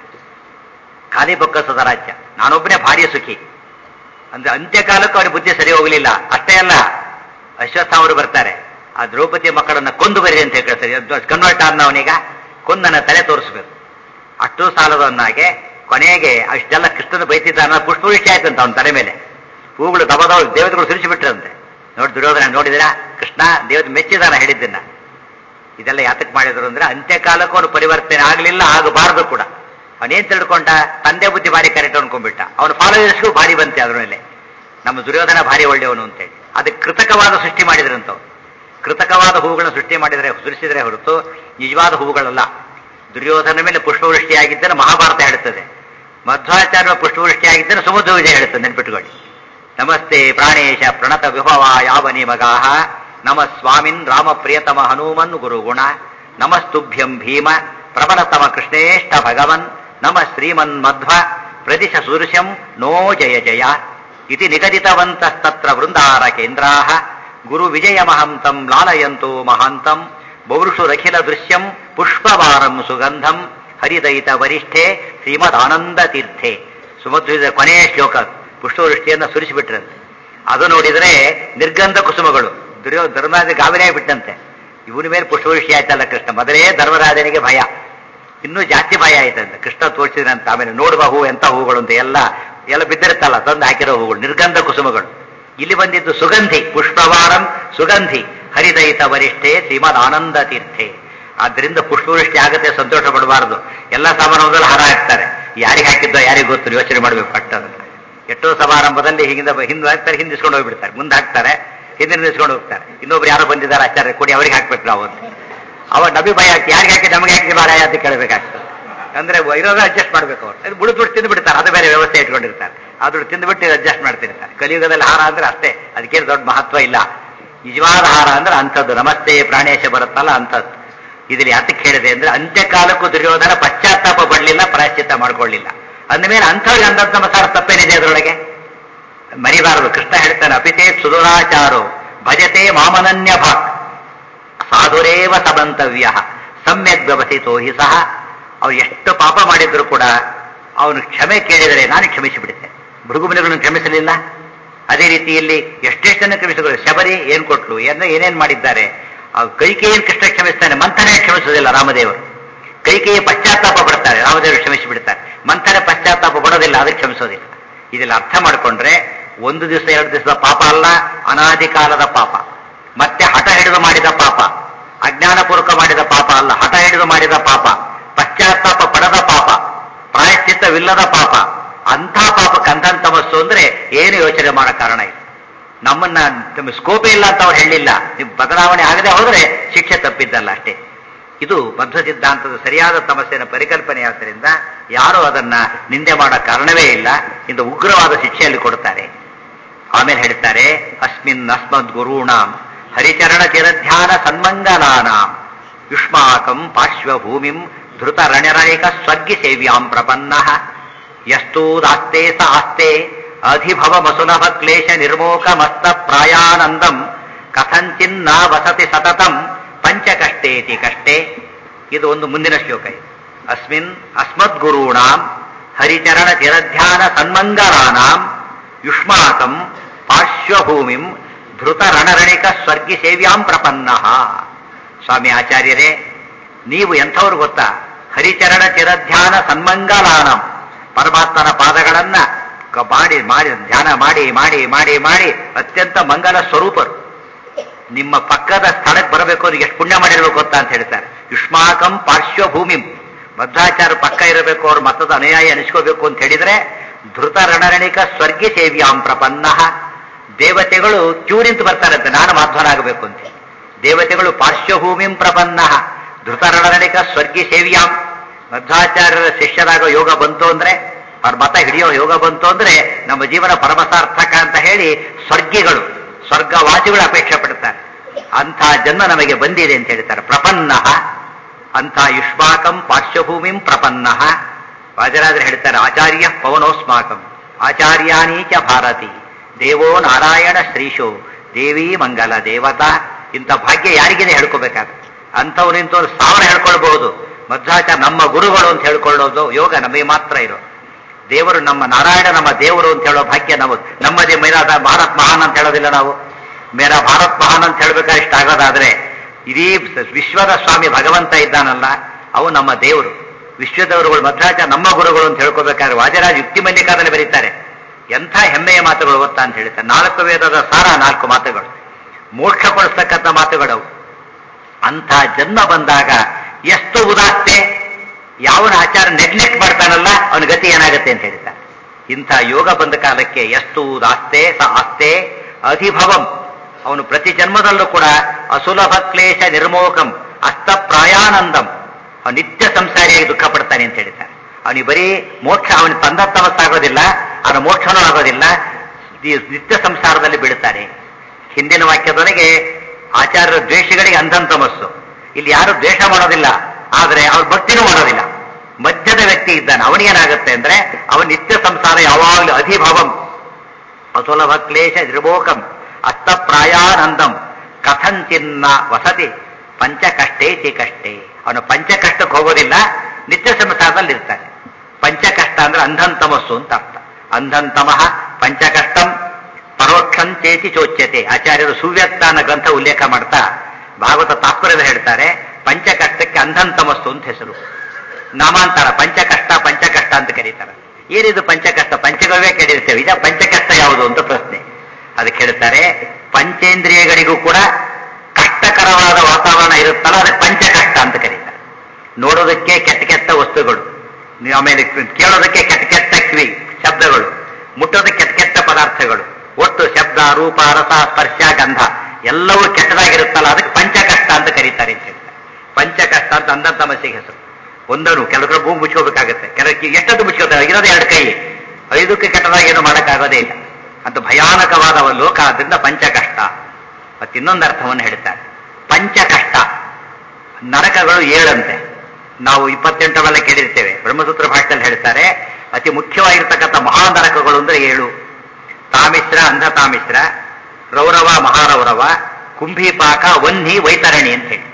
ಖಾಲಿ ಬೊಕ್ಕಸದ ರಾಜ್ಯ ನಾನೊಬ್ಬನೇ ಭಾರಿ ಸುಖಿ ಅಂದ್ರೆ ಅಂತ್ಯಕಾಲಕ್ಕೂ ಅವನ ಬುದ್ಧಿ ಸರಿ ಹೋಗಲಿಲ್ಲ ಅಷ್ಟೇ ಅಲ್ಲ ಅಶ್ವತ್ಥಾಮರು ಬರ್ತಾರೆ ಆ ದ್ರೌಪದಿ ಮಕ್ಕಳನ್ನ ಕೊಂದು ಬರಿ ಅಂತ ಹೇಳ್ತಾರೆ ಕನ್ವರ್ಟ್ ಆದ್ನವನೀಗ ಕೊಂದನ ತಲೆ ತೋರಿಸ್ಬೇಕು ಅಷ್ಟು ಸಾಲದವನ್ನಾಗೆ ಕೊನೆಗೆ ಅಷ್ಟೆಲ್ಲ ಕೃಷ್ಣನ ಬೈತಿದ್ದಾನ ಪುಷ್ಪವೃಷ್ಟಿ ಆಯ್ತು ಅಂತ ಅವನ ತಲೆ ಮೇಲೆ ಹೂಗಳು ದಬದವ ದೇವತೆಗಳು ಸುರಿಸಿಬಿಟ್ರಂತೆ ನೋಡಿ ದುರ್ಯೋಧನ ನೋಡಿದಿರಾ ಕೃಷ್ಣ ದೇವತೆ ಮೆಚ್ಚಿದಾನ ಹೇಳಿದ್ದನ್ನ ಇದೆಲ್ಲ ಯಾತಕ್ ಮಾಡಿದ್ರು ಅಂದ್ರೆ ಅಂತ್ಯಕಾಲಕ್ಕೂ ಅವನು ಪರಿವರ್ತನೆ ಆಗಲಿಲ್ಲ ಆಗಬಾರದು ಕೂಡ ಅವನೇನ್ ತಿಳ್ಕೊಂಡ ತಂದೆ ಬುದ್ಧಿ ಭಾರಿ ಕರೆಕ್ಟ್ ಅನ್ಕೊಂಡ್ಬಿಟ್ಟ ಅವನು ಫಾಲೋವರ್ಸ್ಗೂ ಭಾರಿ ಬಂತೆ ಅದ್ರ ಮೇಲೆ ನಮ್ಮ ದುರ್ಯೋಧನ ಭಾರಿ ಒಳ್ಳೆಯವನು ಅಂತೇಳಿ ಅದಕ್ಕೆ ಕೃತಕವಾದ ಸೃಷ್ಟಿ ಮಾಡಿದ್ರಂತವ್ ಕೃತಕವಾದ ಹೂವುಗಳನ್ನ ಸೃಷ್ಟಿ ಮಾಡಿದರೆ ಸುರಿಸಿದರೆ ಹೊರತು ನಿಜವಾದ ಹೂವುಗಳಲ್ಲ ದುರ್ಯೋಧನ ಮೇಲೆ ಪುಷ್ಪವೃಷ್ಟಿಯಾಗಿದ್ದರೆ ಮಹಾಭಾರತ ಹೇಳುತ್ತದೆ ಮಧ್ವಾಚಾರ್ಯ ಪುಷ್ಪವೃಷ್ಟಿಯಾಗಿದ್ದರೆ ಸುಮಧ್ವ ವಿಜಯ ಹೇಳುತ್ತದೆ ನೆನ್ಪಿಟ್ಕೊಳ್ಳಿ ನಮಸ್ತೆ ಪ್ರಾಣೇಶ ಪ್ರಣತ ವಿಭವ ಯಾವ ನಿಮಗಾಹ ನಮ ಸ್ವಾಮಿನ್ ರಾಮ ಪ್ರಿಯತಮ ಹನುಮನ್ ಗುರುಗುಣ ನಮಸ್ತುಭ್ಯಂ ಭೀಮ ಪ್ರಬಲತಮ ಕೃಷ್ಣೇಷ್ಟ ಭಗವನ್ ನಮ ಶ್ರೀಮನ್ ಮಧ್ವ ಪ್ರದಿಶ ಸುರುಷಂ ನೋ ಜಯ ಜಯ ಇತಿ ನಿಗದಿತವಂತಸ್ತತ್ರ ವೃಂದಾರ ಕೇಂದ್ರಾಹ ಗುರು ವಿಜಯಮಹಂ ತಂ ಲಾಲಯಂತೋ ಮಹಾಂತಂ ಬೌರುಷುರಖಿಲ ದೃಶ್ಯಂ ಪುಷ್ಪವಾರಂ ಸುಗಂಧಂ ಹರಿದಯಿತ ವರಿಷ್ಠೆ ಶ್ರೀಮದಾನಂದ ತೀರ್ಥೆ ಸುಮಧ್ವಿದ ಕೊನೆಯ ಶ್ಲೋಕ ಪುಷ್ಪವೃಷ್ಟಿಯನ್ನು ಸುರಿಸಿಬಿಟ್ರಂತೆ ಅದು ನೋಡಿದರೆ ನಿರ್ಗಂಧ ಕುಸುಮಗಳು ದುರ್ಯೋ ಧರ್ಮರಾಜ ಗಾಬರಿಯೇ ಬಿಟ್ಟಂತೆ ಇವನ ಮೇಲೆ ಪುಷ್ಪವೃಷ್ಟಿ ಆಯ್ತಲ್ಲ ಕೃಷ್ಣ ಮೊದಲೇ ಧರ್ಮರಾಜನಿಗೆ ಭಯ ಇನ್ನೂ ಜಾಸ್ತಿ ಭಯ ಆಯ್ತಂತೆ ಕೃಷ್ಣ ತೋರಿಸಿದ್ರಂತ ಆಮೇಲೆ ನೋಡುವ ಹೂ ಎಂತ ಹೂಗಳು ಅಂತ ಎಲ್ಲ ಎಲ್ಲ ಬಿದ್ದಿರುತ್ತಲ್ಲ ತಂದು ಹಾಕಿರೋ ಹೂಗಳು ನಿರ್ಗಂಧ ಕುಸುಮಗಳು ಇಲ್ಲಿ ಬಂದಿದ್ದು ಸುಗಂಧಿ ಪುಷ್ಪವಾರಂ ಸುಗಂಧಿ ಹರಿದಯಿತ ವರಿಷ್ಠೆ ಶ್ರೀಮದ್ ಆನಂದ ತೀರ್ಥೆ ಆದ್ರಿಂದ ಪುಷ್ಪವೃಷ್ಟಿ ಆಗತ್ತೆ ಸಂತೋಷ ಪಡಬಾರದು ಎಲ್ಲ ಸಮಾರಂಭದಲ್ಲಿ ಹಾರ ಹಾಕ್ತಾರೆ ಯಾರಿಗೆ ಹಾಕಿದ್ದೋ ಯಾರಿಗೆ ಗೊತ್ತು ಯೋಚನೆ ಮಾಡಬೇಕು ಪಟ್ಟದಂತ ಎಷ್ಟೋ ಸಮಾರಂಭದಲ್ಲಿ ಹಿಂದಿಂದ ಹಿಂದೆ ಹಾಕ್ತಾರೆ ಹಿಂದಿಸ್ಕೊಂಡು ಹೋಗ್ಬಿಡ್ತಾರೆ ಮುಂದೆ ಹಾಕ್ತಾರೆ ಹಿಂದಿನ ನಿಲ್ಸ್ಕೊಂಡು ಹೋಗ್ತಾರೆ ಇನ್ನೊಬ್ರು ಯಾರೋ ಬಂದಿದ್ದಾರೆ ಆಚಾರ್ಯ ಕೊಡಿ ಅವ್ರಿಗೆ ಹಾಕ್ಬೇಕು ನಾವು ಅಂತ ಅವ ನಬಿ ಭಯ ಹಾಕಿ ಯಾರಿಗೆ ಹಾಕಿ ನಮಗೆ ಹಾಕಿ ಬಾರ ಅಂತ ಕೇಳಬೇಕಾಗ್ತದೆ ಅಂದ್ರೆ ಇರೋದ ಅಡ್ಜಸ್ಟ್ ಮಾಡ್ಬೇಕು ಅವ್ರು ಅದು ಬುಡುದ್ ಬಿಟ್ಟು ತಿಂದು ಬಿಡ್ತಾರೆ ಅದು ಬೇರೆ ವ್ಯವಸ್ಥೆ ಇಟ್ಕೊಂಡಿರ್ತಾರೆ ಅದು ತಿಂದುಬಿಟ್ಟು ಅಡ್ಜಸ್ಟ್ ಮಾಡ್ತಿರ್ತಾರೆ ಕಲಿಯುಗದಲ್ಲಿ ಹಾರ ಅಂದ್ರೆ ಅಷ್ಟೇ ಅದಕ್ಕೇನು ದೊಡ್ಡ ಮಹತ್ವ ಇಲ್ಲ ನಿಜವಾದ ಹಾರ ಅಂದ್ರೆ ಅಂಥದ್ದು ನಮಸ್ತೆ ಪ್ರಾಣೇಶ ಬರುತ್ತಲ್ಲ ಅಂಥದ್ದು ಇದ್ರಲ್ಲಿ ಯಾತಕ್ಕೆ ಹೇಳಿದೆ ಅಂದ್ರೆ ಅಂತ್ಯಕಾಲಕ್ಕೂ ದುರ್ಯೋಧನ ಪಶ್ಚಾತ್ತಾಪ ಪಡಲಿಲ್ಲ ಪ್ರಾಯಶ್ಚಿತ್ತ ಮಾಡ್ಕೊಳ್ಳಿಲ್ಲ ಅಂದಮೇಲೆ ಅಂಥವ್ರಿಗೆ ಅಂದಂತ ನಮಸ್ಕಾರ ತಪ್ಪೇನಿದೆ ಅದರೊಳಗೆ ಮರಿಬಾರದು ಕೃಷ್ಣ ಹೇಳ್ತಾನೆ ಅಪಿತೇ ಸುದುರಾಚಾರೋ ಭಜತೆ ಮಾಮನನ್ಯ ಭಾಕ್ ಸಾಧುರೇವ ಸಮಂತವ್ಯ ಸಮ್ಯಕ್ ವ್ಯವಸ್ಥಿತೋ ಹಿ ಸಹ ಅವ್ರು ಎಷ್ಟು ಪಾಪ ಮಾಡಿದ್ರು ಕೂಡ ಅವನು ಕ್ಷಮೆ ಕೇಳಿದರೆ ನಾನು ಕ್ಷಮಿಸಿಬಿಡುತ್ತೆ ಭೃಗುಮುನಿಗಳನ್ನು ಕ್ಷಮಿಸಲಿಲ್ಲ ಅದೇ ರೀತಿಯಲ್ಲಿ ಎಷ್ಟೆಷ್ಟನ್ನು ಕ್ಷಮಿಸಿದ್ರು ಶಬರಿ ಏನ್ ಕೊಟ್ಲು ಏನ ಏನೇನ್ ಮಾಡಿದ್ದಾರೆ ಆ ಕೈಕೇಯನ್ ಕೃಷ್ಣ ಕ್ಷಮಿಸ್ತಾನೆ ಮಂಥನೇ ಕ್ಷಮಿಸುವುದಿಲ್ಲ ರಾಮದೇವರು ಕೈಕೇಯ ಪಶ್ಚಾತ್ತಾಪ ಪಡ್ತಾರೆ ರಾಮದೇವರು ಕ್ಷಮಿಸಿ ಬಿಡ್ತಾರೆ ಮಂಥನ ಪಶ್ಚಾತ್ತಾಪ ಪಡೋದಿಲ್ಲ ಅದಕ್ಕೆ ಕ್ಷಮಿಸೋದಿಲ್ಲ ಇದೆಲ್ಲ ಅರ್ಥ ಮಾಡಿಕೊಂಡ್ರೆ ಒಂದು ದಿವಸ ಎರಡು ದಿವಸದ ಪಾಪ ಅಲ್ಲ ಅನಾದಿ ಕಾಲದ ಪಾಪ ಮತ್ತೆ ಹಠ ಹಿಡಿದು ಮಾಡಿದ ಪಾಪ ಅಜ್ಞಾನಪೂರ್ವಕ ಮಾಡಿದ ಪಾಪ ಅಲ್ಲ ಹಠ ಹಿಡಿದು ಮಾಡಿದ ಪಾಪ ಪಶ್ಚಾತ್ತಾಪ ಪಡದ ಪಾಪ ಪ್ರಾಯಶ್ಚಿತ್ತವಿಲ್ಲದ ಪಾಪ ಅಂಥ ಪಾಪಕ್ಕೆ ಅಂಧನ್ ತಮಸ್ಸು ಅಂದ್ರೆ ಏನು ಯೋಚನೆ ಮಾಡೋ ಕಾರಣ ಇಲ್ಲ ನಮ್ಮನ್ನ ನಮ್ಮ ಸ್ಕೋಪೇ ಇಲ್ಲ ಅಂತ ಅವ್ರು ಹೇಳಿಲ್ಲ ನೀವು ಬದಲಾವಣೆ ಆಗದೆ ಹೋದ್ರೆ ಶಿಕ್ಷೆ ತಪ್ಪಿದ್ದಲ್ಲ ಅಷ್ಟೇ ಇದು ಬದ್ಧ ಸಿದ್ಧಾಂತದ ಸರಿಯಾದ ತಮಸ್ಸಿನ ಪರಿಕಲ್ಪನೆ ಆದ್ದರಿಂದ ಯಾರು ಅದನ್ನ ನಿಂದೆ ಮಾಡೋ ಕಾರಣವೇ ಇಲ್ಲ ಇಂದ ಉಗ್ರವಾದ ಶಿಕ್ಷೆಯಲ್ಲಿ ಕೊಡ್ತಾರೆ ಆಮೇಲೆ ಹೇಳ್ತಾರೆ ಅಸ್ಮಿನ್ ಅಸ್ಮದ್ ಗುರುಣಾಂ ಹರಿಚರಣ ಚಿರಧ್ಯಾನ ಸನ್ಮಂಗಲಾನಾಂ ಯುಷ್ಮಾಕಂ ಪಾರ್ಶ್ವಭೂಮಿಂ ಧೃತ ರಣರಣಿಕ ಸ್ವರ್ಗಿ ಸೇವ್ಯಾಂ ಪ್ರಪನ್ನ ಯಸ್ತೂದಾಸ್ತೆ ಸ ಆಸ್ತೆ ಅಧಿಭವ ಮಸುಲಭ ಕ್ಲೇಶ ನಿರ್ಮೋಕ ಮಸ್ತ ಪ್ರಾಯಾನಂದಂ ಕಥಂಚಿನ್ನ ವಸತಿ ಸತತಂ ಪಂಚಕಷ್ಟೇತಿ ಕಷ್ಟೇ ಇದು ಒಂದು ಮುಂದಿನ ಶ್ಲೋಕ ಇದು ಅಸ್ಮಿನ್ ಅಸ್ಮದ್ಗುರುಣಾಂ ಹರಿಚರಣ ಚಿರಧ್ಯಾನ ಸನ್ಮಂಗಲಾನಾಂ ಯುಷ್ಮಾಕಂ ಪಾರ್ಶ್ವಭೂಮಿಂ ಧೃತ ರಣರಣಿಕ ಸ್ವರ್ಗಿ ಸೇವ್ಯಾಂ ಪ್ರಪನ್ನ ಸ್ವಾಮಿ ಆಚಾರ್ಯರೇ ನೀವು ಎಂಥವ್ರು ಗೊತ್ತಾ ಹರಿಚರಣ ಚಿರಧ್ಯಾನ ಸನ್ಮಂಗಲಾನಂ ಪರಮಾತ್ಮನ ಪಾದಗಳನ್ನ ಕ- ಮಾಡಿ ಮಾಡಿ ಧ್ಯಾನ ಮಾಡಿ ಮಾಡಿ ಮಾಡಿ ಮಾಡಿ ಅತ್ಯಂತ ಮಂಗಲ ಸ್ವರೂಪರು ನಿಮ್ಮ ಪಕ್ಕದ ಸ್ಥಳಕ್ಕೆ ಬರಬೇಕು ಅವ್ರಿಗೆ ಎಷ್ಟು ಪುಣ್ಯ ಮಾಡಿರ್ಬೇಕು ಗೊತ್ತಾ ಅಂತ ಹೇಳ್ತಾರೆ ಯುಷ್ಮಾಕಂ ಪಾರ್ಶ್ವಭೂಮಿಂ ಮಧ್ವಾಚಾರ ಪಕ್ಕ ಇರಬೇಕು ಅವ್ರ ಮತದ ಅನುಯಾಯಿ ಅನಿಸ್ಕೋಬೇಕು ಅಂತ ಹೇಳಿದ್ರೆ ಧೃತ ರಣರಣಿಕ ಸ್ವರ್ಗಿ ಸೇವ್ಯಾಂ ಪ್ರಪನ್ನ ದೇವತೆಗಳು ಕ್ಯೂ ನಿಂತು ಬರ್ತಾರಂತೆ ನಾನು ಮಾಧ್ವನಾಗಬೇಕು ಅಂತ ದೇವತೆಗಳು ಪಾರ್ಶ್ವಭೂಮಿಂ ಪ್ರಪನ್ನ ಧೃತ ರಣರಣಿಕ ಸ್ವರ್ಗಿ ಸೇವ್ಯಾಂ ಮಧ್ವಾಚಾರ್ಯರ ಶಿಷ್ಯರಾಗೋ ಯೋಗ ಬಂತು ಅಂದ್ರೆ ಅವ್ರ ಮತ ಹಿಡಿಯೋ ಯೋಗ ಬಂತು ಅಂದ್ರೆ ನಮ್ಮ ಜೀವನ ಪರಮಸಾರ್ಥಕ ಅಂತ ಹೇಳಿ ಸ್ವರ್ಗಿಗಳು ಸ್ವರ್ಗವಾಸಿಗಳು ಅಪೇಕ್ಷೆ ಪಡ್ತಾರೆ ಅಂಥ ಜನ್ಮ ನಮಗೆ ಬಂದಿದೆ ಅಂತ ಹೇಳ್ತಾರೆ ಪ್ರಪನ್ನ ಅಂಥ ಯುಷ್ಮಾಕಂ ಪಾರ್ಶ್ವಭೂಮಿಂ ಪ್ರಪನ್ನ ವಾಜರಾಜರು ಹೇಳ್ತಾರೆ ಆಚಾರ್ಯ ಪವನೋಸ್ಮಾಕಂ ಆಚಾರ್ಯಾನಿ ಚ ಭಾರತಿ ದೇವೋ ನಾರಾಯಣ ಶ್ರೀಶೋ ದೇವಿ ಮಂಗಲ ದೇವತಾ ಇಂಥ ಭಾಗ್ಯ ಯಾರಿಗಿದೆ ಹೇಳ್ಕೋಬೇಕಾಗುತ್ತೆ ಅಂಥವ್ರು ಇಂಥವ್ರು ಸಾವಿರ ಹೇಳ್ಕೊಳ್ಬಹುದು ಮಧ್ವಾಚಾರ ನಮ್ಮ ಗುರುಗಳು ಅಂತ ಹೇಳ್ಕೊಳ್ಳೋದು ಯೋಗ ನಮಗೆ ಮಾತ್ರ ಇರೋ ದೇವರು ನಮ್ಮ ನಾರಾಯಣ ನಮ್ಮ ದೇವರು ಅಂತ ಹೇಳೋ ಭಾಗ್ಯ ನಾವು ನಮ್ಮದೇ ಮೇರಾ ಭಾರತ್ ಮಹಾನ್ ಅಂತ ಹೇಳೋದಿಲ್ಲ ನಾವು ಮೇರಾ ಭಾರತ್ ಮಹಾನ್ ಅಂತ ಹೇಳ್ಬೇಕಾದ್ರೆ ಇಷ್ಟ ಆಗೋದಾದ್ರೆ ಇಡೀ ವಿಶ್ವದ ಸ್ವಾಮಿ ಭಗವಂತ ಇದ್ದಾನಲ್ಲ ಅವು ನಮ್ಮ ದೇವರು ವಿಶ್ವದವರುಗಳು ಮಧ್ವಾಚಾರ ನಮ್ಮ ಗುರುಗಳು ಅಂತ ಹೇಳ್ಕೋಬೇಕಾದ್ರೆ ವಾಜರಾಜ್ ಯುಕ್ತಿ ಮಲ್ಲಿಕಾದಲ್ಲಿ ಬರೀತಾರೆ ಎಂಥ ಹೆಮ್ಮೆಯ ಮಾತುಗಳು ಗೊತ್ತಾ ಅಂತ ಹೇಳ್ತಾರೆ ನಾಲ್ಕು ವೇದದ ಸಾರ ನಾಲ್ಕು ಮಾತುಗಳು ಮೋಕ್ಷ ಕೊಡಿಸ್ತಕ್ಕಂಥ ಮಾತುಗಳವು ಅಂಥ ಜನ್ಮ ಬಂದಾಗ ಎಷ್ಟು ಉದಾಸ್ತೆ ಯಾವನ ಆಚಾರ ನೆಗ್ಲೆಕ್ಟ್ ಮಾಡ್ತಾನಲ್ಲ ಅವನ ಗತಿ ಏನಾಗುತ್ತೆ ಅಂತ ಹೇಳ್ತಾರೆ ಇಂಥ ಯೋಗ ಬಂದ ಕಾಲಕ್ಕೆ ಎಷ್ಟು ಉದಾಸ್ತೆ ಸ ಆಸ್ತೆ ಅಧಿಭವಂ ಅವನು ಪ್ರತಿ ಜನ್ಮದಲ್ಲೂ ಕೂಡ ಅಸುಲಭ ಕ್ಲೇಶ ನಿರ್ಮೋಕಂ ಅಸ್ತ ಪ್ರಾಯಾನಂದಂ ಅವನು ನಿತ್ಯ ಸಂಸಾರಿಯಾಗಿ ದುಃಖ ಪಡ್ತಾನೆ ಅಂತ ಹೇಳ್ತಾರೆ ಅವನಿಗೆ ಬರೀ ಮೋಕ್ಷ ಅವನ ತಂದತ್ತವಸ್ಸಾಗೋದಿಲ್ಲ ಅವನ ಮೋಕ್ಷನೂ ಆಗೋದಿಲ್ಲ ಈ ನಿತ್ಯ ಸಂಸಾರದಲ್ಲಿ ಬೀಳ್ತಾನೆ ಹಿಂದಿನ ವಾಕ್ಯದೊಳಗೆ ಆಚಾರ್ಯರ ದ್ವೇಷಗಳಿಗೆ ಅಂಧನ್ ತಮಸ್ಸು ಇಲ್ಲಿ ಯಾರು ದ್ವೇಷ ಮಾಡೋದಿಲ್ಲ ಆದರೆ ಅವ್ರ ಭಕ್ತಿನೂ ಮಾಡೋದಿಲ್ಲ ಮಧ್ಯದ ವ್ಯಕ್ತಿ ಇದ್ದಾನೆ ಅವನಿಗೇನಾಗುತ್ತೆ ಅಂದ್ರೆ ಅವನ ನಿತ್ಯ ಸಂಸಾರ ಯಾವಾಗಲೂ ಅಧಿಭವಂ ಅಸುಲಭ ಕ್ಲೇಶ ನಿರ್ಭೋಕಂ ಅಸ್ತಪ್ರಾಯಾನಂದಂ ಕಥಂಚಿನ್ನ ವಸತಿ ಪಂಚ ಕಷ್ಟೇತಿ ಕಷ್ಟೇ ಅವನು ಪಂಚ ಕಷ್ಟಕ್ಕೆ ಹೋಗೋದಿಲ್ಲ ನಿತ್ಯ ಸಂಸಾರದಲ್ಲಿ ಇರ್ತಾನೆ ಪಂಚಕಷ್ಟ ಅಂದ್ರೆ ಅಂಧನ್ ತಮಸ್ಸು ಅಂತ ಅರ್ಥ ಅಂಧನ್ ತಮಃ ಪಂಚಕಷ್ಟಂ ಪರೋಕ್ಷಂ ಚೇತಿ ಚೋಚ್ಯತೆ ಆಚಾರ್ಯರು ಸುವ್ಯಕ್ತ ಅನ್ನೋ ಗ್ರಂಥ ಉಲ್ಲೇಖ ಮಾಡ್ತಾ ಭಾಗವತ ತಾತ್ಪರ್ಯದಲ್ಲಿ ಹೇಳ್ತಾರೆ ಪಂಚಕಷ್ಟಕ್ಕೆ ಅಂಧನ್ ತಮಸ್ಸು ಅಂತ ಹೆಸರು ನಾಮಾಂತರ ಪಂಚಕಷ್ಟ ಪಂಚಕಷ್ಟ ಅಂತ ಕರೀತಾರೆ ಏನಿದು ಪಂಚಕಷ್ಟ ಪಂಚಗವ್ಯ ಕೇಳಿರ್ತೇವೆ ಈಗ ಪಂಚಕಷ್ಟ ಯಾವುದು ಅಂತ ಪ್ರಶ್ನೆ ಅದಕ್ಕೆ ಹೇಳ್ತಾರೆ ಪಂಚೇಂದ್ರಿಯಗಳಿಗೂ ಕೂಡ ಕಷ್ಟಕರವಾದ ವಾತಾವರಣ ಇರುತ್ತಲ್ಲ ಅದಕ್ಕೆ ಪಂಚಕಷ್ಟ ಅಂತ ಕರೀತಾರೆ ನೋಡೋದಕ್ಕೆ ಕೆಟ್ಟ ಕೆಟ್ಟ ವಸ್ತುಗಳು ನೀವು ಆಮೇಲೆ ಕೇಳೋದಕ್ಕೆ ಕೆಟ್ಟ ಕೆಟ್ಟ ಕಿವಿ ಶಬ್ದಗಳು ಮುಟ್ಟೋದಕ್ಕೆ ಕೆಟ್ಟ ಕೆಟ್ಟ ಪದಾರ್ಥಗಳು ಒಟ್ಟು ಶಬ್ದ ರೂಪ ರಸ ಸ್ಪರ್ಶ ಗಂಧ ಎಲ್ಲವೂ ಕೆಟ್ಟದಾಗಿರುತ್ತಲ್ಲ ಅದಕ್ಕೆ ಪಂಚಕಷ್ಟ ಅಂತ ಕರೀತಾರೆ ಅಂತ ಹೇಳ್ತಾರೆ ಪಂಚಕಷ್ಟ ಅಂತ ಅಂದ ತಮಸ್ಸಿಗೆ ಹೆಸರು ಒಂದನು ಕೆಲವರು ಭೂಮಿ ಮುಚ್ಕೋಬೇಕಾಗುತ್ತೆ ಕೆಲವಕ್ಕೆ ಎಷ್ಟೊತ್ತು ಮುಚ್ಕೋತಾರೆ ಇರೋದು ಎರಡು ಕೈ ಐದಕ್ಕೆ ಕೆಟ್ಟದಾಗಿ ಏನು ಮಾಡೋಕ್ಕಾಗೋದೇ ಇಲ್ಲ ಅಂತ ಭಯಾನಕವಾದ ಒಂದು ಲೋಕ ಆದ್ರಿಂದ ಪಂಚಕಷ್ಟ ಮತ್ತೆ ಇನ್ನೊಂದು ಅರ್ಥವನ್ನು ಹೇಳ್ತಾರೆ ಪಂಚಕಷ್ಟ ನರಕಗಳು ಏಳಂತೆ ನಾವು ಇಪ್ಪತ್ತೆಂಟವೆಲ್ಲ ಕೇಳಿರ್ತೇವೆ ಬ್ರಹ್ಮಸೂತ್ರ ಭಾಷೆಯಲ್ಲಿ ಹೇಳ್ತಾರೆ ಅತಿ ಮುಖ್ಯವಾಗಿರ್ತಕ್ಕಂಥ ಮಹಾ ನರಕಗಳು ಅಂದ್ರೆ ಏಳು ತಾಮಿಶ್ರ ಅಂಧ ತಾಮಿಶ್ರ ರೌರವ ಮಹಾರೌರವ ಕುಂಭೀಪಾಕ ವನ್ಹಿ ವೈತರಣಿ ಅಂತ ಹೇಳಿ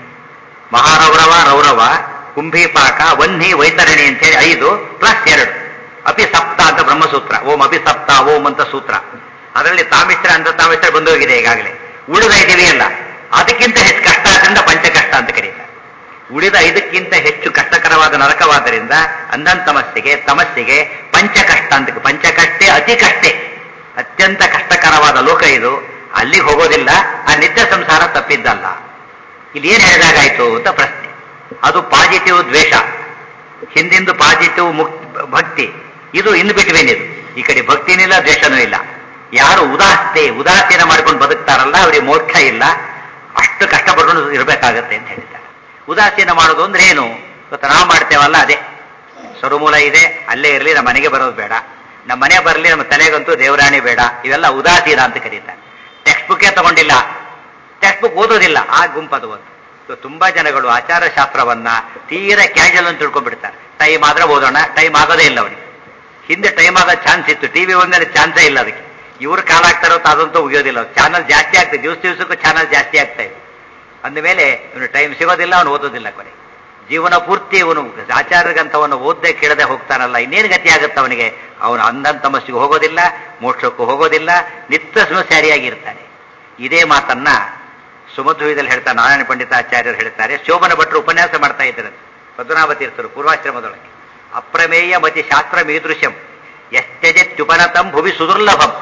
ಮಹಾರೌರವ ರೌರವ ಕುಂಭೀಪಾಕ ವನ್ಹಿ ವೈತರಣಿ ಅಂತ ಹೇಳಿ ಐದು ಪ್ಲಸ್ ಎರಡು ಅಪಿ ಸಪ್ತ ಅಂತ ಬ್ರಹ್ಮಸೂತ್ರ ಓಂ ಅಪಿ ಸಪ್ತ ಓಂ ಅಂತ ಸೂತ್ರ ಅದರಲ್ಲಿ ತಾಮಿಶ್ರ ಅಂಧ ತಾಮಿಶ್ರ ಬಂದು ಹೋಗಿದೆ ಈಗಾಗಲೇ ಉಳಿದ ಇದೆಯಲ್ಲ ಅದಕ್ಕಿಂತ ಹೆಚ್ಚು ಕಷ್ಟ ಆದ್ರಿಂದ ಪಂಚಕಷ್ಟ ಅಂತ ಕರೀತಾರೆ ಉಳಿದ ಐದಕ್ಕಿಂತ ಹೆಚ್ಚು ಕಷ್ಟಕರವಾದ ನರಕವಾದ್ದರಿಂದ ಅಂಧನ್ ತಮಸ್ಸಿಗೆ ತಮಸ್ಸಿಗೆ ಪಂಚಕಷ್ಟ ಅಂತ ಪಂಚಕಷ್ಟೇ ಅತಿ ಕಷ್ಟೇ ಅತ್ಯಂತ ಕಷ್ಟಕರವಾದ ಲೋಕ ಇದು ಅಲ್ಲಿಗೆ ಹೋಗೋದಿಲ್ಲ ಆ ನಿತ್ಯ ಸಂಸಾರ ತಪ್ಪಿದ್ದಲ್ಲ ಇಲ್ಲಿ ಏನ್ ಹೇಳಿದಾಗಾಯ್ತು ಅಂತ ಪ್ರಶ್ನೆ ಅದು ಪಾಸಿಟಿವ್ ದ್ವೇಷ ಹಿಂದಿಂದು ಪಾಸಿಟಿವ್ ಮುಕ್ ಭಕ್ತಿ ಇದು ಇನ್ ಬಿಟ್ವೀನ್ ಇದು ಈ ಕಡೆ ಭಕ್ತಿನೂ ಇಲ್ಲ ದ್ವೇಷನೂ ಇಲ್ಲ ಯಾರು ಉದಾಸ್ತೆ ಉದಾಸೀನ ಮಾಡ್ಕೊಂಡು ಬದುಕ್ತಾರಲ್ಲ ಅವರಿಗೆ ಮೋಕ್ಷ ಇಲ್ಲ ಅಷ್ಟು ಕಷ್ಟಪಡ್ಕೊಂಡು ಇರಬೇಕಾಗತ್ತೆ ಅಂತ ಹೇಳ್ತಾರೆ ಉದಾಸೀನ ಮಾಡೋದು ಅಂದ್ರೆ ಏನು ಇವತ್ತು ನಾವು ಮಾಡ್ತೇವಲ್ಲ ಅದೇ ಸ್ವರುಮೂಲ ಇದೆ ಅಲ್ಲೇ ಇರಲಿ ನಮ್ಮ ಮನೆಗೆ ಬರೋದು ಬೇಡ ನಮ್ಮ ಮನೆ ಬರಲಿ ನಮ್ಮ ತಲೆಗಂತೂ ದೇವರಾಣಿ ಬೇಡ ಇವೆಲ್ಲ ಉದಾಸೀನ ಅಂತ ಕರೀತಾರೆ ಟೆಕ್ಸ್ಟ್ ಬುಕ್ಕೇ ತಗೊಂಡಿಲ್ಲ ಟೆಕ್ಸ್ಟ್ ಬುಕ್ ಓದೋದಿಲ್ಲ ಆ ಗುಂಪದು ಒಂದು ಸೊ ತುಂಬಾ ಜನಗಳು ಆಚಾರ ಶಾಸ್ತ್ರವನ್ನ ತೀರಾ ಕ್ಯಾಶುವಲ್ ಅಂತ ತಿಳ್ಕೊಂಡ್ಬಿಡ್ತಾರೆ ಟೈಮ್ ಆದ್ರೆ ಓದೋಣ ಟೈಮ್ ಆಗೋದೇ ಇಲ್ಲ ಅವನಿಗೆ ಹಿಂದೆ ಟೈಮ್ ಆಗೋ ಚಾನ್ಸ್ ಇತ್ತು ಟಿವಿ ಒಂದ್ರೆ ಚಾನ್ಸೇ ಇಲ್ಲ ಅದಕ್ಕೆ ಇವ್ರು ಕಾಲ ಆಗ್ತಾರೋ ಅದಂತೂ ಉಗಿಯೋದಿಲ್ಲ ಚಾನಲ್ ಜಾಸ್ತಿ ಆಗ್ತದೆ ದಿವಸ ದಿವಸಕ್ಕೂ ಚಾನಲ್ ಜಾಸ್ತಿ ಆಗ್ತಾ ಇದೆ ಅಂದಮೇಲೆ ಇವನು ಟೈಮ್ ಸಿಗೋದಿಲ್ಲ ಅವನು ಓದೋದಿಲ್ಲ ಕೊನೆ ಜೀವನ ಪೂರ್ತಿ ಇವನು ಆಚಾರ್ಯಗಂಥವನ್ನು ಓದದೆ ಕೇಳದೆ ಹೋಗ್ತಾನಲ್ಲ ಇನ್ನೇನು ಗತಿ ಆಗುತ್ತೆ ಅವನಿಗೆ ಅವನು ಅಂಧನ್ ತಮಸ್ಸಿಗೆ ಹೋಗೋದಿಲ್ಲ ಮೋಕ್ಷಕ್ಕೂ ಹೋಗೋದಿಲ್ಲ ನಿತ್ಯ ಸಮಸ್ಯಾರಿಯಾಗಿರ್ತಾನೆ ಇದೇ ಮಾತನ್ನ ಸುಮಧ್ವದಲ್ಲಿ ಹೇಳ್ತಾರೆ ನಾರಾಯಣ ಪಂಡಿತಾಚಾರ್ಯರು ಹೇಳ್ತಾರೆ ಶೋಭನ ಭಟ್ರು ಉಪನ್ಯಾಸ ಮಾಡ್ತಾ ಇದ್ದಾರೆ ಪದ್ಮನಾಭ ತೀರ್ಥರು ಪೂರ್ವಾಶ್ರಮದೊಳಗೆ ಅಪ್ರಮೇಯ ಮತಿ ಶಾಸ್ತ್ರ ಮೀದೃಶ್ಯಂ ಎಷ್ಟೆಜೆತ್ಯುಪನತಂ ಭುವಿ ಸುದುರ್ಲಭಂ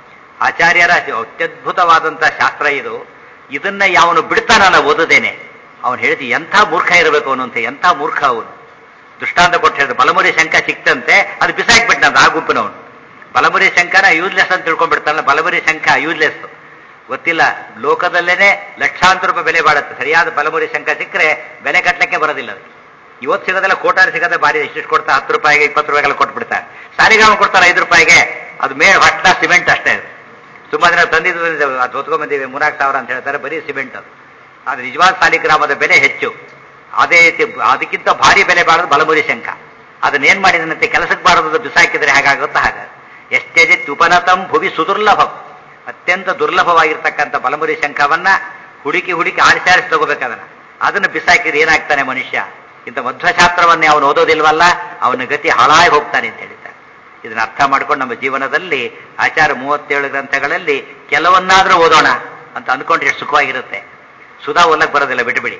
ಆಚಾರ್ಯರ ಅತ್ಯದ್ಭುತವಾದಂತಹ ಶಾಸ್ತ್ರ ಇದು ಇದನ್ನ ಯಾವನು ಬಿಡ್ತಾನಲ್ಲ ಓದದೇನೆ ಅವನು ಹೇಳಿದ ಎಂಥ ಮೂರ್ಖ ಇರಬೇಕು ಅವನು ಅಂತ ಎಂಥ ಮೂರ್ಖ ಅವನು ದೃಷ್ಟಾಂತ ಕೊಟ್ಟು ಹೇಳಿದ ಬಲಮುರಿ ಶಂಕ ಸಿಕ್ತಂತೆ ಅದು ಬಿಸಾಕ್ಬಿಟ್ಟಂತ ಆ ಗುಂಪಿನವನು ಬಲಮುರಿ ಶಂಕನ ಯೂಸ್ಲೆಸ್ ಅಂತ ತಿಳ್ಕೊಂಡ್ಬಿಡ್ತಾನಲ್ಲ ಬಲಮುರಿ ಶಂಕ ಯೂಸ್ಲೆಸ್ ಗೊತ್ತಿಲ್ಲ ಲೋಕದಲ್ಲೇನೆ ಲಕ್ಷಾಂತರ ರೂಪಾಯಿ ಬೆಲೆ ಬಾಳುತ್ತೆ ಸರಿಯಾದ ಬಲಮುರಿ ಶಂಕ ಸಿಕ್ಕರೆ ಬೆಲೆ ಕಟ್ಟಲಿಕ್ಕೆ ಬರೋದಿಲ್ಲ ಅದು ಇವತ್ತು ಸಿಗೋದೆಲ್ಲ ಕೋಟಾರಿ ಸಿಗೋದೇ ಭಾರಿ ಎಷ್ಟು ಕೊಡ್ತಾ ಹತ್ತು ರೂಪಾಯಿಗೆ ಇಪ್ಪತ್ತು ರೂಪಾಯಿಗೆಲ್ಲ ಕೊಟ್ಬಿಡ್ತಾರೆ ಸಾಲಿಗಾಮ ಕೊಡ್ತಾರೆ ಐದು ರೂಪಾಯಿಗೆ ಅದು ಮೇಲೆ ಹೊಟ್ಟ ಸಿಮೆಂಟ್ ಅಷ್ಟೇ ಅದು ತುಂಬಾ ದಿನ ತಂದಿದ್ದು ಅದು ಹೊತ್ಕೊಂಡ್ಬಂದಿವೆ ಮೂರ್ನಾಲ್ಕು ಸಾವಿರ ಅಂತ ಹೇಳ್ತಾರೆ ಬರೀ ಸಿಮೆಂಟ್ ಅದು ಆದ್ರೆ ನಿಜವಾದ ಸಾಲಿಗ್ರಾಮದ ಬೆಲೆ ಹೆಚ್ಚು ಅದೇ ರೀತಿ ಅದಕ್ಕಿಂತ ಭಾರಿ ಬೆಲೆ ಬಾಳೋದು ಬಲಮುರಿ ಶಂಕ ಅದನ್ನೇನ್ ಮಾಡಿದನಂತೆ ಕೆಲಸಕ್ಕೆ ಬಾರದು ಬಿಸಾಕಿದ್ರೆ ಹೇಗಾಗುತ್ತೋ ಹಾಗ ಎಷ್ಟೇ ಉಪನತಂ ಭುವಿ ಸುದುರ್ಲಭಂ ಅತ್ಯಂತ ದುರ್ಲಭವಾಗಿರ್ತಕ್ಕಂಥ ಬಲಮುರಿ ಶಂಖವನ್ನ ಹುಡುಕಿ ಹುಡುಕಿ ಆರಿಸಿ ಆರಿಸಿ ತಗೋಬೇಕದನ್ನ ಅದನ್ನು ಬಿಸಾಕಿದ್ರೆ ಏನಾಗ್ತಾನೆ ಮನುಷ್ಯ ಇಂಥ ಮಧ್ವಶಾಸ್ತ್ರವನ್ನೇ ಅವನು ಓದೋದಿಲ್ವಲ್ಲ ಅವನ ಗತಿ ಹಾಳಾಗಿ ಹೋಗ್ತಾನೆ ಅಂತ ಹೇಳಿದ್ದಾರೆ ಇದನ್ನ ಅರ್ಥ ಮಾಡ್ಕೊಂಡು ನಮ್ಮ ಜೀವನದಲ್ಲಿ ಆಚಾರ ಮೂವತ್ತೇಳು ಗ್ರಂಥಗಳಲ್ಲಿ ಕೆಲವನ್ನಾದ್ರೂ ಓದೋಣ ಅಂತ ಅಂದ್ಕೊಂಡ್ರೆ ಎಷ್ಟು ಸುಖವಾಗಿರುತ್ತೆ ಸುಧಾ ಓದಕ್ಕೆ ಬರೋದಿಲ್ಲ ಬಿಟ್ಟುಬಿಡಿ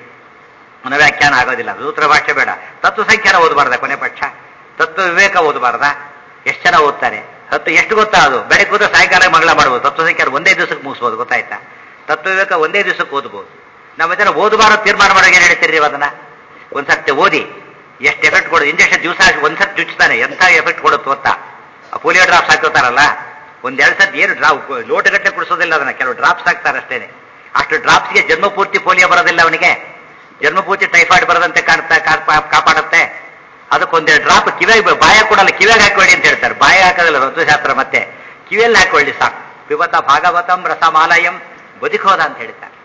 ಮನ ವ್ಯಾಖ್ಯಾನ ಆಗೋದಿಲ್ಲ ಸೂತ್ರ ಭಾಷೆ ಬೇಡ ತತ್ವ ಸಂಖ್ಯಾನ ಓದಬಾರ್ದ ಕೊನೆ ಪಕ್ಷ ತತ್ವ ವಿವೇಕ ಓದಬಾರ್ದ ಎಷ್ಟು ಜನ ಓದ್ತಾರೆ ಹತ್ತು ಎಷ್ಟು ಗೊತ್ತಾ ಅದು ಬೆಳಗ್ಗೆ ಕೂತ ಸಾಯಂಕಾಲ ಮಗಳ ಮಾಡ್ಬೋದು ತತ್ವ ಸಂಖ್ಯಾನ ಒಂದೇ ದಿವಸಕ್ಕೆ ಮುಗಿಸ್ಬೋದು ಗೊತ್ತಾಯ್ತಾ ತತ್ವ ವಿವೇಕ ಒಂದೇ ದಿವಸಕ್ಕೆ ಓದ್ಬೋದು ನಮ್ಮ ಜನ ಓದಬಾರ ತೀರ್ಮಾನ ಮಾಡೋಕೆ ಏನು ಹೇಳ್ತೀರಿ ನೀವು ಅದನ್ನ ಒಂದ್ಸರ್ತಿ ಓದಿ ಎಷ್ಟು ಎಫೆಕ್ಟ್ ಕೊಡೋದು ಇಂಜೆಕ್ಷನ್ ದಿವಸ ಒಂದ್ಸರ್ತಿ ಚುಚ್ತಾನೆ ಎಂಥ ಎಫೆಕ್ಟ್ ಕೊಡುತ್ತೆ ಗೊತ್ತಾ ಆ ಪೋಲಿಯೋ ಡ್ರಾಪ್ಸ್ ಹಾಕೋತಾರಲ್ಲ ಒಂದೆರಡು ಸರ್ತಿ ಏನು ಡ್ರಾಪ್ ಲೋಟಗಟ್ಟಲೆ ಕುಡಿಸೋದಿಲ್ಲ ಅದನ್ನ ಕೆಲವು ಡ್ರಾಪ್ಸ್ ಹಾಕ್ತಾರೆ ಅಷ್ಟೇನೆ ಅಷ್ಟು ಡ್ರಾಪ್ಸ್ಗೆ ಜನ್ಮಪೂರ್ತಿ ಪೋಲಿಯೋ ಬರೋದಿಲ್ಲ ಅವನಿಗೆ ಜನ್ಮಪೂರ್ತಿ ಟೈಫಾಯ್ಡ್ ಬರದಂತೆ ಕಾಣ್ತಾ ಕಾಪಾಡುತ್ತೆ ಅದಕ್ಕೊಂದೆರಡು ಡ್ರಾಪ್ ಕಿವಿಯಾಗಿ ಬಾಯ ಕೊಡಲ್ಲ ಕಿವಿಯಾಗಿ ಹಾಕೊಳ್ಳಿ ಅಂತ ಹೇಳ್ತಾರೆ ಬಾಯ ಹಾಕೋದಿಲ್ಲ ತತ್ವಶಾಸ್ತ್ರ ಮತ್ತೆ ಕಿವಿಯಲ್ಲಿ ಹಾಕೊಳ್ಳಿ ಸಾಕು ಪಿಬತ ಭಾಗವತಂ ರಸಮಾಲಯಂ ಬದುಕೋದ ಅಂತ ಹೇಳ್ತಾರೆ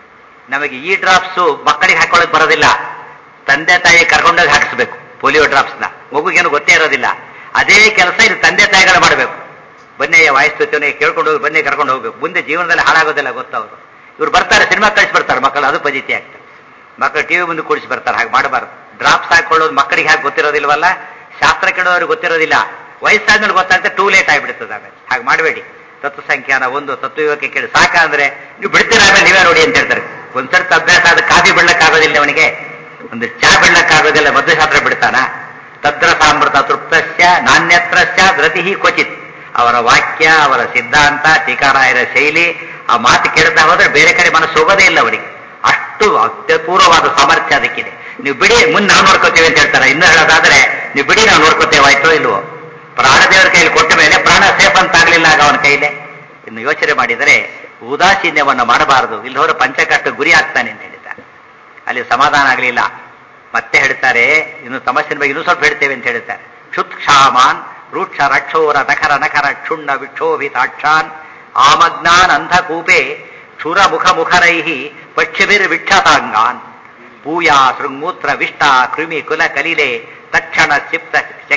ನಮಗೆ ಈ ಡ್ರಾಪ್ಸ್ ಮಕ್ಕಳಿಗೆ ಹಾಕೊಳ್ಳೋಕೆ ಬರೋದಿಲ್ಲ ತಂದೆ ತಾಯಿ ಕರ್ಕೊಂಡೋಗಿ ಹಾಕಿಸ್ಬೇಕು ಪೋಲಿಯೋ ಡ್ರಾಪ್ಸ್ನ ಮಗುಗೇನು ಗೊತ್ತೇ ಇರೋದಿಲ್ಲ ಅದೇ ಕೆಲಸ ಇದು ತಂದೆ ತಾಯಿಗಳು ಮಾಡಬೇಕು ಬನ್ನಿ ವಾಯಿಸ್ತುತಿಯವನಿಗೆ ಕೇಳ್ಕೊಂಡು ಹೋಗಿ ಬನ್ನಿ ಕರ್ಕೊಂಡು ಹೋಗ್ಬೇಕು ಮುಂದೆ ಜೀವನದಲ್ಲಿ ಹಾಳಾಗೋದಿಲ್ಲ ಗೊತ್ತವರು ಇವ್ರು ಬರ್ತಾರೆ ಸಿನಿಮಾ ಕಳಿಸಿ ಬರ್ತಾರೆ ಮಕ್ಕಳು ಅದು ಪಜಿತಿ ಆಗ್ತದೆ ಮಕ್ಕಳು ಟಿವಿ ಮುಂದೆ ಕೂಡಿಸಿ ಬರ್ತಾರೆ ಹಾಗೆ ಮಾಡಬಾರ್ದು ಡ್ರಾಪ್ಸ್ ಹಾಕೊಳ್ಳೋದು ಮಕ್ಕಳಿಗೆ ಹಾಗೆ ಗೊತ್ತಿರೋದಿಲ್ವಲ್ಲ ಶಾಸ್ತ್ರ ಕೇಳೋರಿಗೆ ಗೊತ್ತಿರೋದಿಲ್ಲ ವಯಸ್ಸಾದ್ಮೇಲೆ ಗೊತ್ತಾಗ್ತದೆ ಟೂ ಲೇಟ್ ಆಗಿಬಿಡ್ತದೆ ಆಮೇಲೆ ಹಾಗೆ ಮಾಡಬೇಡಿ ತತ್ವ ಸಂಖ್ಯಾನ ಒಂದು ತತ್ವ ಯುವಕ್ಕೆ ಕೇಳಿ ಸಾಕ ಅಂದ್ರೆ ನೀವು ಬಿಡ್ತೀರ ಆಮೇಲೆ ನೀವೇ ನೋಡಿ ಅಂತ ಹೇಳ್ತಾರೆ ಒಂದ್ಸರ್ತಿ ಅಭ್ಯಾಸ ಆದ ಕಾಫಿ ಬಿಡ್ಲಕ್ಕಾಗೋದಿಲ್ಲ ಅವನಿಗೆ ಒಂದು ಚಾ ಬಿಡ್ಲಕ್ಕಾಗೋದಿಲ್ಲ ಮಧ್ಯಶಾಸ್ತ್ರ ಬಿಡ್ತಾನ ತದ್ರ ಸಾಮೃತ ತೃಪ್ತಸ್ಯ ನಾಣ್ಯತ್ರಸ್ಯ ಧೃತಿ ಕ್ವಚಿತ್ ಅವರ ವಾಕ್ಯ ಅವರ ಸಿದ್ಧಾಂತ ಟೀಕಾರಾಯರ ಶೈಲಿ ಆ ಮಾತು ಕೇಳ್ತಾ ಹೋದ್ರೆ ಬೇರೆ ಕಡೆ ಮನಸ್ಸು ಹೋಗೋದೇ ಇಲ್ಲ ಅವರಿಗೆ ಅಷ್ಟು ಅತ್ಯಪೂರ್ವವಾದ ಸಾಮರ್ಥ್ಯ ಅದಕ್ಕಿದೆ ನೀವು ಬಿಡಿ ಮುಂದೆ ನಾವು ನೋಡ್ಕೋತೀವಿ ಅಂತ ಹೇಳ್ತಾರೆ ಇನ್ನು ಹೇಳೋದಾದ್ರೆ ನೀವು ಬಿಡಿ ನಾವು ನೋಡ್ಕೋತೇವಾಯ್ತೋ ಇಲ್ವೋ ಪ್ರಾಣದೇವರ ಕೈಯಲ್ಲಿ ಕೊಟ್ಟ ಮೇಲೆ ಪ್ರಾಣ ಸೇಫ್ ಅಂತ ಆಗ್ಲಿಲ್ಲ ಆಗ ಅವನ ಕೈಲೇ ಇನ್ನು ಯೋಚನೆ ಮಾಡಿದರೆ ಉದಾಸೀನ್ಯವನ್ನು ಮಾಡಬಾರದು ಇಲ್ಲಿ ಹೋದ್ರೆ ಪಂಚಕಷ್ಟ ಗುರಿ ಆಗ್ತಾನೆ ಅಂತ ಹೇಳಿದ್ದಾರೆ ಅಲ್ಲಿ ಸಮಾಧಾನ ಆಗಲಿಲ್ಲ ಮತ್ತೆ ಹೇಳ್ತಾರೆ ಇನ್ನು ತಮಸ್ಸಿನ ಬಗ್ಗೆ ಇನ್ನೂ ಸ್ವಲ್ಪ ಹೇಳ್ತೇವೆ ಅಂತ ಹೇಳ್ತಾರೆ ಕ್ಷುತ್ ಕ್ಷಾಮಾನ್ ರೂಕ್ಷ ರಕ್ಷೋರ ನಖರ ನಖರ ಕ್ಷುಣ್ಣ ವಿಕ್ಷೋಭಿತಾಕ್ಷಾನ್ ಆಮಗ್ನಾನ್ ಅಂಧಕೂಪೆ ಕ್ಷುರ ಮುಖ ಮುಖರೈಹಿ ಪಕ್ಷಿಭಿರ್ ವಿಕ್ಷತಾಂಗಾನ್ ಭೂಯಾ ಶೃಂಗೂತ್ರ ವಿಷ್ಟ ಕೃಮಿ ಕುಲ ಕಲಿಲೆ ತಕ್ಷಣ ಸಿಪ್ತ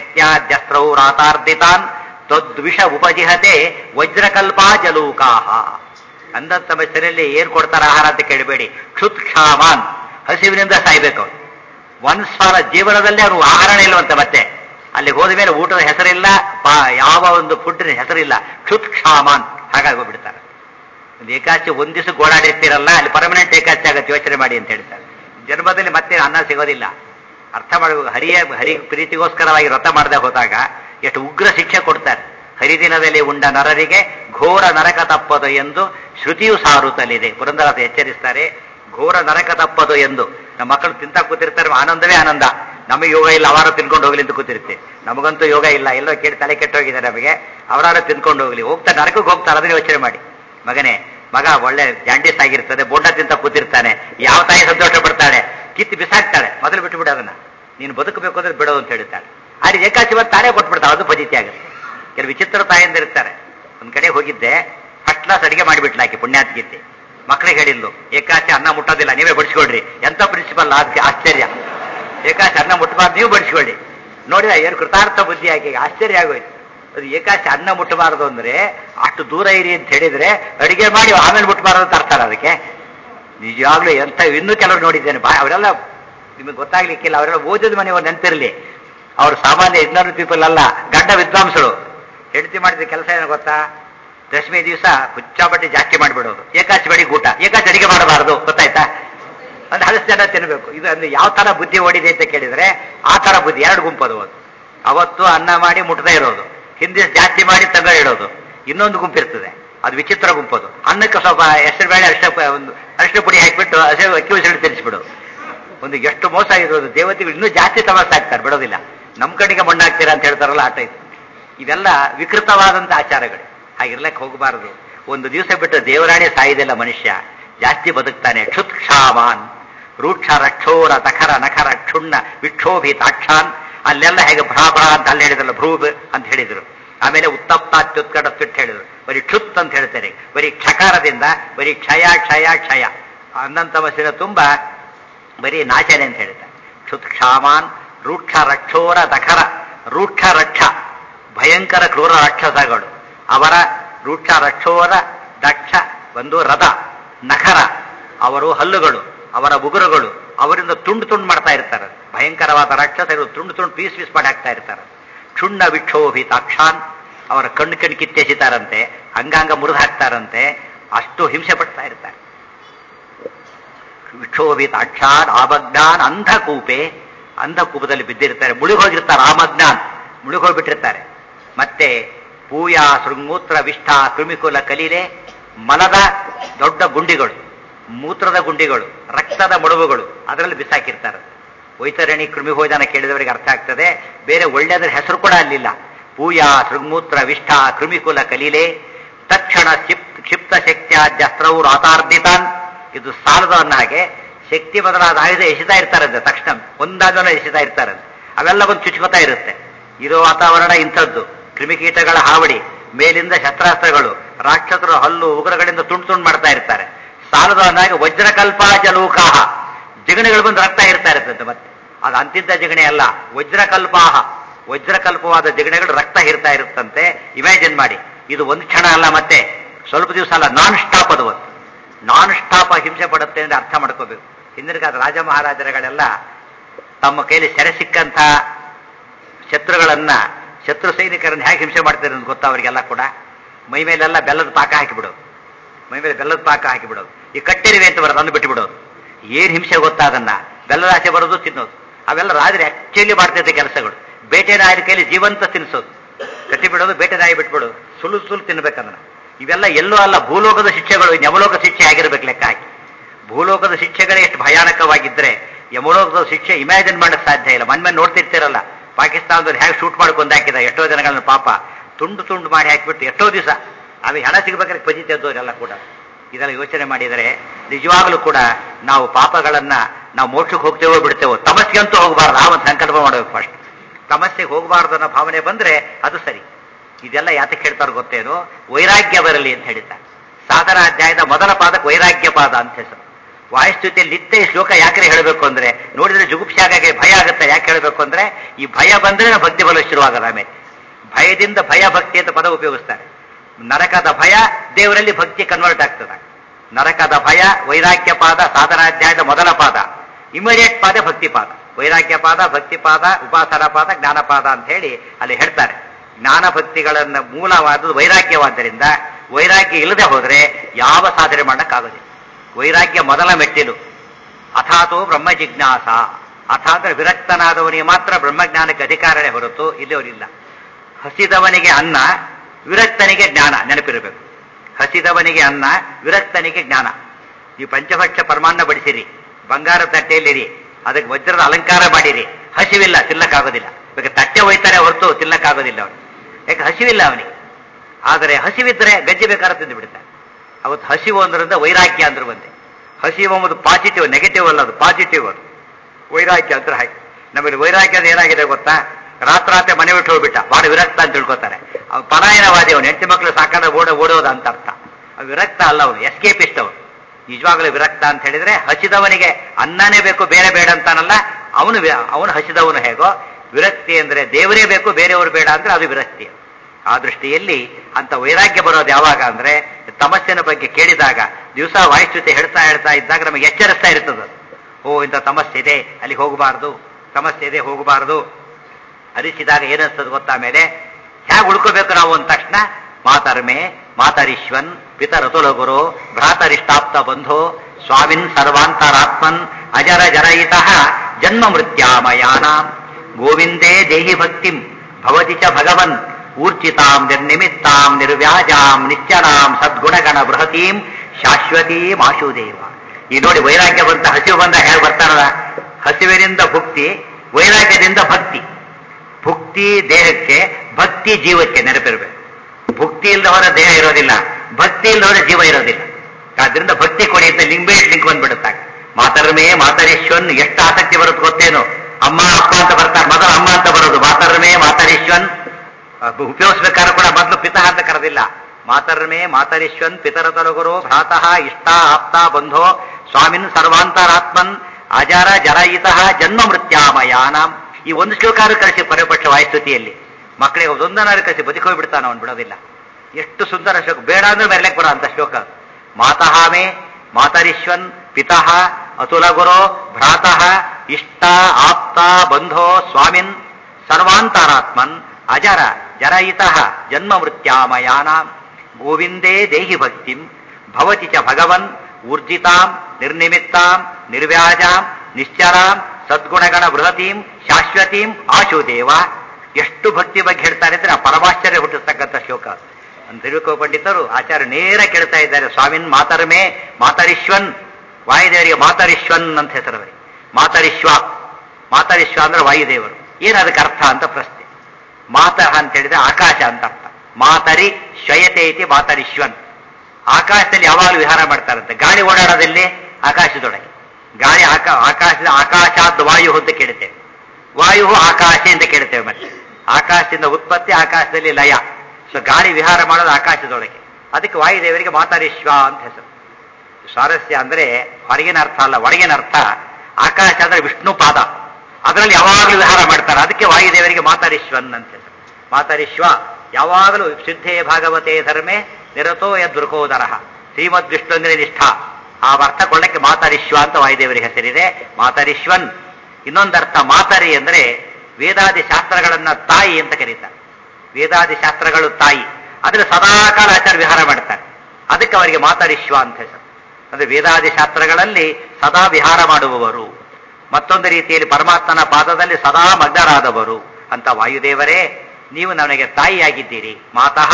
ಶಕ್ತ್ಯಾದ್ಯಸ್ತ್ರೌರಾತಾರ್ದಿತಾನ್ ತದ್ವಿಷ ಉಪಜಿಹತೆ ವಜ್ರಕಲ್ಪಾ ಜಲೂಕಾಹ ಅಂದ ಸಮಸ್ಯೆಯಲ್ಲಿ ಏನ್ ಕೊಡ್ತಾರ ಆಹಾರ ಅಂತ ಕೇಳಬೇಡಿ ಕ್ಷುತ್ ಕ್ಷಾಮಾನ್ ಹಸಿವಿನಿಂದ ಸಾಯ್ಬೇಕು ಅವನು ಒನ್ಸ್ ಫಾರ ಜೀವನದಲ್ಲೇ ಅವನು ಆಹಾರನೇ ಇಲ್ವಂತೆ ಮತ್ತೆ ಅಲ್ಲಿ ಹೋದ ಮೇಲೆ ಊಟದ ಹೆಸರಿಲ್ಲ ಪಾ- ಯಾವ ಒಂದು ಫುಡ್ನ ಹೆಸರಿಲ್ಲ ಕ್ಷುತ್ ಕ್ಷಾಮಾನ್ ಹಾಗಾಗಿ ಹೋಗ್ಬಿಡ್ತಾರೆ ಒಂದು ಏಕಾಚಿ ಒಂದ್ ದಿವಸ ಗೋಳಾಡಿರ್ತೀರಲ್ಲ ಅಲ್ಲಿ ಪರ್ಮನೆಂಟ್ ಏಕಾಚಿ ಆಗತ್ತೆ ಯೋಚನೆ ಮಾಡಿ ಅಂತ ಹೇಳ್ತಾರೆ ಜನ್ಮದಲ್ಲಿ ಮತ್ತೆ ಅನ್ನ ಸಿಗೋದಿಲ್ಲ ಅರ್ಥ ಮಾಡಬೇಕು ಹರಿಯ ಹರಿ ಪ್ರೀತಿಗೋಸ್ಕರವಾಗಿ ವ್ರತ ಮಾಡದೆ ಹೋದಾಗ ಎಷ್ಟು ಉಗ್ರ ಶಿಕ್ಷೆ ಕೊಡ್ತಾರೆ ಹರಿದಿನದಲ್ಲಿ ಉಂಡ ನರರಿಗೆ ಘೋರ ನರಕ ತಪ್ಪದು ಎಂದು ಶ್ರುತಿಯು ಸಾರುತ್ತಲಿದೆ ಪುರಂದರಸ ಎಚ್ಚರಿಸ್ತಾರೆ ಘೋರ ನರಕ ತಪ್ಪದು ಎಂದು ನಮ್ಮ ಮಕ್ಕಳು ತಿಂತ ಕೂತಿರ್ತಾರೆ ಆನಂದವೇ ಆನಂದ ನಮಗೆ ಯೋಗ ಇಲ್ಲ ಅವರ ತಿನ್ಕೊಂಡು ಹೋಗ್ಲಿ ಅಂತ ಕೂತಿರುತ್ತೆ ನಮಗಂತೂ ಯೋಗ ಇಲ್ಲ ಎಲ್ಲೋ ಕೇಳಿ ತಲೆ ಕೆಟ್ಟೋಗಿದೆ ನಮಗೆ ಅವರಾರ ತಿನ್ಕೊಂಡು ಹೋಗ್ಲಿ ಹೋಗ್ತಾ ನರಕಕ್ಕೆ ಹೋಗ್ತಾರೆ ಅದನ್ನ ಯೋಚನೆ ಮಾಡಿ ಮಗನೇ ಮಗ ಒಳ್ಳೆ ಜಾಂಡೀಸ್ ಆಗಿರ್ತದೆ ಬೋಂಡ ತಿಂತ ಕೂತಿರ್ತಾನೆ ಯಾವ ತಾಯಿ ಸಂತೋಷ ಪಡ್ತಾಳೆ ಕಿತ್ತು ಬಿಸಾಕ್ತಾಳೆ ಮೊದಲು ಬಿಟ್ಟು ಬಿಡು ಅದನ್ನ ನೀನು ಬದುಕಬೇಕು ಅಂದ್ರೆ ಬಿಡೋದು ಅಂತ ಹೇಳ್ತಾಳೆ ಆ ರೀತಿ ಏಕಾಚಿ ಬಂದು ತಾನೇ ಕೊಟ್ಬಿಡ್ತಾಳೆ ಅದು ಫಜಿತಿ ಆಗುತ್ತೆ ಕೆಲವು ವಿಚಿತ್ರ ತಾಯಂದಿರ್ತಾರೆ ಒಂದ್ ಕಡೆ ಹೋಗಿದ್ದೆ ಫಸ್ಟ್ ಕ್ಲಾಸ್ ಅಡಿಗೆ ಮಾಡಿಬಿಟ್ಲ ಆಕೆ ಪುಣ್ಯಾತ್ಗಿತ್ತಿ ಮಕ್ಕಳಿಗೆ ಹೇಳಿದ್ಲು ಏಕಾಚಿ ಅನ್ನ ಮುಟ್ಟೋದಿಲ್ಲ ನೀವೇ ಬಡಿಸ್ಕೊಡ್ರಿ ಎಂತ ಪ್ರಿನ್ಸಿಪಲ್ ಅದಕ್ಕೆ ಆಶ್ಚರ್ಯ ಏಕಾಚಿ ಅನ್ನ ಮುಟ್ಟಬಾರ್ದು ನೀವು ಬಡಿಸ್ಕೊಳ್ಳಿ ನೋಡಿದ ಏನು ಕೃತಾರ್ಥ ಬುದ್ಧಿ ಆಕೆಗೆ ಆಶ್ಚರ್ಯ ಆಗೋಯ್ತು ಅದು ಏಕಾಚಿ ಅನ್ನ ಮುಟ್ಟಬಾರದು ಅಂದ್ರೆ ಅಷ್ಟು ದೂರ ಇರಿ ಅಂತ ಹೇಳಿದ್ರೆ ಅಡಿಗೆ ಮಾಡಿ ಆಮೇಲೆ ಮುಟ್ಟಬಾರದು ಅಂತ ಅರ್ಥ ಅದಕ್ಕೆ ನಿಜವಾಗ್ಲೂ ಎಂತ ಇನ್ನೂ ಕೆಲವರು ನೋಡಿದ್ದೇನೆ ಬಾ ಅವರೆಲ್ಲ ನಿಮಗೆ ಗೊತ್ತಾಗ್ಲಿಕ್ಕಿಲ್ಲ ಅವರೆಲ್ಲ ಓದಿದ ಮನೆಯವ್ರು ನೆನಪಿರಲಿ ಅವ್ರು ಸಾಮಾನ್ಯ ಇಗ್ನೋರ್ ಪೀಪಲ್ ಅಲ್ಲ ಗಂಡ ವಿದ್ವಾಂಸರು ಹೆಂಡತಿ ಮಾಡಿದ ಕೆಲಸ ಏನು ಗೊತ್ತಾ ದಶಮಿ ದಿವಸ ಹುಚ್ಚಾಬಟ್ಟಿ ಜಾಸ್ತಿ ಮಾಡಿಬಿಡೋದು ಏಕಾಚಿ ಬಡಿ ಊಟ ಏಕಾಚಿ ಅಡಿಗೆ ಮಾಡಬಾರದು ಗೊತ್ತಾಯ್ತಾ ಒಂದು ಹಲಸು ಜನ ತಿನ್ನಬೇಕು ಇದು ಅಂದ್ರೆ ಯಾವ ತರ ಬುದ್ಧಿ ಓಡಿದೆ ಅಂತ ಕೇಳಿದ್ರೆ ಆ ತರ ಬುದ್ಧಿ ಎರಡು ಗುಂಪದು ಅದು ಅವತ್ತು ಅನ್ನ ಮಾಡಿ ಮುಟ್ಟದೇ ಇರೋದು ಹಿಂದೆ ಜಾಸ್ತಿ ಮಾಡಿ ತಂಗ ಇಡೋದು ಇನ್ನೊಂದು ಗುಂಪು ಇರ್ತದೆ ಅದು ವಿಚಿತ್ರ ಗುಂಪದು ಅನ್ನಕ್ಕೆ ಸ್ವಲ್ಪ ಹೆಸರು ಬೇಳೆ ಅರಿಶಿನ ಪ- ಒಂದು ಅರಿಶಿನ ಪುಡಿ ಹಾಕಿಬಿಟ್ಟು ಹಸಿ ಅಕ್ಕಿ ಉಸಿರು ತಿನ್ನಿಸ್ಬಿಡು ಒಂದು ಎಷ್ಟು ಮೋಸ ಆಗಿರೋದು ದೇವತೆಗಳು ಇನ್ನೂ ಜಾಸ್ತಿ ತಮಸ್ಸೆ ಆಗ್ತಾರೆ ಬಿಡೋದಿಲ್ಲ ನಮ್ಮ ಕಡೆಗೆ ಮಣ್ಣಾಗ್ತೀರಾ ಅಂತ ಹೇಳ್ತಾರಲ್ಲ ಆಟ ಇದು ಇವೆಲ್ಲ ವಿಕೃತವಾದಂತ ಆಚಾರಗಳು ಹಾಗಿರ್ಲಕ್ಕೆ ಹೋಗಬಾರದು ಒಂದು ದಿವಸ ಬಿಟ್ಟು ದೇವರಾಣೆ ಸಾಯಿದೆಲ್ಲ ಮನುಷ್ಯ ಜಾಸ್ತಿ ಬದುಕ್ತಾನೆ ಕ್ಷುತ್ ಕ್ಷಾಮಾನ್ ರೂಕ್ಷ ರಕ್ಷೋರ ತಖರ ನಖರ ಕ್ಷುಣ್ಣ ವಿಕ್ಷೋಭಿತಾಕ್ಷಾನ್ ಅಲ್ಲೆಲ್ಲ ಹೇಗೆ ಭ್ರಾ ಭ್ರಾ ಅಂತ ಅಲ್ಲಿ ಹೇಳಿದ್ರಲ್ಲ ಭ್ರೂಬ್ ಅಂತ ಹೇಳಿದ್ರು ಆಮೇಲೆ ಉತ್ತಪ್ತ ಅತ್ಯುತ್ಕಟ ತ್ವಿಟ್ ಹೇಳಿದ್ರು ಬರೀ ಕ್ಷುತ್ ಅಂತ ಹೇಳ್ತಾರೆ ಬರೀ ಕ್ಷಕಾರದಿಂದ ಬರೀ ಕ್ಷಯ ಕ್ಷಯ ಕ್ಷಯ ಅನ್ನಂತ ಮಸಿನ ತುಂಬ ಬರೀ ನಾಶನೆ ಅಂತ ಹೇಳ್ತಾರೆ ಕ್ಷುತ್ ಕ್ಷಾಮಾನ್ ರೂಕ್ಷ ರಕ್ಷೋರ ದಖರ ರೂಕ್ಷ ರಕ್ಷ ಭಯಂಕರ ಕ್ರೂರ ರಾಕ್ಷಸಗಳು ಅವರ ರೂಕ್ಷ ರಕ್ಷೋರ ದಕ್ಷ ಒಂದು ರಥ ನಖರ ಅವರು ಹಲ್ಲುಗಳು ಅವರ ಉಗುರುಗಳು ಅವರಿಂದ ತುಂಡು ತುಂಡು ಮಾಡ್ತಾ ಇರ್ತಾರೆ ಭಯಂಕರವಾದ ರಾಕ್ಷಸರು ತುಂಡು ತುಂಡು ಪೀಸ್ ಪೀಸ್ ಮಾಡಿ ಹಾಕ್ತಾ ಇರ್ತಾರೆ ಕ್ಷುಣ್ಣ ವಿಕ್ಷೋಭಿತಾಕ್ಷಾನ್ ಅವರ ಕಣ್ಣು ಕಣ್ಣು ಕಿತ್ತೆಸಿತಾರಂತೆ ಅಂಗಾಂಗ ಮುರಿದು ಹಾಕ್ತಾರಂತೆ ಅಷ್ಟು ಹಿಂಸೆ ಪಡ್ತಾ ಇರ್ತಾರೆ ವಿಕ್ಷೋಭಿತಾಕ್ಷಾನ್ ಆಮಗ್ನಾನ್ ಅಂಧಕೂಪೆ ಅಂಧಕೂಪದಲ್ಲಿ ಬಿದ್ದಿರ್ತಾರೆ ಮುಳುಗೋಗಿರ್ತಾರೆ ಆಮಗ್ನಾನ್ ಮುಳುಗೋಗ್ಬಿಟ್ಟಿರ್ತಾರೆ ಮತ್ತೆ ಪೂಯ ಶೃಂಗೂತ್ರ ವಿಷ್ಠ ಕೃಮಿಕುಲ ಕಲೀಲೆ ಮಲದ ದೊಡ್ಡ ಗುಂಡಿಗಳು ಮೂತ್ರದ ಗುಂಡಿಗಳು ರಕ್ತದ ಮೊಡವುಗಳು ಅದರಲ್ಲಿ ಬಿಸಾಕಿರ್ತಾರೆ ವೈತರಣಿ ಕೃಮಿಭೋಜನ ಕೇಳಿದವರಿಗೆ ಅರ್ಥ ಆಗ್ತದೆ ಬೇರೆ ಒಳ್ಳೆಯದ್ರ ಹೆಸರು ಕೂಡ ಅಲ್ಲಿಲ್ಲ ಪೂಯ ಶೃಂಗೂತ್ರ ವಿಷ್ಠ ಕೃಮಿಕುಲ ಕಲೀಲೆ ತಕ್ಷಣ ಕ್ಷಿಪ್ ಕ್ಷಿಪ್ತ ಶಕ್ತಿಯಾದ್ಯಸ್ತ್ರವು ರಾತಾರ್ಧಿತಾನ್ ಇದು ಸಾಲದ ಅನ್ನ ಹಾಗೆ ಶಕ್ತಿ ಬದಲಾದ ಆಯುಧ ಎಸಿತಾ ಇರ್ತಾರಂತೆ ತಕ್ಷಣ ಒಂದಾಗನ ಎಸಿತಾ ಇರ್ತಾರಂತೆ ಅವೆಲ್ಲ ಬಂದು ಚುಚ್ಕೋತಾ ಇರುತ್ತೆ ಇರೋ ವಾತಾವರಣ ಇಂಥದ್ದು ಕ್ರಿಮಿಕೀಟಗಳ ಹಾವಳಿ ಮೇಲಿಂದ ಶಸ್ತ್ರಾಸ್ತ್ರಗಳು ರಾಕ್ಷಸರು ಹಲ್ಲು ಉಗುರಗಳಿಂದ ತುಂಡು ತುಂಡು ಮಾಡ್ತಾ ಇರ್ತಾರೆ ಸಾಲದ ಅಂದಾಗ ವಜ್ರಕಲ್ಪ ಜಲೂಕಾಹ ಜಿಗಣೆಗಳು ಬಂದು ರಕ್ತ ಇರ್ತಾ ಇರ್ತದೆ ಮತ್ತೆ ಅದು ಅಂತಿದ್ದ ಜಿಗಣೆ ಅಲ್ಲ ವಜ್ರಕಲ್ಪಾಹ ವಜ್ರಕಲ್ಪವಾದ ಜಿಗಣೆಗಳು ರಕ್ತ ಇರ್ತಾ ಇರುತ್ತಂತೆ ಇಮ್ಯಾಜಿನ್ ಮಾಡಿ ಇದು ಒಂದು ಕ್ಷಣ ಅಲ್ಲ ಮತ್ತೆ ಸ್ವಲ್ಪ ದಿವಸ ಅಲ್ಲ ನಾನ್ ಸ್ಟಾಪ್ ಅದು ಒಂದು ನಾನ್ ಸ್ಟಾಪ್ ಹಿಂಸೆ ಪಡುತ್ತೆ ಅಂದ್ರೆ ಅರ್ಥ ಮಾಡ್ಕೋಬೇಕು ಹಿಂದಿನ ಕಾಲದ ರಾಜ ಮಹಾರಾಜರುಗಳೆಲ್ಲ ತಮ್ಮ ಕೈಲಿ ಸೆರೆ ಸಿಕ್ಕಂತ ಶತ್ರುಗಳನ್ನ ಶತ್ರು ಸೈನಿಕರನ್ನ ಹೇಗೆ ಹಿಂಸೆ ಮಾಡ್ತಾರೆ ಅಂತ ಗೊತ್ತಾ ಅವರಿಗೆಲ್ಲ ಕೂಡ ಮೈ ಮೇಲೆಲ್ಲ ಬೆಲ್ಲದ ಪಾಕ ಹಾಕಿಬಿಡೋದು ಮೈ ಮೇಲೆ ಬೆಲ್ಲದ ಪಾಕ ಹಾಕಿಬಿಡೋದು ಈ ಕಟ್ಟಿರಿವೆ ಅಂತ ಬರೋದು ಅದನ್ನು ಬಿಟ್ಟುಬಿಡೋದು ಏನ್ ಹಿಂಸೆ ಗೊತ್ತಾ ಅದನ್ನ ಬೆಲ್ಲದ ಆಸೆ ಬರೋದು ತಿನ್ನೋದು ಅವೆಲ್ಲ ರಾಜರು ಆಕ್ಚುಲಿ ಮಾಡ್ತಿದ್ದ ಕೆಲಸಗಳು ಬೇಟೆ ನಾಯಿನ ಕೈಲಿ ಜೀವಂತ ತಿನ್ನಿಸೋದು ಕಟ್ಟಿ ಬಿಡೋದು ಬೇಟೆ ನಾಯಿ ಬಿಟ್ಬಿಡೋದು ಸುಲು ಸುಲು ತಿನ್ಬೇಕದನ್ನ ಇವೆಲ್ಲ ಎಲ್ಲೂ ಅಲ್ಲ ಭೂಲೋಕದ ಶಿಕ್ಷೆಗಳು ಯಮಲೋಕ ಶಿಕ್ಷೆ ಆಗಿರ್ಬೇಕು ಲೆಕ್ಕ ಹಾಕಿ ಭೂಲೋಕದ ಶಿಕ್ಷೆಗಳೇ ಎಷ್ಟು ಭಯಾನಕವಾಗಿದ್ರೆ ಯಮಲೋಕದ ಶಿಕ್ಷೆ ಇಮ್ಯಾಜಿನ್ ಮಾಡಕ್ ಸಾಧ್ಯ ಇಲ್ಲ ಮನ್ಮೆ ನೋಡ್ತಿರ್ತಿರಲ್ಲ ಪಾಕಿಸ್ತಾನದಲ್ಲಿ ಹೇಗೆ ಶೂಟ್ ಮಾಡ್ಕೊಂಡು ಹಾಕಿದ ಎಷ್ಟೋ ಜನಗಳನ್ನ ಪಾಪ ತುಂಡು ತುಂಡು ಮಾಡಿ ಹಾಕಿಬಿಟ್ಟು ಎಷ್ಟೋ ದಿವಸ ಅవి ಹಣ ಸಿಗ್ಬೇಕಾದ್ರೆ ಪಜಿತಿದ್ದವರೆಲ್ಲ ಕೂಡ ಇದೆಲ್ಲ ಯೋಚನೆ ಮಾಡಿದರೆ ನಿಜವಾಗಲೂ ಕೂಡ ನಾವು ಪಾಪಗಳನ್ನ ನಾವು ಮೋಕ್ಷಕ್ಕೆ ಹೋಗ್ತೇವೋ ಬಿಡ್ತೇವೋ ತಮಸ್ಗೆ ಅಂತೂ ಹೋಗಬಾರ್ದು ಆ ಒಂದು ಸಂಕಲ್ಪ ಮಾಡಬೇಕು ಫಸ್ಟ್ ತಮಸ್ಸೆಗೆ ಹೋಗಬಾರ್ದು ಅನ್ನೋ ಭಾವನೆ ಬಂದ್ರೆ ಅದು ಸರಿ ಇದೆಲ್ಲ ಯಾತಕ್ಕೆ ಹೇಳ್ತಾರೆ ಗೊತ್ತೇನು ವೈರಾಗ್ಯ ಬರಲಿ ಅಂತ ಹೇಳಿದ್ದಾರೆ ಸಾಧನ ಅಧ್ಯಾಯದ ಮೊದಲ ಪಾದಕ್ಕೆ ವೈರಾಗ್ಯ ಪಾದ ಅಂತ ಹೆಸರು ವಾಯುಸ್ತುತಿಯಲ್ಲಿ ನಿತ್ಯ ಈ ಶ್ಲೋಕ ಯಾಕೆ ಹೇಳಬೇಕು ಅಂದ್ರೆ ನೋಡಿದ್ರೆ ಜುಗುಪ್ಸಾಗೆ ಭಯ ಆಗುತ್ತೆ ಯಾಕೆ ಹೇಳಬೇಕು ಅಂದ್ರೆ ಈ ಭಯ ಬಂದ್ರೆ ನಾವು ಭಕ್ತಿ ಬಲ ಶುರುವಾಗದ ಆಮೇಲೆ ಭಯದಿಂದ ಭಯ ಭಕ್ತಿ ಅಂತ ಪದ ಉಪಯೋಗಿಸ್ತಾರೆ ನರಕದ ಭಯ ದೇವರಲ್ಲಿ ಭಕ್ತಿ ಕನ್ವರ್ಟ್ ಆಗ್ತದೆ ನರಕದ ಭಯ ವೈರಾಗ್ಯ ಪಾದ ಸಾಧನಾಧ್ಯಾಯದ ಮೊದಲ ಪಾದ ಇಮಿಡಿಯೇಟ್ ಪಾದ ಭಕ್ತಿ ಪಾದ ವೈರಾಗ್ಯ ಪಾದ ಭಕ್ತಿ ಪಾದ ಉಪಾಸನಾ ಪಾದ ಜ್ಞಾನ ಪಾದ ಅಂತ ಹೇಳಿ ಅಲ್ಲಿ ಹೇಳ್ತಾರೆ ಜ್ಞಾನ ಭಕ್ತಿಗಳನ್ನ ಮೂಲವಾದದ್ದು ವೈರಾಗ್ಯವಾದ್ದರಿಂದ ವೈರಾಗ್ಯ ಇಲ್ಲದೆ ಹೋದ್ರೆ ಯಾವ ಸಾಧನೆ ಮಾಡಕ್ಕಾಗೋದಿಲ್ಲ ವೈರಾಗ್ಯ ಮೊದಲ ಮೆಟ್ಟಿಲು ಅಥಾತೋ ಬ್ರಹ್ಮ ಜಿಜ್ಞಾಸ ಅಥ ಅಂದ್ರೆ ವಿರಕ್ತನಾದವನಿಗೆ ಮಾತ್ರ ಬ್ರಹ್ಮಜ್ಞಾನಕ್ಕೆ ಅಧಿಕಾರನೇ ಹೊರತು ಇಲ್ಲಿಯವರಿಲ್ಲ ಹಸಿದವನಿಗೆ ಅನ್ನ ವಿರಕ್ತನಿಗೆ ಜ್ಞಾನ ನೆನಪಿರಬೇಕು ಹಸಿದವನಿಗೆ ಅನ್ನ ವಿರಕ್ತನಿಗೆ ಜ್ಞಾನ ಈ ಪಂಚಭಕ್ಷ ಪರಮಾನ್ನ ಬಡಿಸಿರಿ ಬಂಗಾರ ತಟ್ಟೆಯಲ್ಲಿರಿ ಅದಕ್ಕೆ ವಜ್ರದ ಅಲಂಕಾರ ಮಾಡಿರಿ ಹಸಿವಿಲ್ಲ ತಿನ್ನಕ್ಕಾಗೋದಿಲ್ಲ ಇವಾಗ ತಟ್ಟೆ ಒಯ್ತಾರೆ ಹೊರತು ತಿನ್ನಕ್ಕಾಗೋದಿಲ್ಲ ಅವನು ಯಾಕೆ ಹಸಿವಿಲ್ಲ ಅವನಿಗೆ ಆದರೆ ಹಸಿವಿದ್ರೆ ಗಜ್ಜೆ ಬೇಕಾದ್ರೆ ತಿಂದು ಬಿಡ್ತಾನೆ ಅವತ್ತು ಹಸಿವು ಅಂದ್ರಿಂದ ವೈರಾಗ್ಯ ಅಂದ್ರೆ ಬಂದೆ ಹಸಿವು ಎಂಬುದು ಪಾಸಿಟಿವ್ ನೆಗೆಟಿವ್ ಅಲ್ಲ ಅದು ಪಾಸಿಟಿವ್ ಅದು ವೈರಾಗ್ಯ ಅಂತ ಹಾಕಿ ನಮಗೆ ವೈರಾಗ್ಯದ ಏನಾಗಿದೆ ಗೊತ್ತಾ ರಾತ್ರಾತ್ರಿ ಮನೆ ಬಿಟ್ಟು ಹೋಗ್ಬಿಟ್ಟ ಬಹಳ ವಿರಕ್ತ ಅಂತ ತಿಳ್ಕೊತಾರೆ ಅವ್ನು ಪಲಾಯನವಾದಿ ಅವನು ಹೆಂಡತಿ ಮಕ್ಕಳು ಸಾಕಾದ್ರೆ ಓಡ ಓಡೋದು ಅಂತ ಅರ್ಥ ಅವ್ ವಿರಕ್ತ ಅಲ್ಲ ಅವನು ಎಸ್ಕೇಪಿಸ್ಟ್ ಅವನು ನಿಜವಾಗ್ಲೂ ವಿರಕ್ತ ಅಂತ ಹೇಳಿದ್ರೆ ಹಸಿದವನಿಗೆ ಅನ್ನನೇ ಬೇಕು ಬೇರೆ ಬೇಡ ಅಂತಾನಲ್ಲ ಅವನು ಅವನು ಹಸಿದವನು ಹೇಗೋ ವಿರಕ್ತಿ ಅಂದ್ರೆ ದೇವರೇ ಬೇಕು ಬೇರೆಯವರು ಬೇಡ ಅಂದ್ರೆ ಅದು ವಿರಕ್ತಿ ಆ ದೃಷ್ಟಿಯಲ್ಲಿ ಅಂತ ವೈರಾಗ್ಯ ಬರೋದು ಯಾವಾಗ ಅಂದ್ರೆ ತಮಸ್ಸಿನ ಬಗ್ಗೆ ಕೇಳಿದಾಗ ದಿವಸ ವಾಯುಚ್ಯುತಿ ಹೇಳ್ತಾ ಹೇಳ್ತಾ ಇದ್ದಾಗ ನಮಗೆ ಎಚ್ಚರಿಸ್ತಾ ಇರ್ತದೆ ಅದು. ಓ ಇಂಥ ಸಮಸ್ಯೆ ಇದೆ ಅಲ್ಲಿ ಹೋಗಬಾರ್ದು ಸಮಸ್ಯೆ ಇದೆ ಹೋಗಬಾರ್ದು ಅರಿಸಿದಾಗ ಏನಿಸ್ತದೆ ಗೊತ್ತಾ ಮೇಲೆ ಹೇಗೆ ಉಳ್ಕೋಬೇಕು ನಾವು ಅಂದ ತಕ್ಷಣ ಮಾತರ್ಮೆ ಮಾತರಿಶ್ವನ್ ಪಿತರತುಲ ಗುರು ಭ್ರಾತರಿಷ್ಟಾಪ್ತ ಬಂಧು ಸ್ವಾಮಿನ್ ಸರ್ವಾಂತರಾತ್ಮನ್ ಅಜರ ಜರಯಿತ ಜನ್ಮ ಮೃತ್ಯಾಮಯಾನ ಗೋವಿಂದೇ ದೇಹಿ ಭಕ್ತಿಂ ಭವತಿ ಚ ಭಗವನ್ ಊರ್ಚಿತಾಂ ನಿರ್ನಿಮಿತ್ತಾಂ ನಿರ್ವ್ಯಾಜಾಂ ನಿಶ್ಚಲಾಂ ಸದ್ಗುಣಗಣ ಬೃಹತೀಂ ಶಾಶ್ವತೀಂ ಆಶುದೇವ ಈ ನೋಡಿ ವೈರಾಗ್ಯ ಬಂತ ಹಸಿವು ಬಂದ ಹೇಗೆ ಬರ್ತಾನಲ್ಲ ಹಸಿವಿನಿಂದ ಭುಕ್ತಿ ವೈರಾಗ್ಯದಿಂದ ಭಕ್ತಿ ಭುಕ್ತಿ ದೇಹಕ್ಕೆ ಭಕ್ತಿ ಜೀವಕ್ಕೆ ನೆನಪಿರಬೇಕು ಭುಕ್ತಿ ಇಲ್ಲದವರ ದೇಹ ಇರೋದಿಲ್ಲ ಭಕ್ತಿ ಇಲ್ಲದವರ ಜೀವ ಇರೋದಿಲ್ಲ ಆದ್ರಿಂದ ಭಕ್ತಿ ಕೊಡಿ ಅಂತ ಲಿಂಬೆ ಲಿಂಕ್ ಬಂದ್ಬಿಡುತ್ತಾಗ ಮಾತರ್ಮೇ ಮಾತರೇಶ್ವನ್ ಎಷ್ಟು ಆಸಕ್ತಿ ಬರುತ್ತೆ ಗೊತ್ತೇನು ಅಮ್ಮ ಅಪ್ಪ ಅಂತ ಬರ್ತಾರೆ ಮೊದಲು ಅಮ್ಮ ಅಂತ ಬರೋದು ಮಾತರ್ಮೇ ಮಾತರೇಶ್ವನ್ ಉಪಯೋಗಿಸ್ಬೇಕಾದ್ರೂ ಕೂಡ ಮೊದಲು ಪಿತಃ ಅಂತ ಕರೆದಿಲ್ಲ ಮಾತರ್ಮೇ ಮಾತರೇಶ್ವನ್ ಪಿತರ ತಲಗುರು ಭ್ರಾತಃ ಇಷ್ಟ ಆಪ್ತ ಬಂಧೋ ಸ್ವಾಮಿನ್ ಸರ್ವಾಂತರಾತ್ಮನ್ ಅಜರ ಜರಯಿತಃ ಜನ್ಮ ಮೃತ್ಯಾಮಯಾನಾಂ ಈ ಒಂದು ಶ್ಲೋಕಾರು ಕಳಿಸಿ ಪರಪಕ್ಷ ವಾಯುಸ್ತುತಿಯಲ್ಲಿ ಮಕ್ಕಳಿಗೆ ಒಂದೊಂದನಾರು ಕಳಿಸಿ ಬದುಕೋಗಿ ಬಿಡ್ತಾನೆ ಅವನು ಬಿಡೋದಿಲ್ಲ ಎಷ್ಟು ಸುಂದರ ಶ್ಲೋಕ ಬೇಡ ಅಂದ್ರೆ ಮೆರಲೆಕ್ ಬರೋ ಅಂತ ಶ್ಲೋಕ ಮಾತಃ ಮೇ ಮಾತರಿಶ್ವನ್ ಪಿತಃ ಅತುಲ ಗುರೋ ಭ್ರಾತಃ ಇಷ್ಟ ಆಪ್ತ ಬಂಧೋ ಸ್ವಾಮಿನ್ ಸರ್ವಾಂತರಾತ್ಮನ್ ಅಜರ ಜರಯಿತಃ ಜನ್ಮ ಮೃತ್ಯಾಮಯಾನ ಗೋವಿಂದೇ ದೇಹಿ ಭಕ್ತಿಂ ಭವತಿ ಚ ಭಗವನ್ ಊರ್ಜಿತಾಂ ನಿರ್ನಿಮಿತ್ತಾಂ ನಿರ್ವ್ಯಾಜಾಂ ನಿಶ್ಚಲಾಂ ಸದ್ಗುಣಗಣ ಬೃಹತೀಂ ಶಾಶ್ವತೀಂ ಆಶುದೇವ ಎಷ್ಟು ಭಕ್ತಿ ಬಗ್ಗೆ ಹೇಳ್ತಾರೆ ಅಂದ್ರೆ ಆ ಪರಮಾಶ್ಚರ್ಯ ಹುಟ್ಟಿಸ್ತಕ್ಕಂಥ ಶ್ಲೋಕ ಅಂತ ತಿರುಕೋ ಪಂಡಿತರು ಆಚಾರ್ಯ ನೇರ ಕೇಳ್ತಾ ಇದ್ದಾರೆ ಸ್ವಾಮಿನ್ ಮಾತರ್ಮೇ ಮಾತರಿಶ್ವನ್ ವಾಯುದೇವರಿಗೆ ಮಾತರಿಶ್ವನ್ ಅಂತ ಹೆಸರವರಿಗೆ ಮಾತರಿಶ್ವ ಮಾತರಿಶ್ವ ಅಂದ್ರೆ ವಾಯುದೇವರು ಏನು ಅದಕ್ಕೆ ಅರ್ಥ ಅಂತ ಪ್ರಶ್ನೆ ಮಾತಃ ಅಂತ ಹೇಳಿದ್ರೆ ಆಕಾಶ ಅಂತ ಅರ್ಥ ಮಾತರಿ ಶ್ವಯತೆ ಐತಿ ಮಾತರಿಶ್ವನ್ ಆಕಾಶದಲ್ಲಿ ಯಾವಾಗಲೂ ವಿಹಾರ ಮಾಡ್ತಾರಂತೆ ಗಾಳಿ ಓಡಾಡೋದಲ್ಲಿ ಆಕಾಶದೊಳಗೆ ಗಾಳಿ ಆಕಾ ಆಕಾಶದ ಆಕಾಶಾದ್ ವಾಯು ಅಂತ ಕೇಳುತ್ತೇವೆ ವಾಯು ಆಕಾಶ ಅಂತ ಕೇಳುತ್ತೇವೆ ಮತ್ತೆ ಆಕಾಶದಿಂದ ಉತ್ಪತ್ತಿ ಆಕಾಶದಲ್ಲಿ ಲಯ ಸೊ ಗಾಳಿ ವಿಹಾರ ಮಾಡೋದು ಆಕಾಶದೊಳಗೆ ಅದಕ್ಕೆ ವಾಯುದೇವರಿಗೆ ಮಾತಾರಿಶ್ವ ಅಂತ ಹೆಸರು ಸ್ವಾರಸ್ಯ ಅಂದ್ರೆ ಹೊರಗಿನ ಅರ್ಥ ಅಲ್ಲ ಒಳಗಿನ ಅರ್ಥ ಆಕಾಶ ಅಂದ್ರೆ ವಿಷ್ಣು ಪಾದ ಅದರಲ್ಲಿ ಯಾವಾಗಲೂ ವಿಹಾರ ಮಾಡ್ತಾರೆ ಅದಕ್ಕೆ ವಾಯುದೇವರಿಗೆ ಮಾತಾರಿಶ್ವನ್ ಅಂತ ಹೆಸರು ಮಾತಾರಿಶ್ವ ಯಾವಾಗಲೂ ಸಿದ್ಧೇ ಭಾಗವತೆ ಧರ್ಮೆ ನಿರತೋ ಯದೃಕೋದರ ಶ್ರೀಮದ್ ವಿಷ್ಣು ಅಂದ್ರೆ ನಿಷ್ಠ ಆ ಅರ್ಥ ಕೊಳ್ಳಕ್ಕೆ ಮಾತಾರಿಶ್ವ ಅಂತ ವಾಯುದೇವರಿಗೆ ಹೆಸರಿದೆ ಮಾತಾರಿಶ್ವನ್ ಇನ್ನೊಂದರ್ಥ ಮಾತರಿ ಅಂದ್ರೆ ವೇದಾದಿ ಶಾಸ್ತ್ರಗಳನ್ನ ತಾಯಿ ಅಂತ ಕರೀತಾರೆ ವೇದಾದಿ ಶಾಸ್ತ್ರಗಳು ತಾಯಿ ಅದ್ರ ಸದಾಕಾಲ ಆಚಾರ್ಯ ವಿಹಾರ ಮಾಡ್ತಾರೆ ಅದಕ್ಕೆ ಅವರಿಗೆ ಮಾತಾರಿಶ್ವ ಅಂತ ಹೆಸರು ಅಂದ್ರೆ ವೇದಾದಿ ಶಾಸ್ತ್ರಗಳಲ್ಲಿ ಸದಾ ವಿಹಾರ ಮಾಡುವವರು ಮತ್ತೊಂದು ರೀತಿಯಲ್ಲಿ ಪರಮಾತ್ಮನ ಪಾದದಲ್ಲಿ ಸದಾ ಮಗ್ನರಾದವರು ಅಂತ ವಾಯುದೇವರೇ ನೀವು ನನಗೆ ತಾಯಿಯಾಗಿದ್ದೀರಿ ಮಾತಃ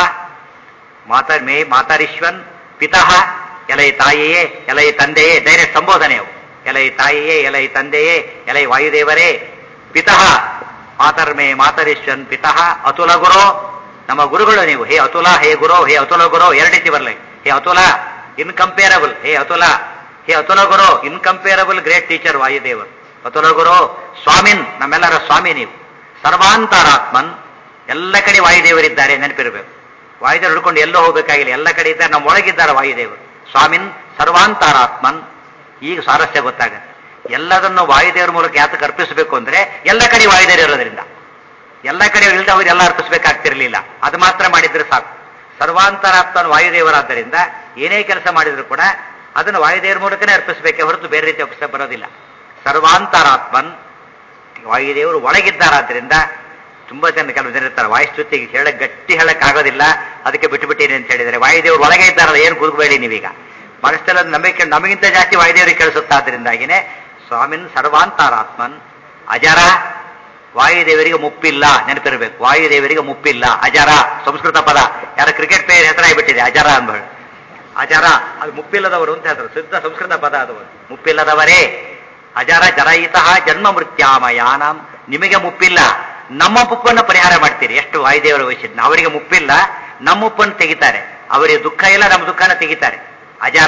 ಮಾತ ಮೇ ಮಾತಾರಿಶ್ವನ್ ಪಿತಃ ಎಲೈ ತಾಯಿಯೇ ಎಲೈ ತಂದೆಯೇ ಡೈರೆಕ್ಟ್ ಸಂಬೋಧನೆ ಅವು ಎಲೈ ತಾಯಿಯೇ ಎಲೈ ತಂದೆಯೇ ಎಲೈ ವಾಯುದೇವರೇ ಪಿತಃ ಮಾತರ್ಮೇ ಮಾತರಿಶ್ವನ್ ಪಿತಃ ಅತುಲ ಗುರು ನಮ್ಮ ಗುರುಗಳು ನೀವು ಹೇ ಅತುಲ ಹೇ ಗುರು ಹೇ ಅತುಲ ಗುರು ಎರಡು ರೀತಿ ಬರಲಿ ಹೇ ಅತುಲ ಇನ್ಕಂಪೇರಬಲ್ ಹೇ ಅತುಲ ಹೇ ಅತುಲ ಗುರು ಇನ್ಕಂಪೇರಬಲ್ ಗ್ರೇಟ್ ಟೀಚರ್ ವಾಯುದೇವರು ಅತುಲ ಗುರು ಸ್ವಾಮಿನ್ ನಮ್ಮೆಲ್ಲರ ಸ್ವಾಮಿ ನೀವು ಸರ್ವಾಂತರಾತ್ಮನ್ ಎಲ್ಲ ಕಡೆ ವಾಯುದೇವರಿದ್ದಾರೆ ನೆನಪಿರಬೇಕು ವಾಯುದೇವರು ಹಿಡ್ಕೊಂಡು ಎಲ್ಲೋ ಹೋಗಬೇಕಾಗಿಲ್ಲ ಎಲ್ಲ ಕಡೆ ಇದ್ದಾರೆ ನಮ್ಮ ಒಳಗಿದ್ದಾರೆ ವಾಯುದೇವರು ಸ್ವಾಮಿನ್ ಸರ್ವಾಂತರಾತ್ಮನ್ ಈಗ ಸ್ವಾರಸ್ಯ ಗೊತ್ತಾಗುತ್ತೆ ಎಲ್ಲದನ್ನು ವಾಯುದೇವರ ಮೂಲಕ ಯಾತಕ್ಕೆ ಅರ್ಪಿಸಬೇಕು ಅಂದ್ರೆ ಎಲ್ಲ ಕಡೆ ವಾಯುದೇವರು ಇರೋದ್ರಿಂದ ಎಲ್ಲ ಕಡೆ ಇಲ್ಲದೆ ಅವ್ರು ಎಲ್ಲ ಅರ್ಪಿಸಬೇಕಾಗ್ತಿರ್ಲಿಲ್ಲ ಅದು ಮಾತ್ರ ಮಾಡಿದ್ರೆ ಸಾಕು ಸರ್ವಾಂತರಾತ್ಮನ ವಾಯುದೇವರಾದ್ದರಿಂದ ಏನೇ ಕೆಲಸ ಮಾಡಿದ್ರು ಕೂಡ ಅದನ್ನು ವಾಯುದೇವರ ಮೂಲಕನೇ ಅರ್ಪಿಸಬೇಕೆ ಹೊರತು ಬೇರೆ ರೀತಿ ಅರ್ಪಿಸ ಬರೋದಿಲ್ಲ ಸರ್ವಾಂತರಾತ್ಮನ್ ವಾಯುದೇವರು ಒಳಗಿದ್ದಾರಾದ್ರಿಂದ ತುಂಬಾ ಜನ ಕೆಲವು ಜನ ಇರ್ತಾರೆ ವಾಯುಸ್ತುತಿಗೆ ಹೇಳಕ್ ಗಟ್ಟಿ ಹೇಳಕ್ ಆಗೋದಿಲ್ಲ ಅದಕ್ಕೆ ಬಿಟ್ಟು ಬಿಟ್ಟಿನಿ ಅಂತ ಹೇಳಿದರೆ ವಾಯುದೇವರು ಒಳಗೆ ಇದ್ದಾರಲ್ಲ ಏನು ಕೂಗಬೇಡಿ ನೀವೀಗ ಮನಸ್ಸೆಲ್ಲ ನಂಬಿಕೆ ನಮಗಿಂತ ಜಾಸ್ತಿ ವಾಯುದೇವರಿಗೆ ಕೇಳಿಸುತ್ತಾದ್ರಿಂದಾಗಿನೇ ಸ್ವಾಮಿನ್ ಸರ್ವಾಂತರಾತ್ಮನ್ ಅಜರ ವಾಯುದೇವರಿಗೆ ಮುಪ್ಪಿಲ್ಲ ನೆನಪಿರಬೇಕು ವಾಯುದೇವರಿಗೆ ಮುಪ್ಪಿಲ್ಲ ಅಜರ ಸಂಸ್ಕೃತ ಪದ ಯಾರ ಕ್ರಿಕೆಟ್ ಪ್ಲೇಯರ್ ಹೆಸರಾಗಿಬಿಟ್ಟಿದೆ ಅಜರ ಅನ್ಬೇಡಿ ಅಜರ ಅದು ಮುಪ್ಪಿಲ್ಲದವರು ಅಂತ ಹೇಳ್ತಾರೆ ಶುದ್ಧ ಸಂಸ್ಕೃತ ಪದ ಅದು ಮುಪ್ಪಿಲ್ಲದವರೇ ಅಜರ ಜರಯಿತಃ ಜನ್ಮ ಮೃತ್ಯಾಮಯಾನಂ ನಿಮಗೆ ಮುಪ್ಪಿಲ್ಲ ನಮ್ಮ ಮುಪ್ಪನ್ನು ಪರಿಹಾರ ಮಾಡ್ತೀರಿ ಎಷ್ಟು ವಾಯುದೇವರ ವಹಿಸಿದ್ ಅವರಿಗೆ ಮುಪ್ಪಿಲ್ಲ ನಮ್ಮ ಮುಪ್ಪನ್ನು ತೆಗಿತಾರೆ ಅವರಿಗೆ ದುಃಖ ಇಲ್ಲ ನಮ್ಮ ದುಃಖನ ತೆಗಿತಾರೆ ಅಜರ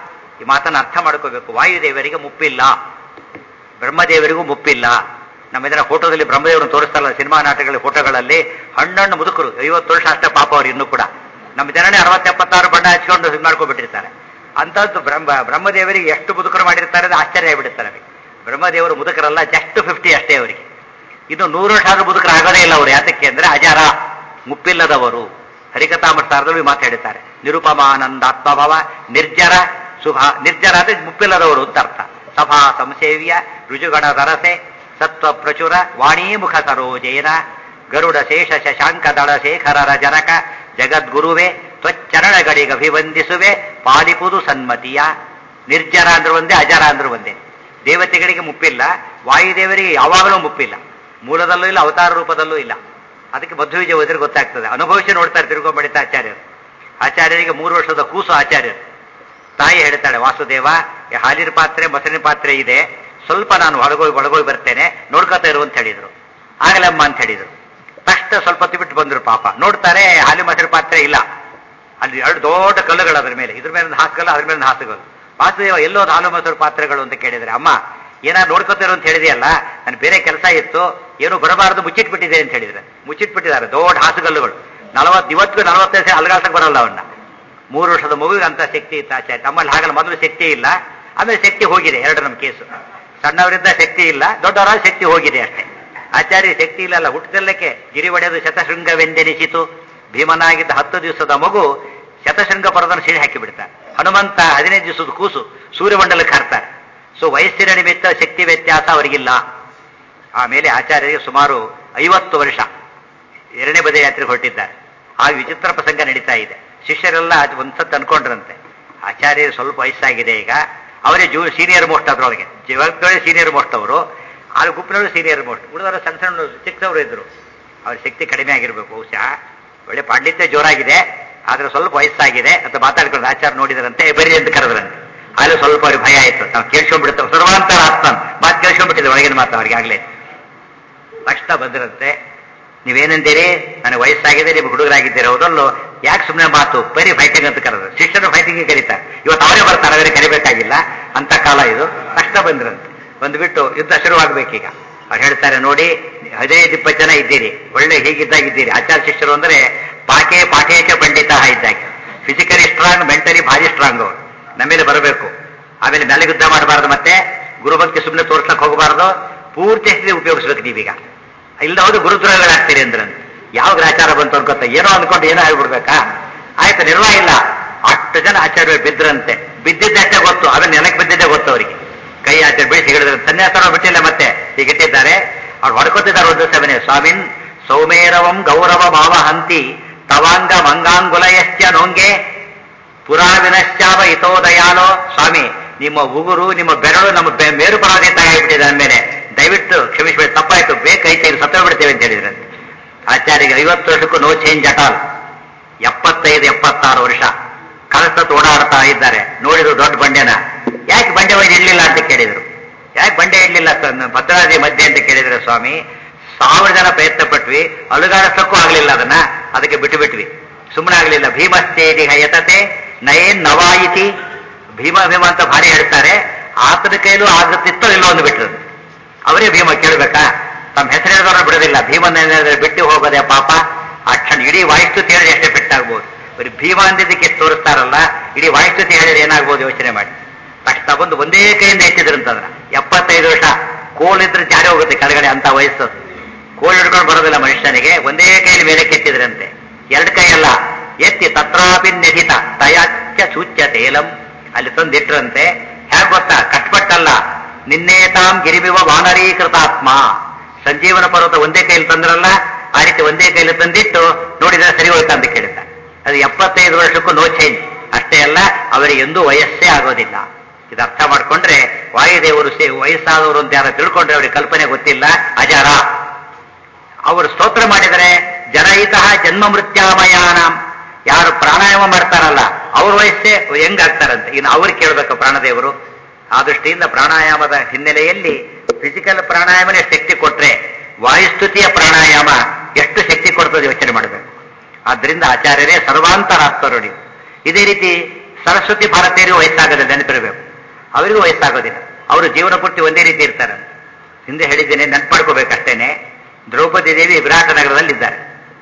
ಈ ಮಾತನ್ನು ಅರ್ಥ ಮಾಡ್ಕೋಬೇಕು ವಾಯುದೇವರಿಗೆ ಮುಪ್ಪಿಲ್ಲ ಬ್ರಹ್ಮದೇವರಿಗೂ ಮುಪ್ಪಿಲ್ಲ ನಮ್ಮ ಇದರ ಫೋಟೋದಲ್ಲಿ ಬ್ರಹ್ಮದೇವರನ್ನು ತೋರಿಸ್ತಾರಲ್ಲ ಸಿನಿಮಾ ನಾಟಕಗಳ ಫೋಟೋಗಳಲ್ಲಿ ಹಣ್ಣಣ್ಣು ಮುದುಕರು ಐವತ್ತು ವರ್ಷ ಅಷ್ಟೇ ಪಾಪ ಅವರು ಇನ್ನೂ ಕೂಡ ನಮ್ಮ ಜನನೇ ಅರವತ್ತೆಪ್ಪತ್ತಾರು ಬಣ್ಣ ಹಚ್ಕೊಂಡು ಇದು ಮಾಡ್ಕೊಂಡ್ಬಿಟ್ಟಿರ್ತಾರೆ ಅಂಥದ್ದು ಬ್ರಹ್ಮ ಬ್ರಹ್ಮದೇವರಿಗೆ ಎಷ್ಟು ಮುದುಕರು ಮಾಡಿರ್ತಾರೆ ಅದು ಆಶ್ಚರ್ಯ ಆಗಿಬಿಡುತ್ತೆ ನಮಗೆ ಬ್ರಹ್ಮದೇವರು ಮುದುಕರಲ್ಲ ಜಸ್ಟ್ ಫಿಫ್ಟಿ ಅಷ್ಟೇ ಅವರಿಗೆ ಇನ್ನು ನೂರು ವರ್ಷ ಆದ್ರೂ ಮುದುಕರು ಆಗೋದೇ ಇಲ್ಲ ಅವರು ಯಾತಕ್ಕೆ ಅಂದ್ರೆ ಅಜಾರ ಮುಪ್ಪಿಲ್ಲದವರು ಹರಿಕಥಾಮೃತಾರ್ಧಗಳು ಮಾತಾಡುತ್ತಾರೆ ನಿರುಪಮಾನಂದಾತ್ಮಭವ ನಿರ್ಜರ ಶುಭ ನಿರ್ಜರ ಅಂದ್ರೆ ಮುಪ್ಪಿಲ್ಲದವರು ಅಂತ ಅರ್ಥ ಸಭಾ ಸಂಸೇವ್ಯ ರುಜುಗಣ ದರಸೆ ಸತ್ವ ಪ್ರಚುರ ವಾಣೀಮುಖ ಸರೋಜೇನ ಗರುಡ ಶೇಷ ಶಶಾಂಕ ದಳ ಶೇಖರರ ಜನಕ ಜಗದ್ಗುರುವೆ ತ್ವಚ್ಚರಣಗಳಿಗೆ ಅಭಿವಂದಿಸುವೆ ಪಾಲಿಪುದು ಸನ್ಮತಿಯ ನಿರ್ಜರ ಅಂದ್ರೆ ಒಂದೇ ಅಜರ ಅಂದ್ರೆ ಒಂದೇ ದೇವತೆಗಳಿಗೆ ಮುಪ್ಪಿಲ್ಲ ವಾಯುದೇವರಿಗೆ ಯಾವಾಗಲೂ ಮುಪ್ಪಿಲ್ಲ ಮೂಲದಲ್ಲೂ ಇಲ್ಲ ಅವತಾರ ರೂಪದಲ್ಲೂ ಇಲ್ಲ ಅದಕ್ಕೆ ಮಧ್ವವಿಜಯ ಓದಿದ್ರೆ ಗೊತ್ತಾಗ್ತದೆ ಅನುಭವಿಸಿ ನೋಡ್ತಾರೆ ತಿರುಗೋಬಡಿತ ಆಚಾರ್ಯರು ಆಚಾರ್ಯರಿಗೆ ಮೂರು ವರ್ಷದ ಕೂಸು ಆಚಾರ್ಯರು ತಾಯಿ ಹೇಳ್ತಾಳೆ ವಾಸುದೇವ ಈ ಹಾಲಿನ ಪಾತ್ರೆ ಮೊಸರಿನ ಪಾತ್ರೆ ಇದೆ ಸ್ವಲ್ಪ ನಾನು ಒಳಗೋಗಿ ಒಳಗೋಗಿ ಬರ್ತೇನೆ ನೋಡ್ಕೊತಾ ಇರು ಅಂತ ಹೇಳಿದ್ರು ಆಗಲಮ್ಮ ಅಂತ ಹೇಳಿದ್ರು ತಕ್ಷಣ ಸ್ವಲ್ಪ ಹೊತ್ತು ಬಿಟ್ಟು ಬಂದ್ರು ಪಾಪ ನೋಡ್ತಾರೆ ಹಾಲಿ ಮೊಸರು ಪಾತ್ರೆ ಇಲ್ಲ ಅಲ್ಲಿ ಎರಡು ದೊಡ್ಡ ಕಲ್ಲುಗಳು ಅದ್ರ ಮೇಲೆ ಇದ್ರ ಮೇಲೆ ಒಂದು ಹಾಸ್ಕಲ್ಲು ಅದ್ರ ಮೇಲೆ ಒಂದು ಹಾಸುಗಳು ವಾಸುದೇವ ಎಲ್ಲೋದು ಹಾಲು ಮೊಸರು ಪಾತ್ರೆಗಳು ಅಂತ ಕೇಳಿದ್ರೆ ಅಮ್ಮ ಏನಾದ್ರು ನೋಡ್ಕೊತಿರು ಅಂತ ಹೇಳಿದೆಯಲ್ಲ ನಾನು ಬೇರೆ ಕೆಲಸ ಇತ್ತು ಏನು ಬರಬಾರದು ಮುಚ್ಚಿಟ್ಬಿಟ್ಟಿದೆ ಅಂತ ಹೇಳಿದ್ರೆ ಮುಚ್ಚಿಟ್ಬಿಟ್ಟಿದ್ದಾರೆ ದೊಡ್ಡ ಹಾಸುಗಲ್ಲುಗಳು ನಲವತ್ತು ಇವತ್ತಿಗೂ ನಲವತ್ತೈದು ಸಲ ಅಲ್ಗಾಸಕ್ಕೆ ಬರಲ್ಲ ಅವನ್ನ ಮೂರು ವರ್ಷದ ಮಗುವಿಗೆ ಅಂತ ಶಕ್ತಿ ಇತ್ತು ಆಚಾರ್ಯ ನಮ್ಮಲ್ಲಿ ಹಾಗಲ್ಲ ಮೊದಲು ಶಕ್ತಿ ಇಲ್ಲ ಆಮೇಲೆ ಶಕ್ತಿ ಹೋಗಿದೆ ಎರಡು ನಮ್ಮ ಕೇಸು ಸಣ್ಣವರಿಂದ ಶಕ್ತಿ ಇಲ್ಲ ದೊಡ್ಡವರಾದ ಶಕ್ತಿ ಹೋಗಿದೆ ಅಷ್ಟೇ ಆಚಾರ್ಯ ಶಕ್ತಿ ಇಲ್ಲ ಅಲ್ಲ ಹುಟ್ಟದಲ್ಲಕ್ಕೆ ಗಿರಿ ಒಡೆದು ಶತಶೃಂಗವೆಂದೆನಿಸಿತು ಭೀಮನಾಗಿದ್ದ ಹತ್ತು ದಿವಸದ ಮಗು ಶತಶೃಂಗ ಪರ್ವತನ ಸಿಡಿ ಹಾಕಿ ಬಿಡ್ತಾರೆ ಹನುಮಂತ ಹದಿನೈದು ದಿವಸದ ಕೂಸು ಸೂರ್ಯಮಂಡಲಕ್ಕೆ ಹಾರ್ತಾರೆ ಸೊ ವಯಸ್ಸಿನ ನಿಮಿತ್ತ ಶಕ್ತಿ ವ್ಯತ್ಯಾಸ ಅವರಿಗಿಲ್ಲ ಆಮೇಲೆ ಆಚಾರ್ಯರಿಗೆ ಸುಮಾರು ಐವತ್ತು ವರ್ಷ ಎರಡನೇ ಬದೆ ಯಾತ್ರೆ ಹೊರಟಿದ್ದಾರೆ ಆ ವಿಚಿತ್ರ ಪ್ರಸಂಗ ನಡೀತಾ ಇದೆ ಶಿಷ್ಯರೆಲ್ಲ ಅದು ಒಂದ್ಸತ್ತು ಅನ್ಕೊಂಡ್ರಂತೆ ಆಚಾರ್ಯರು ಸ್ವಲ್ಪ ವಯಸ್ಸಾಗಿದೆ ಈಗ ಅವರೇ ಜೂ ಸೀನಿಯರ್ ಮೋಸ್ಟ್ ಅದ್ರೊಳಗೆ ಜೀವನದೊಳಗೆ ಸೀನಿಯರ್ ಮೋಸ್ಟ್ ಅವರು ಆ ಗುಂಪಿನವರು ಸೀನಿಯರ್ ಮೋಸ್ಟ್ ಉಳಿದವರು ಸಣ್ಣ ಸಣ್ಣ ಚಿಕ್ಕದವರು ಇದ್ರು ಅವ್ರ ಶಕ್ತಿ ಕಡಿಮೆ ಆಗಿರ್ಬೇಕು ಬಹುಶಃ ಒಳ್ಳೆ ಪಾಂಡಿತ್ಯ ಜೋರಾಗಿದೆ ಆದ್ರೆ ಸ್ವಲ್ಪ ವಯಸ್ಸಾಗಿದೆ ಅಂತ ಮಾತಾಡ್ಕೊಂಡು ಆಚಾರ ನೋಡಿದ್ರಂತೆ ಬರೀ ಅಂತ ಕರೆದ್ರಂತೆ ಅಲ್ಲಿ ಸ್ವಲ್ಪ ಅವ್ರಿಗೆ ಭಯ ಆಯ್ತು ನಾವು ಕೇಳ್ಕೊಂಡ್ಬಿಡ್ತಾವೆ ಸರ್ವಾಂತರ ಆತ್ಮನ್ ಮಾತು ಕೇಳ್ಕೊಂಡ್ಬಿಟ್ಟಿದೆ ಒಳಗಿನ ಮಾತು ಅವ್ರಿಗೆ ಆಗ್ಲೇ ತಕ್ಷಣ ಬಂದಿರಂತೆ ನೀವೇನಂತೀರಿ ನನಗೆ ವಯಸ್ಸಾಗಿದೆ ನಿಮ್ಗೆ ಹುಡುಗರಾಗಿದ್ದೀರಿ ಹೌದಲ್ಲೋ ಯಾಕೆ ಸುಮ್ಮನೆ ಮಾತು ಬರೀ ಫೈಟಿಂಗ್ ಅಂತ ಕರೆದ್ರು ಶಿಷ್ಯರು ಫೈಟಿಂಗ್ ಕರೀತಾರೆ ಇವತ್ತು ಅವರೇ ಬರ್ತಾರೆ ಅವರೇ ಕರಿಬೇಕಾಗಿಲ್ಲ ಅಂತ ಕಾಲ ಇದು ತಕ್ಷಣ ಬಂದ್ರಂತೆ ಬಂದ್ಬಿಟ್ಟು ಯುದ್ಧ ಶುರುವಾಗಬೇಕೀಗ ಅವ್ರು ಹೇಳ್ತಾರೆ ನೋಡಿ ಹದಿನೈದು ಇಪ್ಪತ್ತು ಜನ ಇದ್ದೀರಿ ಒಳ್ಳೆ ಹೀಗಿದ್ದಾಗಿದ್ದೀರಿ ಆಚಾರ ಶಿಷ್ಯರು ಅಂದ್ರೆ ಪಾಕೆ ಪಾಠೇಚ ಪಂಡಿತ ಇದ್ದಾಗೆ ಫಿಸಿಕಲಿ ಸ್ಟ್ರಾಂಗ್ ಮೆಂಟಲಿ ಭಾರಿ ಸ್ಟ್ರಾಂಗ್ ಅವರು ನಮ್ಮೇಲೆ ಬರಬೇಕು ಆಮೇಲೆ ಮೇಲೆ ಯುದ್ಧ ಮಾಡಬಾರದು ಮತ್ತೆ ಗುರುಭಕ್ತಿ ಸುಮ್ಮನೆ ತೋರ್ಸಕ್ ಹೋಗಬಾರದು ಪೂರ್ತಿ ಸ್ಥಿತಿ ಉಪಯೋಗಿಸ್ಬೇಕು ನೀವೀಗ ಇಲ್ಲ ಹೌದು ಗುರುದ್ರೋಹಗಳಾಗ್ತೀರಿ ಅಂದ್ರೆ ಯಾವ ಆಚಾರ ಬಂತು ಅನ್ಕೋತ ಏನೋ ಅನ್ಕೊಂಡು ಏನೋ ಆಗ್ಬಿಡ್ಬೇಕಾ ಆಯ್ತು ನಿರ್ವಾಹ ಇಲ್ಲ ಅಷ್ಟು ಜನ ಆಚಾರ್ಯ ಬಿದ್ರಂತೆ ಬಿದ್ದಿದ್ದಷ್ಟೇ ಗೊತ್ತು ಆಮೇಲೆ ನೆಲಕ್ಕೆ ಬಿದ್ದಿದ್ದೇ ಗೊತ್ತು ಅವರಿಗೆ ಕೈ ಆಚಾರ್ಯ ಬಿಡಿಸಿ ಹಿಡಿದ್ರೆ ಸನ್ಯಾಸನ ಬಿಟ್ಟಿಲ್ಲ ಮತ್ತೆ ಹೀಗಿಟ್ಟಿದ್ದಾರೆ ಅವ್ರು ಹೊಡ್ಕೋತಿದ್ದಾರೆ ಒಂದು ಸಭೆ ಸ್ವಾಮಿನ್ ಸೌಮೇರವಂ ಗೌರವ ಭಾವ ಹಂತಿ ತವಾಂಗ ಮಂಗಾಂಗುಲಯಶ್ಚ ನೊಂಗೆ ಪುರಾವಿನಶ್ಚಾವ ಇತೋ ದಯಾಲೋ ಸ್ವಾಮಿ ನಿಮ್ಮ ಉಗುರು ನಿಮ್ಮ ಬೆರಳು ನಮ್ಮ ಬೆ- ಮೇರು ಪರಾಧಿತ ಆಗಿಬಿಟ್ಟಿದೆ ಅಂದಮೇಲೆ ದಯವಿಟ್ಟು ಕ್ಷಮಿಸಬೇಡಿ ತಪ್ಪಾಯ್ತು ಬೇಕೈತೆ ಇದು ಸತ್ತ ಬಿಡ್ತೇವೆ ಅಂತ ಹೇಳಿದ್ರಂತೆ ಆಚಾರ್ಯಗೆ ಐವತ್ತು ವರ್ಷಕ್ಕೂ ನೋ ಚೇಂಜ್ ಅಟಾಲ್ ಎಪ್ಪತ್ತೈದು ಎಪ್ಪತ್ತಾರು ವರ್ಷ ಕಳಸ ಓಡಾಡ್ತಾ ಇದ್ದಾರೆ ನೋಡಿದ್ರು ದೊಡ್ಡ ಬಂಡೆನ ಯಾಕೆ ಬಂಡೆ ಒಯ್ದು ಇಡ್ಲಿಲ್ಲ ಅಂತ ಕೇಳಿದ್ರು ಯಾಕೆ ಬಂಡೆ ಇಡ್ಲಿಲ್ಲ ಸ- ಭದ್ರಾದಿ ಮಧ್ಯೆ ಅಂತ ಕೇಳಿದ್ರೆ ಸ್ವಾಮಿ ಸಾವಿರ ಜನ ಪ್ರಯತ್ನ ಪಟ್ವಿ ಅಲುಗಾಡಿಸಕ್ಕೂ ಆಗ್ಲಿಲ್ಲ ಅದನ್ನ ಅದಕ್ಕೆ ಬಿಟ್ಟು ಬಿಟ್ವಿ ಸುಮ್ಮನೆ ಆಗ್ಲಿಲ್ಲ ಭೀಮಸ್ಥೇದಿ ಹಯತತೆ ನಯೇನ್ ನವಾಯಿತಿ ಭೀಮ ಭೀಮ ಅಂತ ಭಾರಿ ಹೇಳ್ತಾರೆ ಆತನ ಕೈಲೂ ಆಗುತ್ತಿತ್ತೋ ಇಲ್ಲೋ ಒಂದು ಬಿಟ್ರು ಅವರೇ ಭೀಮ ಕೇಳ್ಬೇಕಾ ತಮ್ಮ ಹೆಸರು ಹೇಳಿದವ್ರನ್ನ ಬಿಡೋದಿಲ್ಲ ಭೀಮನ ಏನಾದ್ರೆ ಬಿಟ್ಟು ಹೋಗೋದೆ ಪಾಪ ಆ ಕ್ಷಣ ಇಡೀ ವಾಯುಸ್ತುತಿ ಹೇಳಿದ್ರೆ ಎಷ್ಟೇ ಪೆಟ್ಟಾಗ್ಬೋದು ಬರೀ ಭೀಮ ಅಂದಿದ್ದಕ್ಕೆ ತೋರಿಸ್ತಾರಲ್ಲ ಇಡೀ ವಾಯುಸ್ತುತಿ ಹೇಳಿದ್ರೆ ಏನಾಗ್ಬೋದು ಯೋಚನೆ ಮಾಡಿ ತಕ್ಷಣ ಬಂದು ಒಂದೇ ಕೈಯಿಂದ ಎತ್ತಿದ್ರಂತಂದ್ರ ಎಪ್ಪತ್ತೈದು ವರ್ಷ ಕೋಲಿದ್ರೆ ಜಾರಿ ಹೋಗುತ್ತೆ ಕೆಳಗಡೆ ಅಂತ ವಯಸ್ಸು ಕೋಲ್ ಹಿಡ್ಕೊಂಡು ಬರೋದಿಲ್ಲ ಮನುಷ್ಯನಿಗೆ ಒಂದೇ ಕೈಯಲ್ಲಿ ಮೇಲೆ ಕೆತ್ತಿದ್ರಂತೆ ಎರಡು ಕೈ ಅಲ್ಲ ಎತ್ತಿ ತತ್ರಾಪಿ ನೆಹಿತ ತಯಾಚ ಸೂಚ್ಯ ತೇಲಂ ಅಲ್ಲಿ ತಂದಿಟ್ರಂತೆ ಹೇಗೆ ಗೊತ್ತಾ ಕಟ್ಪಟ್ಟಲ್ಲ ನಿನ್ನೇತಾಂ ಗಿರಿಬಿವ ವಾನರೀಕೃತಾತ್ಮ ಸಂಜೀವನ ಪರ್ವತ ಒಂದೇ ಕೈಯಲ್ಲಿ ತಂದ್ರಲ್ಲ ಆ ರೀತಿ ಒಂದೇ ಕೈಯಲ್ಲಿ ತಂದಿಟ್ಟು ನೋಡಿದ್ರೆ ಸರಿ ಹೋಯ್ತಾ ಅಂತ ಕೇಳಿದ್ದ ಅದು ಎಪ್ಪತ್ತೈದು ವರ್ಷಕ್ಕೂ ನೋ ಚೇಂಜ್ ಅಷ್ಟೇ ಅಲ್ಲ ಅವರಿಗೆ ಎಂದೂ ವಯಸ್ಸೇ ಆಗೋದಿಲ್ಲ ಇದು ಅರ್ಥ ಮಾಡ್ಕೊಂಡ್ರೆ ವಾಯುದೇವರು ಸೇ ವಯಸ್ಸಾದವರು ಅಂತ ಯಾರು ತಿಳ್ಕೊಂಡ್ರೆ ಅವರಿಗೆ ಕಲ್ಪನೆ ಗೊತ್ತಿಲ್ಲ ಅಜರ ಅವರು ಸ್ತೋತ್ರ ಮಾಡಿದರೆ ಜನಹಿತ ಜನ್ಮ ಮೃತ್ಯಾಮಯಾನ ಯಾರು ಪ್ರಾಣಾಯಾಮ ಮಾಡ್ತಾರಲ್ಲ ಅವ್ರ ವಯಸ್ಸೇ ಹೆಂಗಾಗ್ತಾರಂತೆ ಇನ್ನು ಅವ್ರು ಕೇಳಬೇಕು ಪ್ರಾಣದೇವರು ಆ ದೃಷ್ಟಿಯಿಂದ ಪ್ರಾಣಾಯಾಮದ ಹಿನ್ನೆಲೆಯಲ್ಲಿ ಫಿಸಿಕಲ್ ಪ್ರಾಣಾಯಾಮನೇ ಶಕ್ತಿ ಕೊಟ್ರೆ ವಾಯುಸ್ತುತಿಯ ಪ್ರಾಣಾಯಾಮ ಎಷ್ಟು ಶಕ್ತಿ ಕೊಡ್ತದೆ ಯೋಚನೆ ಮಾಡಬೇಕು ಆದ್ರಿಂದ ಆಚಾರ್ಯರೇ ಸರ್ವಾಂತರಾತ್ಮರು ನೀವು ಇದೇ ರೀತಿ ಸರಸ್ವತಿ ಭಾರತೀಯರಿಗೂ ವಯಸ್ಸಾಗೋದಿಲ್ಲ ನೆನಪಿರಬೇಕು ಅವರಿಗೂ ವಯಸ್ಸಾಗೋದಿಲ್ಲ ಅವರು ಜೀವನ ಪೂರ್ತಿ ಒಂದೇ ರೀತಿ ಇರ್ತಾರೆ ಹಿಂದೆ ಹೇಳಿದ್ದೇನೆ ನೆನ್ಪು ಮಾಡ್ಕೋಬೇಕಷ್ಟೇನೆ ದ್ರೌಪದಿ ದೇವಿ ವಿರಾಟ ನಗರದಲ್ಲಿದ್ದಾರೆ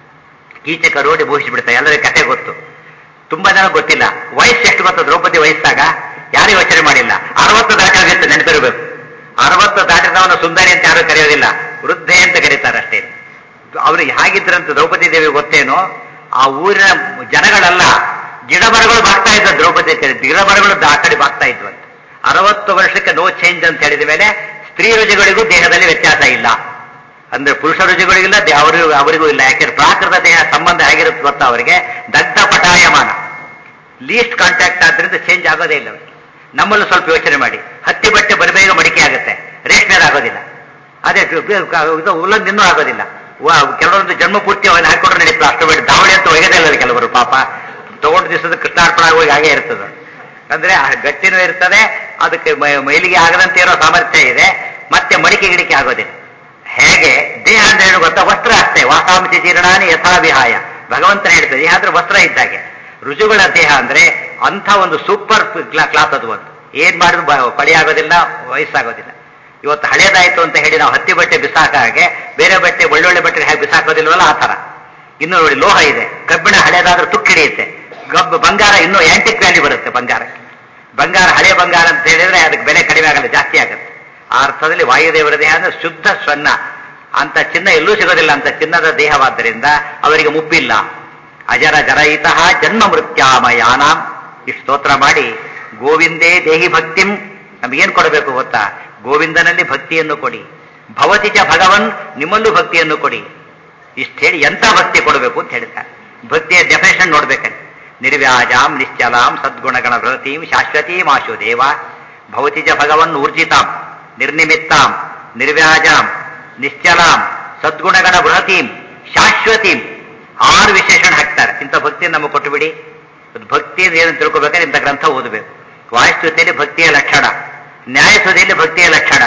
ಕೀಚಕ ರೋಡಿ ಬಹುಶಿಬಿಡ್ತಾರೆ ಎಲ್ಲರಿಗೂ ಕತೆ ಗೊತ್ತು ತುಂಬಾ ಜನ ಗೊತ್ತಿಲ್ಲ ವಯಸ್ಸು ಎಷ್ಟು ಗೊತ್ತು ದ್ರೌಪದಿ ವಯಸ್ಸಾಗ ಯಾರು ಯೋಚನೆ ಮಾಡಿಲ್ಲ ಅರವತ್ತು ದಾಟಾಗಿತ್ತು ನೆನಪಿರಬೇಕು ಅರವತ್ತು ದಾಟಿದವನ ಸುಂದರಿ ಅಂತ ಯಾರು ಕರೆಯೋದಿಲ್ಲ ವೃದ್ಧೆ ಅಂತ ಕರೀತಾರೆ ಅಷ್ಟೇ ಅವ್ರಿಗೆ ಹೇಗಿದ್ರಂತ ದ್ರೌಪದಿ ದೇವಿ ಗೊತ್ತೇನೋ ಆ ಊರಿನ ಜನಗಳೆಲ್ಲ ಗಿಡ ಮರಗಳು ಬಾಗ್ತಾ ಇದ್ವು ದ್ರೌಪದಿ ಗಿಡ ಮರಗಳು ಆ ಕಡೆ ಬಾಗ್ತಾ ಇದ್ವಂತೆ ಅರವತ್ತು ವರ್ಷಕ್ಕೆ ನೋ ಚೇಂಜ್ ಅಂತ ಹೇಳಿದ ಮೇಲೆ ಸ್ತ್ರೀ ರುಜಿಗಳಿಗೂ ದೇಹದಲ್ಲಿ ವ್ಯತ್ಯಾಸ ಇಲ್ಲ ಅಂದ್ರೆ ಪುರುಷ ರುಜಿಗಳಿಗಿಲ್ಲ ದೇ- ಅವರಿಗೂ ಅವರಿಗೂ ಇಲ್ಲ ಯಾಕೆಂದ್ರೆ ಪ್ರಾಕೃತ ದೇಹ ಸಂಬಂಧ ಹೇಗಿರುತ್ತೆ ಗೊತ್ತಾ ಅವರಿಗೆ ದಗ್ಧ ಪಟಾಯಮಾನ ಲೀಸ್ಟ್ ಕಾಂಟ್ಯಾಕ್ಟ್ ಆದ್ರಿಂದ ಚೇಂಜ್ ಆಗೋದೇ ಇಲ್ಲ ಅವರಿಗೆ ನಮ್ಮಲ್ಲೂ ಸ್ವಲ್ಪ ಯೋಚನೆ ಮಾಡಿ ಹತ್ತಿ ಬಟ್ಟೆ ಬರಬೇಗ ಮಡಿಕೆ ಆಗುತ್ತೆ ರೇಷ್ಮೆದು ಆಗೋದಿಲ್ಲ ಅದೇ ಇದು ಇದು ಉಲ್ಲನ್ ಇನ್ನೂ ಆಗೋದಿಲ್ಲ ವ- ಕೆಲವೊಂದು ಜನ್ಮ ಪೂರ್ತಿ ಅವನ್ನ ಹಾಕೊಂಡ್ರೆ ನಡೀತದೆ ಅಷ್ಟು ಬಿಟ್ಟು ದಾವಳಿ ಅಂತ ಒಯ್ಯದೇ ಇಲ್ಲ ಕೆಲವರು ಪಾಪ ತಗೊಂಡು ದಿವಸದ ಕೃಷ್ಣಾರ್ಪಣ ಆಗೋಗಿ ಹಾಗೆ ಇರ್ತದೆ ಅಂದ್ರೆ ಆ ಗಟ್ಟಿನೂ ಇರ್ತದೆ ಅದಕ್ಕೆ ಮೈ- ಮೈಲಿಗೆ ಆಗದಂತೆ ಇರೋ ಸಾಮರ್ಥ್ಯ ಇದೆ ಮತ್ತೆ ಮಡಿಕೆ ಗಿಡಿಕೆ ಆಗೋದಿಲ್ಲ ಹೇಗೆ ದೇಹ ಅಂದ್ರೆ ಏನು ಗೊತ್ತಾ ವಸ್ತ್ರ ಅಷ್ಟೇ ವಾಸಾಂಶ ಜೀರ್ಣಾನಿ ಯಥಾ ವಿಹಾಯ ಭಗವಂತನ ಹೇಳ್ತದೆ ದೇಹ ಅಂದ್ರೆ ವಸ್ತ್ರ ಇದ್ದಾಗೆ ರುಜುಗಳ ದೇಹ ಅಂದ್ರೆ ಅಂಥ ಒಂದು ಸೂಪರ್ ಕ್ಲಾತ್ ಅದು ಒಂದು ಏನ್ ಮಾಡಿದ್ರು ಬ- ಪಡಿ ಆಗೋದಿಲ್ಲ ವಯಸ್ಸಾಗೋದಿಲ್ಲ ಇವತ್ತು ಹಳೇದಾಯ್ತು ಅಂತ ಹೇಳಿ ನಾವು ಹತ್ತಿ ಬಟ್ಟೆ ಬಿಸಾಕ ಹಾಗೆ ಬೇರೆ ಬಟ್ಟೆ ಒಳ್ಳೊಳ್ಳೆ ಬಟ್ಟೆ ಹೇಗೆ ಬಿಸಾಕೋದಿಲ್ವಲ್ಲ ಆ ತರ ಇನ್ನು ನೋಡಿ ಲೋಹ ಇದೆ ಕಬ್ಬಿಣ ಹಳೇದಾದ್ರೂ ತುಕ್ಕಿಡಿಯುತ್ತೆ ಗಬ್ ಬಂಗಾರ ಇನ್ನೂ ಆಂಟಿಕ್ ವ್ಯಾಲ್ಯೂ ಬರುತ್ತೆ ಬಂಗಾರಕ್ಕೆ ಬಂಗಾರ ಹಳೆ ಬಂಗಾರ ಅಂತ ಹೇಳಿದ್ರೆ ಅದಕ್ಕೆ ಬೆಲೆ ಕಡಿಮೆ ಆಗಲ್ಲ ಜಾಸ್ತಿ ಆಗುತ್ತೆ ಆ ಅರ್ಥದಲ್ಲಿ ವಾಯುದೇವರ ದೇಹ ಅಂದ್ರೆ ಶುದ್ಧ ಸ್ವರ್ಣ ಅಂತ ಚಿನ್ನ ಎಲ್ಲೂ ಸಿಗೋದಿಲ್ಲ ಅಂತ ಚಿನ್ನದ ದೇಹವಾದ್ದರಿಂದ ಅವರಿಗೆ ಮುಪ್ಪಿಲ್ಲ ಅಜರ ಜರಯಿತಃ ಜನ್ಮ ಮೃತ್ಯಾಮಯಾನಾಂ ಈ ಸ್ತೋತ್ರ ಮಾಡಿ ಗೋವಿಂದೇ ದೇಹಿ ಭಕ್ತಿಂ ನಮಗೇನ್ ಕೊಡಬೇಕು ಗೊತ್ತಾ ಗೋವಿಂದನಲ್ಲಿ ಭಕ್ತಿಯನ್ನು ಕೊಡಿ ಭವತಿ ಚ ಭಗವನ್ ನಿಮ್ಮಲ್ಲೂ ಭಕ್ತಿಯನ್ನು ಕೊಡಿ ಇಷ್ಟು ಹೇಳಿ ಎಂತ ಭಕ್ತಿ ಕೊಡಬೇಕು ಅಂತ ಹೇಳ್ತಾರೆ ಭಕ್ತಿಯ ಡೆಫಿನೇಷನ್ ನೋಡ್ಬೇಕಂತೆ ನಿರ್ವ್ಯಾಜಾಂ ನಿಶ್ಚಲಾಂ ಸದ್ಗುಣಗಣ ಭೃತೀಂ ಶಾಶ್ವತೀಂ ಆಶು ದೇವ ಭವತಿ ಚ ಭಗವನ್ ಊರ್ಜಿತಾಂ ನಿರ್ನಿಮಿತ್ತಾಂ ನಿರ್ವ್ಯಾಜಾಂ ನಿಶ್ಚಲಾಂ ಸದ್ಗುಣಗಣ ಬೃಹತೀಂ ಶಾಶ್ವತೀಂ ಆರು ವಿಶೇಷಣ ಹಾಕ್ತಾರೆ ಇಂಥ ಭಕ್ತಿಯನ್ನು ನಮಗೆ ಕೊಟ್ಟು ಬಿಡಿ ಭಕ್ತಿ ಅಂದ್ರೆ ಏನು ತಿಳ್ಕೊಬೇಕಾದ್ರೆ ಇಂಥ ಗ್ರಂಥ ಓದಬೇಕು ವಾಯುಸ್ತುತಿಯಲ್ಲಿ ಭಕ್ತಿಯ ಲಕ್ಷಣ ನ್ಯಾಯಸುದಿಯಲ್ಲಿ ಭಕ್ತಿಯ ಲಕ್ಷಣ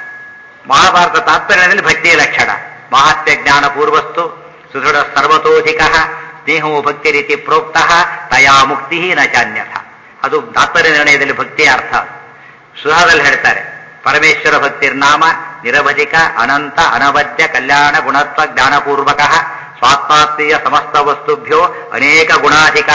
ಮಹಾಭಾರತ ತಾತ್ಪರ್ಯದಲ್ಲಿ ಭಕ್ತಿಯ ಲಕ್ಷಣ ಮಹಾತ್ಮ ಜ್ಞಾನ ಪೂರ್ವಸ್ತು ಸುದೃಢ ಸರ್ವತೋಧಿಕ ಸ್ನೇಹವು ಭಕ್ತಿ ರೀತಿ ಪ್ರೋಕ್ತ ತಯಾ ಮುಕ್ತಿ ನ ಚಾನ್ಯಥ ಅದು ತಾತ್ಪರ್ಯ ನಿರ್ಣಯದಲ್ಲಿ ಭಕ್ತಿಯ ಅರ್ಥ ಸುಧಾದಲ್ಲಿ ಹೇಳ್ತಾರೆ ಪರಮೇಶ್ವರ ಭಕ್ತಿರ್ನಾಮ ನಿರವಧಿಕ ಅನಂತ ಅನವದ್ಯ ಕಲ್ಯಾಣ ಗುಣತ್ವ ಜ್ಞಾನಪೂರ್ವಕ ಸ್ವಾತ್ಮಾತ್ಮೀಯ ಸಮಸ್ತ ವಸ್ತುಭ್ಯೋ ಅನೇಕ ಗುಣಾಧಿಕ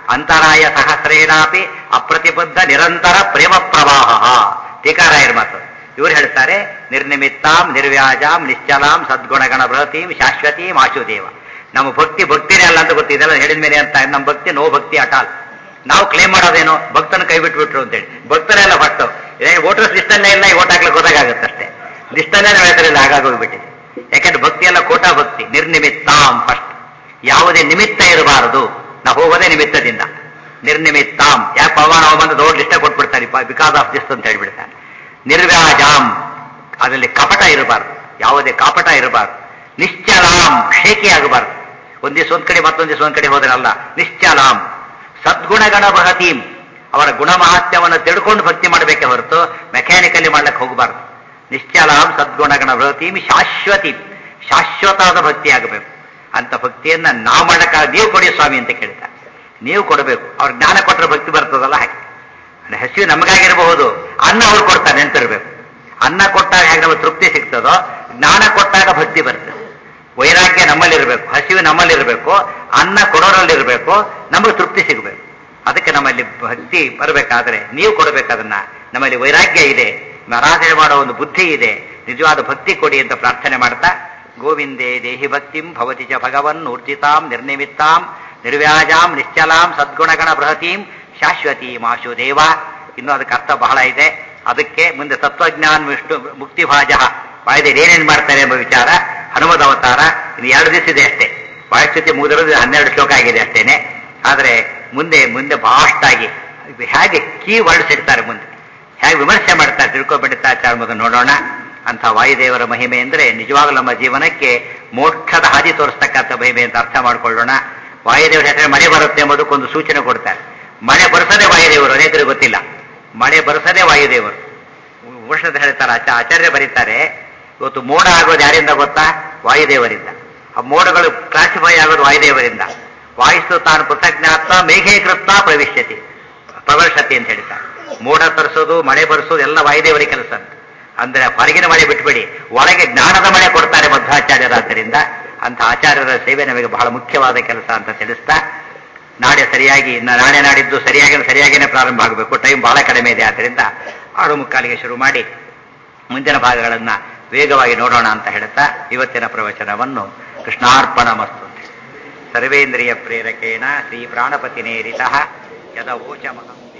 ಅಂತರಾಯ ಸಹಸ್ರೇನಾಪಿ ಅಪ್ರತಿಬದ್ಧ ನಿರಂತರ ಪ್ರೇಮ ಪ್ರವಾಹ ಟೀಕಾರಾಯರ್ ಮಾತು ಇವರು ಹೇಳ್ತಾರೆ ನಿರ್ನಿಮಿತ್ತಾಂ ನಿರ್ವ್ಯಾಜಾಂ ನಿಶ್ಚಲಾಂ ಸದ್ಗುಣಗಣ ಬೃಹತೀಂ ಶಾಶ್ವತೀಂ ಆಶುದೇವ ನಮ್ಮ ಭಕ್ತಿ ಭಕ್ತಿನೇ ಅಲ್ಲ ಅಂತ ಗೊತ್ತಿದೆಲ್ಲ ಹೇಳಿದ ಮೇಲೆ ಅಂತ ನಮ್ಮ ಭಕ್ತಿ ನೋ ಭಕ್ತಿ ಅಟಾಲ್ ನಾವು ಕ್ಲೇಮ್ ಮಾಡೋದೇನೋ ಭಕ್ತನ ಕೈ ಬಿಟ್ಬಿಟ್ರು ಅಂತೇಳಿ ಭಕ್ತರೆಲ್ಲ ಫಸ್ಟ್ ವೋಟರ್ಸ್ ಲಿಸ್ಟಲ್ಲೇ ಇಲ್ಲ ಈ ಓಟ್ ಹಾಕ್ಲಿಕ್ಕೆ ಗೊತ್ತಾಗುತ್ತೆ ಅಷ್ಟೇ ಲಿಸ್ಟಲ್ಲೇ ನಮ್ಮ ಹೆಸರಿಲ್ಲ ಹಾಗಾಗೋಗ್ಬಿಟ್ಟಿದೆ ಯಾಕಂದ್ರೆ ಭಕ್ತಿ ಎಲ್ಲ ಕೋಟಾ ಭಕ್ತಿ ನಿರ್ನಿಮಿತ್ತಾಂ ಫಸ್ಟ್ ಯಾವುದೇ ನಿಮಿತ್ತ ಇರಬಾರದು ನಾವು ಹೋಗೋದೇ ನಿಮಿತ್ತದಿಂದ ನಿರ್ನಿಮಿತ್ತಾಂ ಯಾಕೆ ಪವನ ಬಂದು ದೊಡ್ಡ ಲಿಸ್ಟ ಕೊಟ್ಬಿಡ್ತಾರೆ ಬಿಕಾಸ್ ಆಫ್ ದಿಸ್ ಅಂತ ಹೇಳ್ಬಿಡ್ತಾನೆ ನಿರ್ವ್ಯಾಜಾಂ ಅದರಲ್ಲಿ ಕಪಟ ಇರಬಾರ್ದು ಯಾವುದೇ ಕಪಟ ಇರಬಾರ್ದು ನಿಶ್ಚಲಾಂ ಶೇಕಿ ಆಗಬಾರ್ದು ಒಂದ್ ದಿವಸ ಒಂದ್ ಕಡೆ ಮತ್ತೊಂದ್ ದಿವಸ ಒಂದ್ ಕಡೆ ಹೋದ್ರಲ್ಲ ನಿಶ್ಚಲಾಂ ಸದ್ಗುಣಗಣ ಬಹತೀಂ ಅವರ ಗುಣಮಹಾತ್ಮ್ಯವನ್ನು ತಿಳ್ಕೊಂಡು ಭಕ್ತಿ ಮಾಡಬೇಕೆ ಹೊರತು ಮೆಕ್ಯಾನಿಕಲಿ ಮಾಡ್ಲಿಕ್ಕೆ ಹೋಗಬಾರ್ದು ನಿಶ್ಚಲಾಂ ಸದ್ಗುಣಗಣ ಬೃಹತೀಂ ಶಾಶ್ವತಿ ಶಾಶ್ವತವಾದ ಭಕ್ತಿ ಆಗಬೇಕು ಅಂತ ಭಕ್ತಿಯನ್ನ ನಾವು ಮಾಡಕ್ಕ ನೀವು ಕೊಡಿ ಸ್ವಾಮಿ ಅಂತ ಕೇಳ್ತಾರೆ ನೀವು ಕೊಡಬೇಕು ಅವ್ರ ಜ್ಞಾನ ಕೊಟ್ಟರೆ ಭಕ್ತಿ ಬರ್ತದಲ್ಲ ಹಾಗೆ ಅಂದ್ರೆ ಹಸಿವು ನಮಗಾಗಿರಬಹುದು ಅನ್ನ ಅವ್ರು ಕೊಡ್ತಾರೆ ನೆನ್ಪಿರ್ಬೇಕು ಅನ್ನ ಕೊಟ್ಟಾಗ ಹೇಗೆ ನಮಗೆ ತೃಪ್ತಿ ಸಿಗ್ತದೋ ಜ್ಞಾನ ಕೊಟ್ಟಾಗ ಭಕ್ತಿ ಬರ್ತದೆ ವೈರಾಗ್ಯ ನಮ್ಮಲ್ಲಿರಬೇಕು ಹಸಿವು ನಮ್ಮಲ್ಲಿರಬೇಕು ಅನ್ನ ಕೊಡೋರಲ್ಲಿರಬೇಕು ನಮಗೆ ತೃಪ್ತಿ ಸಿಗಬೇಕು ಅದಕ್ಕೆ ನಮ್ಮಲ್ಲಿ ಭಕ್ತಿ ಬರಬೇಕಾದ್ರೆ ನೀವು ಕೊಡಬೇಕದನ್ನ ನಮ್ಮಲ್ಲಿ ವೈರಾಗ್ಯ ಇದೆ ಆರಾಧನೆ ಮಾಡೋ ಒಂದು ಬುದ್ಧಿ ಇದೆ ನಿಜವಾದ ಭಕ್ತಿ ಕೊಡಿ ಅಂತ ಪ್ರಾರ್ಥನೆ ಮಾಡ್ತಾ ಗೋವಿಂದೇ ದೇಹಿ ಭಕ್ತಿಂ ಭವತಿ ಚ ಭಗವನ್ ಊರ್ಜಿತಾಂ ನಿರ್ನಿಮಿತ್ತಾಂ ನಿರ್ವ್ಯಾಜಾಂ ನಿಶ್ಚಲಾಂ ಸದ್ಗುಣಗಣ ಬೃಹತೀಂ ಶಾಶ್ವತೀಂ ಆಶು ದೇವ ಇನ್ನು ಅದಕ್ಕೆ ಅರ್ಥ ಬಹಳ ಇದೆ ಅದಕ್ಕೆ ಮುಂದೆ ತತ್ವಜ್ಞಾನ ವಿಷ್ಣು ಮುಕ್ತಿಭಾಜ ವಾಯುದೇವರು ಏನೇನು ಮಾಡ್ತಾರೆ ಎಂಬ ವಿಚಾರ ಹನುಮದ ಅವತಾರ ಇನ್ನು ಎರಡು ದಿವಸ ಇದೆ ಅಷ್ಟೇ ವಾಯುಸ್ಥಿತಿ ಮುಗಿದಿರೋದು ಹನ್ನೆರಡು ಶ್ಲೋಕ ಆಗಿದೆ ಅಷ್ಟೇನೆ ಆದರೆ ಮುಂದೆ ಮುಂದೆ ಬಾಷ್ಟಾಗಿ ಹೇಗೆ ಕೀ ವರ್ಡ್ಸ್ ಇಡ್ತಾರೆ ಮುಂದೆ ಹೇಗೆ ವಿಮರ್ಶೆ ಮಾಡ್ತಾರೆ ತಿಳ್ಕೊಬಿಡ್ತಾಚಾರ ಮೊದಲು ನೋಡೋಣ ಅಂತ ವಾಯುದೇವರ ಮಹಿಮೆ ಅಂದ್ರೆ ನಿಜವಾಗ್ಲೂ ನಮ್ಮ ಜೀವನಕ್ಕೆ ಮೋಕ್ಷದ ಹಾದಿ ತೋರಿಸ್ತಕ್ಕಂಥ ಮಹಿಮೆ ಅಂತ ಅರ್ಥ ಮಾಡ್ಕೊಳ್ಳೋಣ ವಾಯುದೇವರ ಹೆಸರು ಮಳೆ ಬರುತ್ತೆ ಎಂಬುದಕ್ಕೊಂದು ಸೂಚನೆ ಕೊಡ್ತಾರೆ ಮಳೆ ಬರೆಸದೆ ವಾಯುದೇವರು ಅನೇಕರಿಗೆ ಗೊತ್ತಿಲ್ಲ ಮಳೆ ಬರೆಸದೆ ವಾಯುದೇವರು ವರ್ಷದ ಹೇಳ್ತಾರೆ ಆಚ ಆಚಾರ್ಯ ಬರೀತಾರೆ ಇವತ್ತು ಮೋಡ ಆಗೋದು ಯಾರಿಂದ ಗೊತ್ತಾ ವಾಯುದೇವರಿಂದ ಆ ಮೋಡಗಳು ಕ್ಲಾಸಿಫೈ ಆಗೋದು ವಾಯುದೇವರಿಂದ ವಾಯಿಸ್ತು ತಾನು ಕೃತಜ್ಞಾತ್ಮ ಮೇಘೇಕೃತ ಪ್ರವಿಶ್ಯತಿ ಪ್ರವರ್ಷತಿ ಅಂತ ಹೇಳ್ತಾರೆ ಮೋಡ ತರಿಸೋದು ಮಳೆ ಬರೆಸೋದು ಎಲ್ಲ ವಾಯುದೇವರ ಕೆಲಸ ಅಂತ ಅಂದ್ರೆ ಹೊರಗಿನ ಮಳೆ ಬಿಟ್ಬಿಡಿ ಒಳಗೆ ಜ್ಞಾನದ ಮಳೆ ಕೊಡ್ತಾರೆ ಮಧ್ವಾಚಾರ್ಯರಾದ್ದರಿಂದ ಅಂತ ಆಚಾರ್ಯರ ಸೇವೆ ನಮಗೆ ಬಹಳ ಮುಖ್ಯವಾದ ಕೆಲಸ ಅಂತ ತಿಳಿಸ್ತಾ ನಾಳೆ ಸರಿಯಾಗಿ ನ- ನಾಳೆ ನಾಡಿದ್ದು ಸರಿಯಾಗಿ ಸರಿಯಾಗಿನೇ ಪ್ರಾರಂಭ ಆಗಬೇಕು ಟೈಮ್ ಬಹಳ ಕಡಿಮೆ ಇದೆ ಆದ್ದರಿಂದ ಆರು ಮುಕ್ಕಾಲಿಗೆ ಶುರು ಮಾಡಿ ಮುಂದಿನ ಭಾಗಗಳನ್ನ ವೇಗವಾಗಿ ನೋಡೋಣ ಅಂತ ಹೇಳ್ತಾ ಇವತ್ತಿನ ಪ್ರವಚನವನ್ನು ಕೃಷ್ಣಾರ್ಪಣ ಮಸ್ತು ಸರ್ವೇಂದ್ರಿಯ ಪ್ರೇರಕೇಣ ಶ್ರೀ ಪ್ರಾಣಪತಿ ನೇರಿತ ಯದ ಓಚ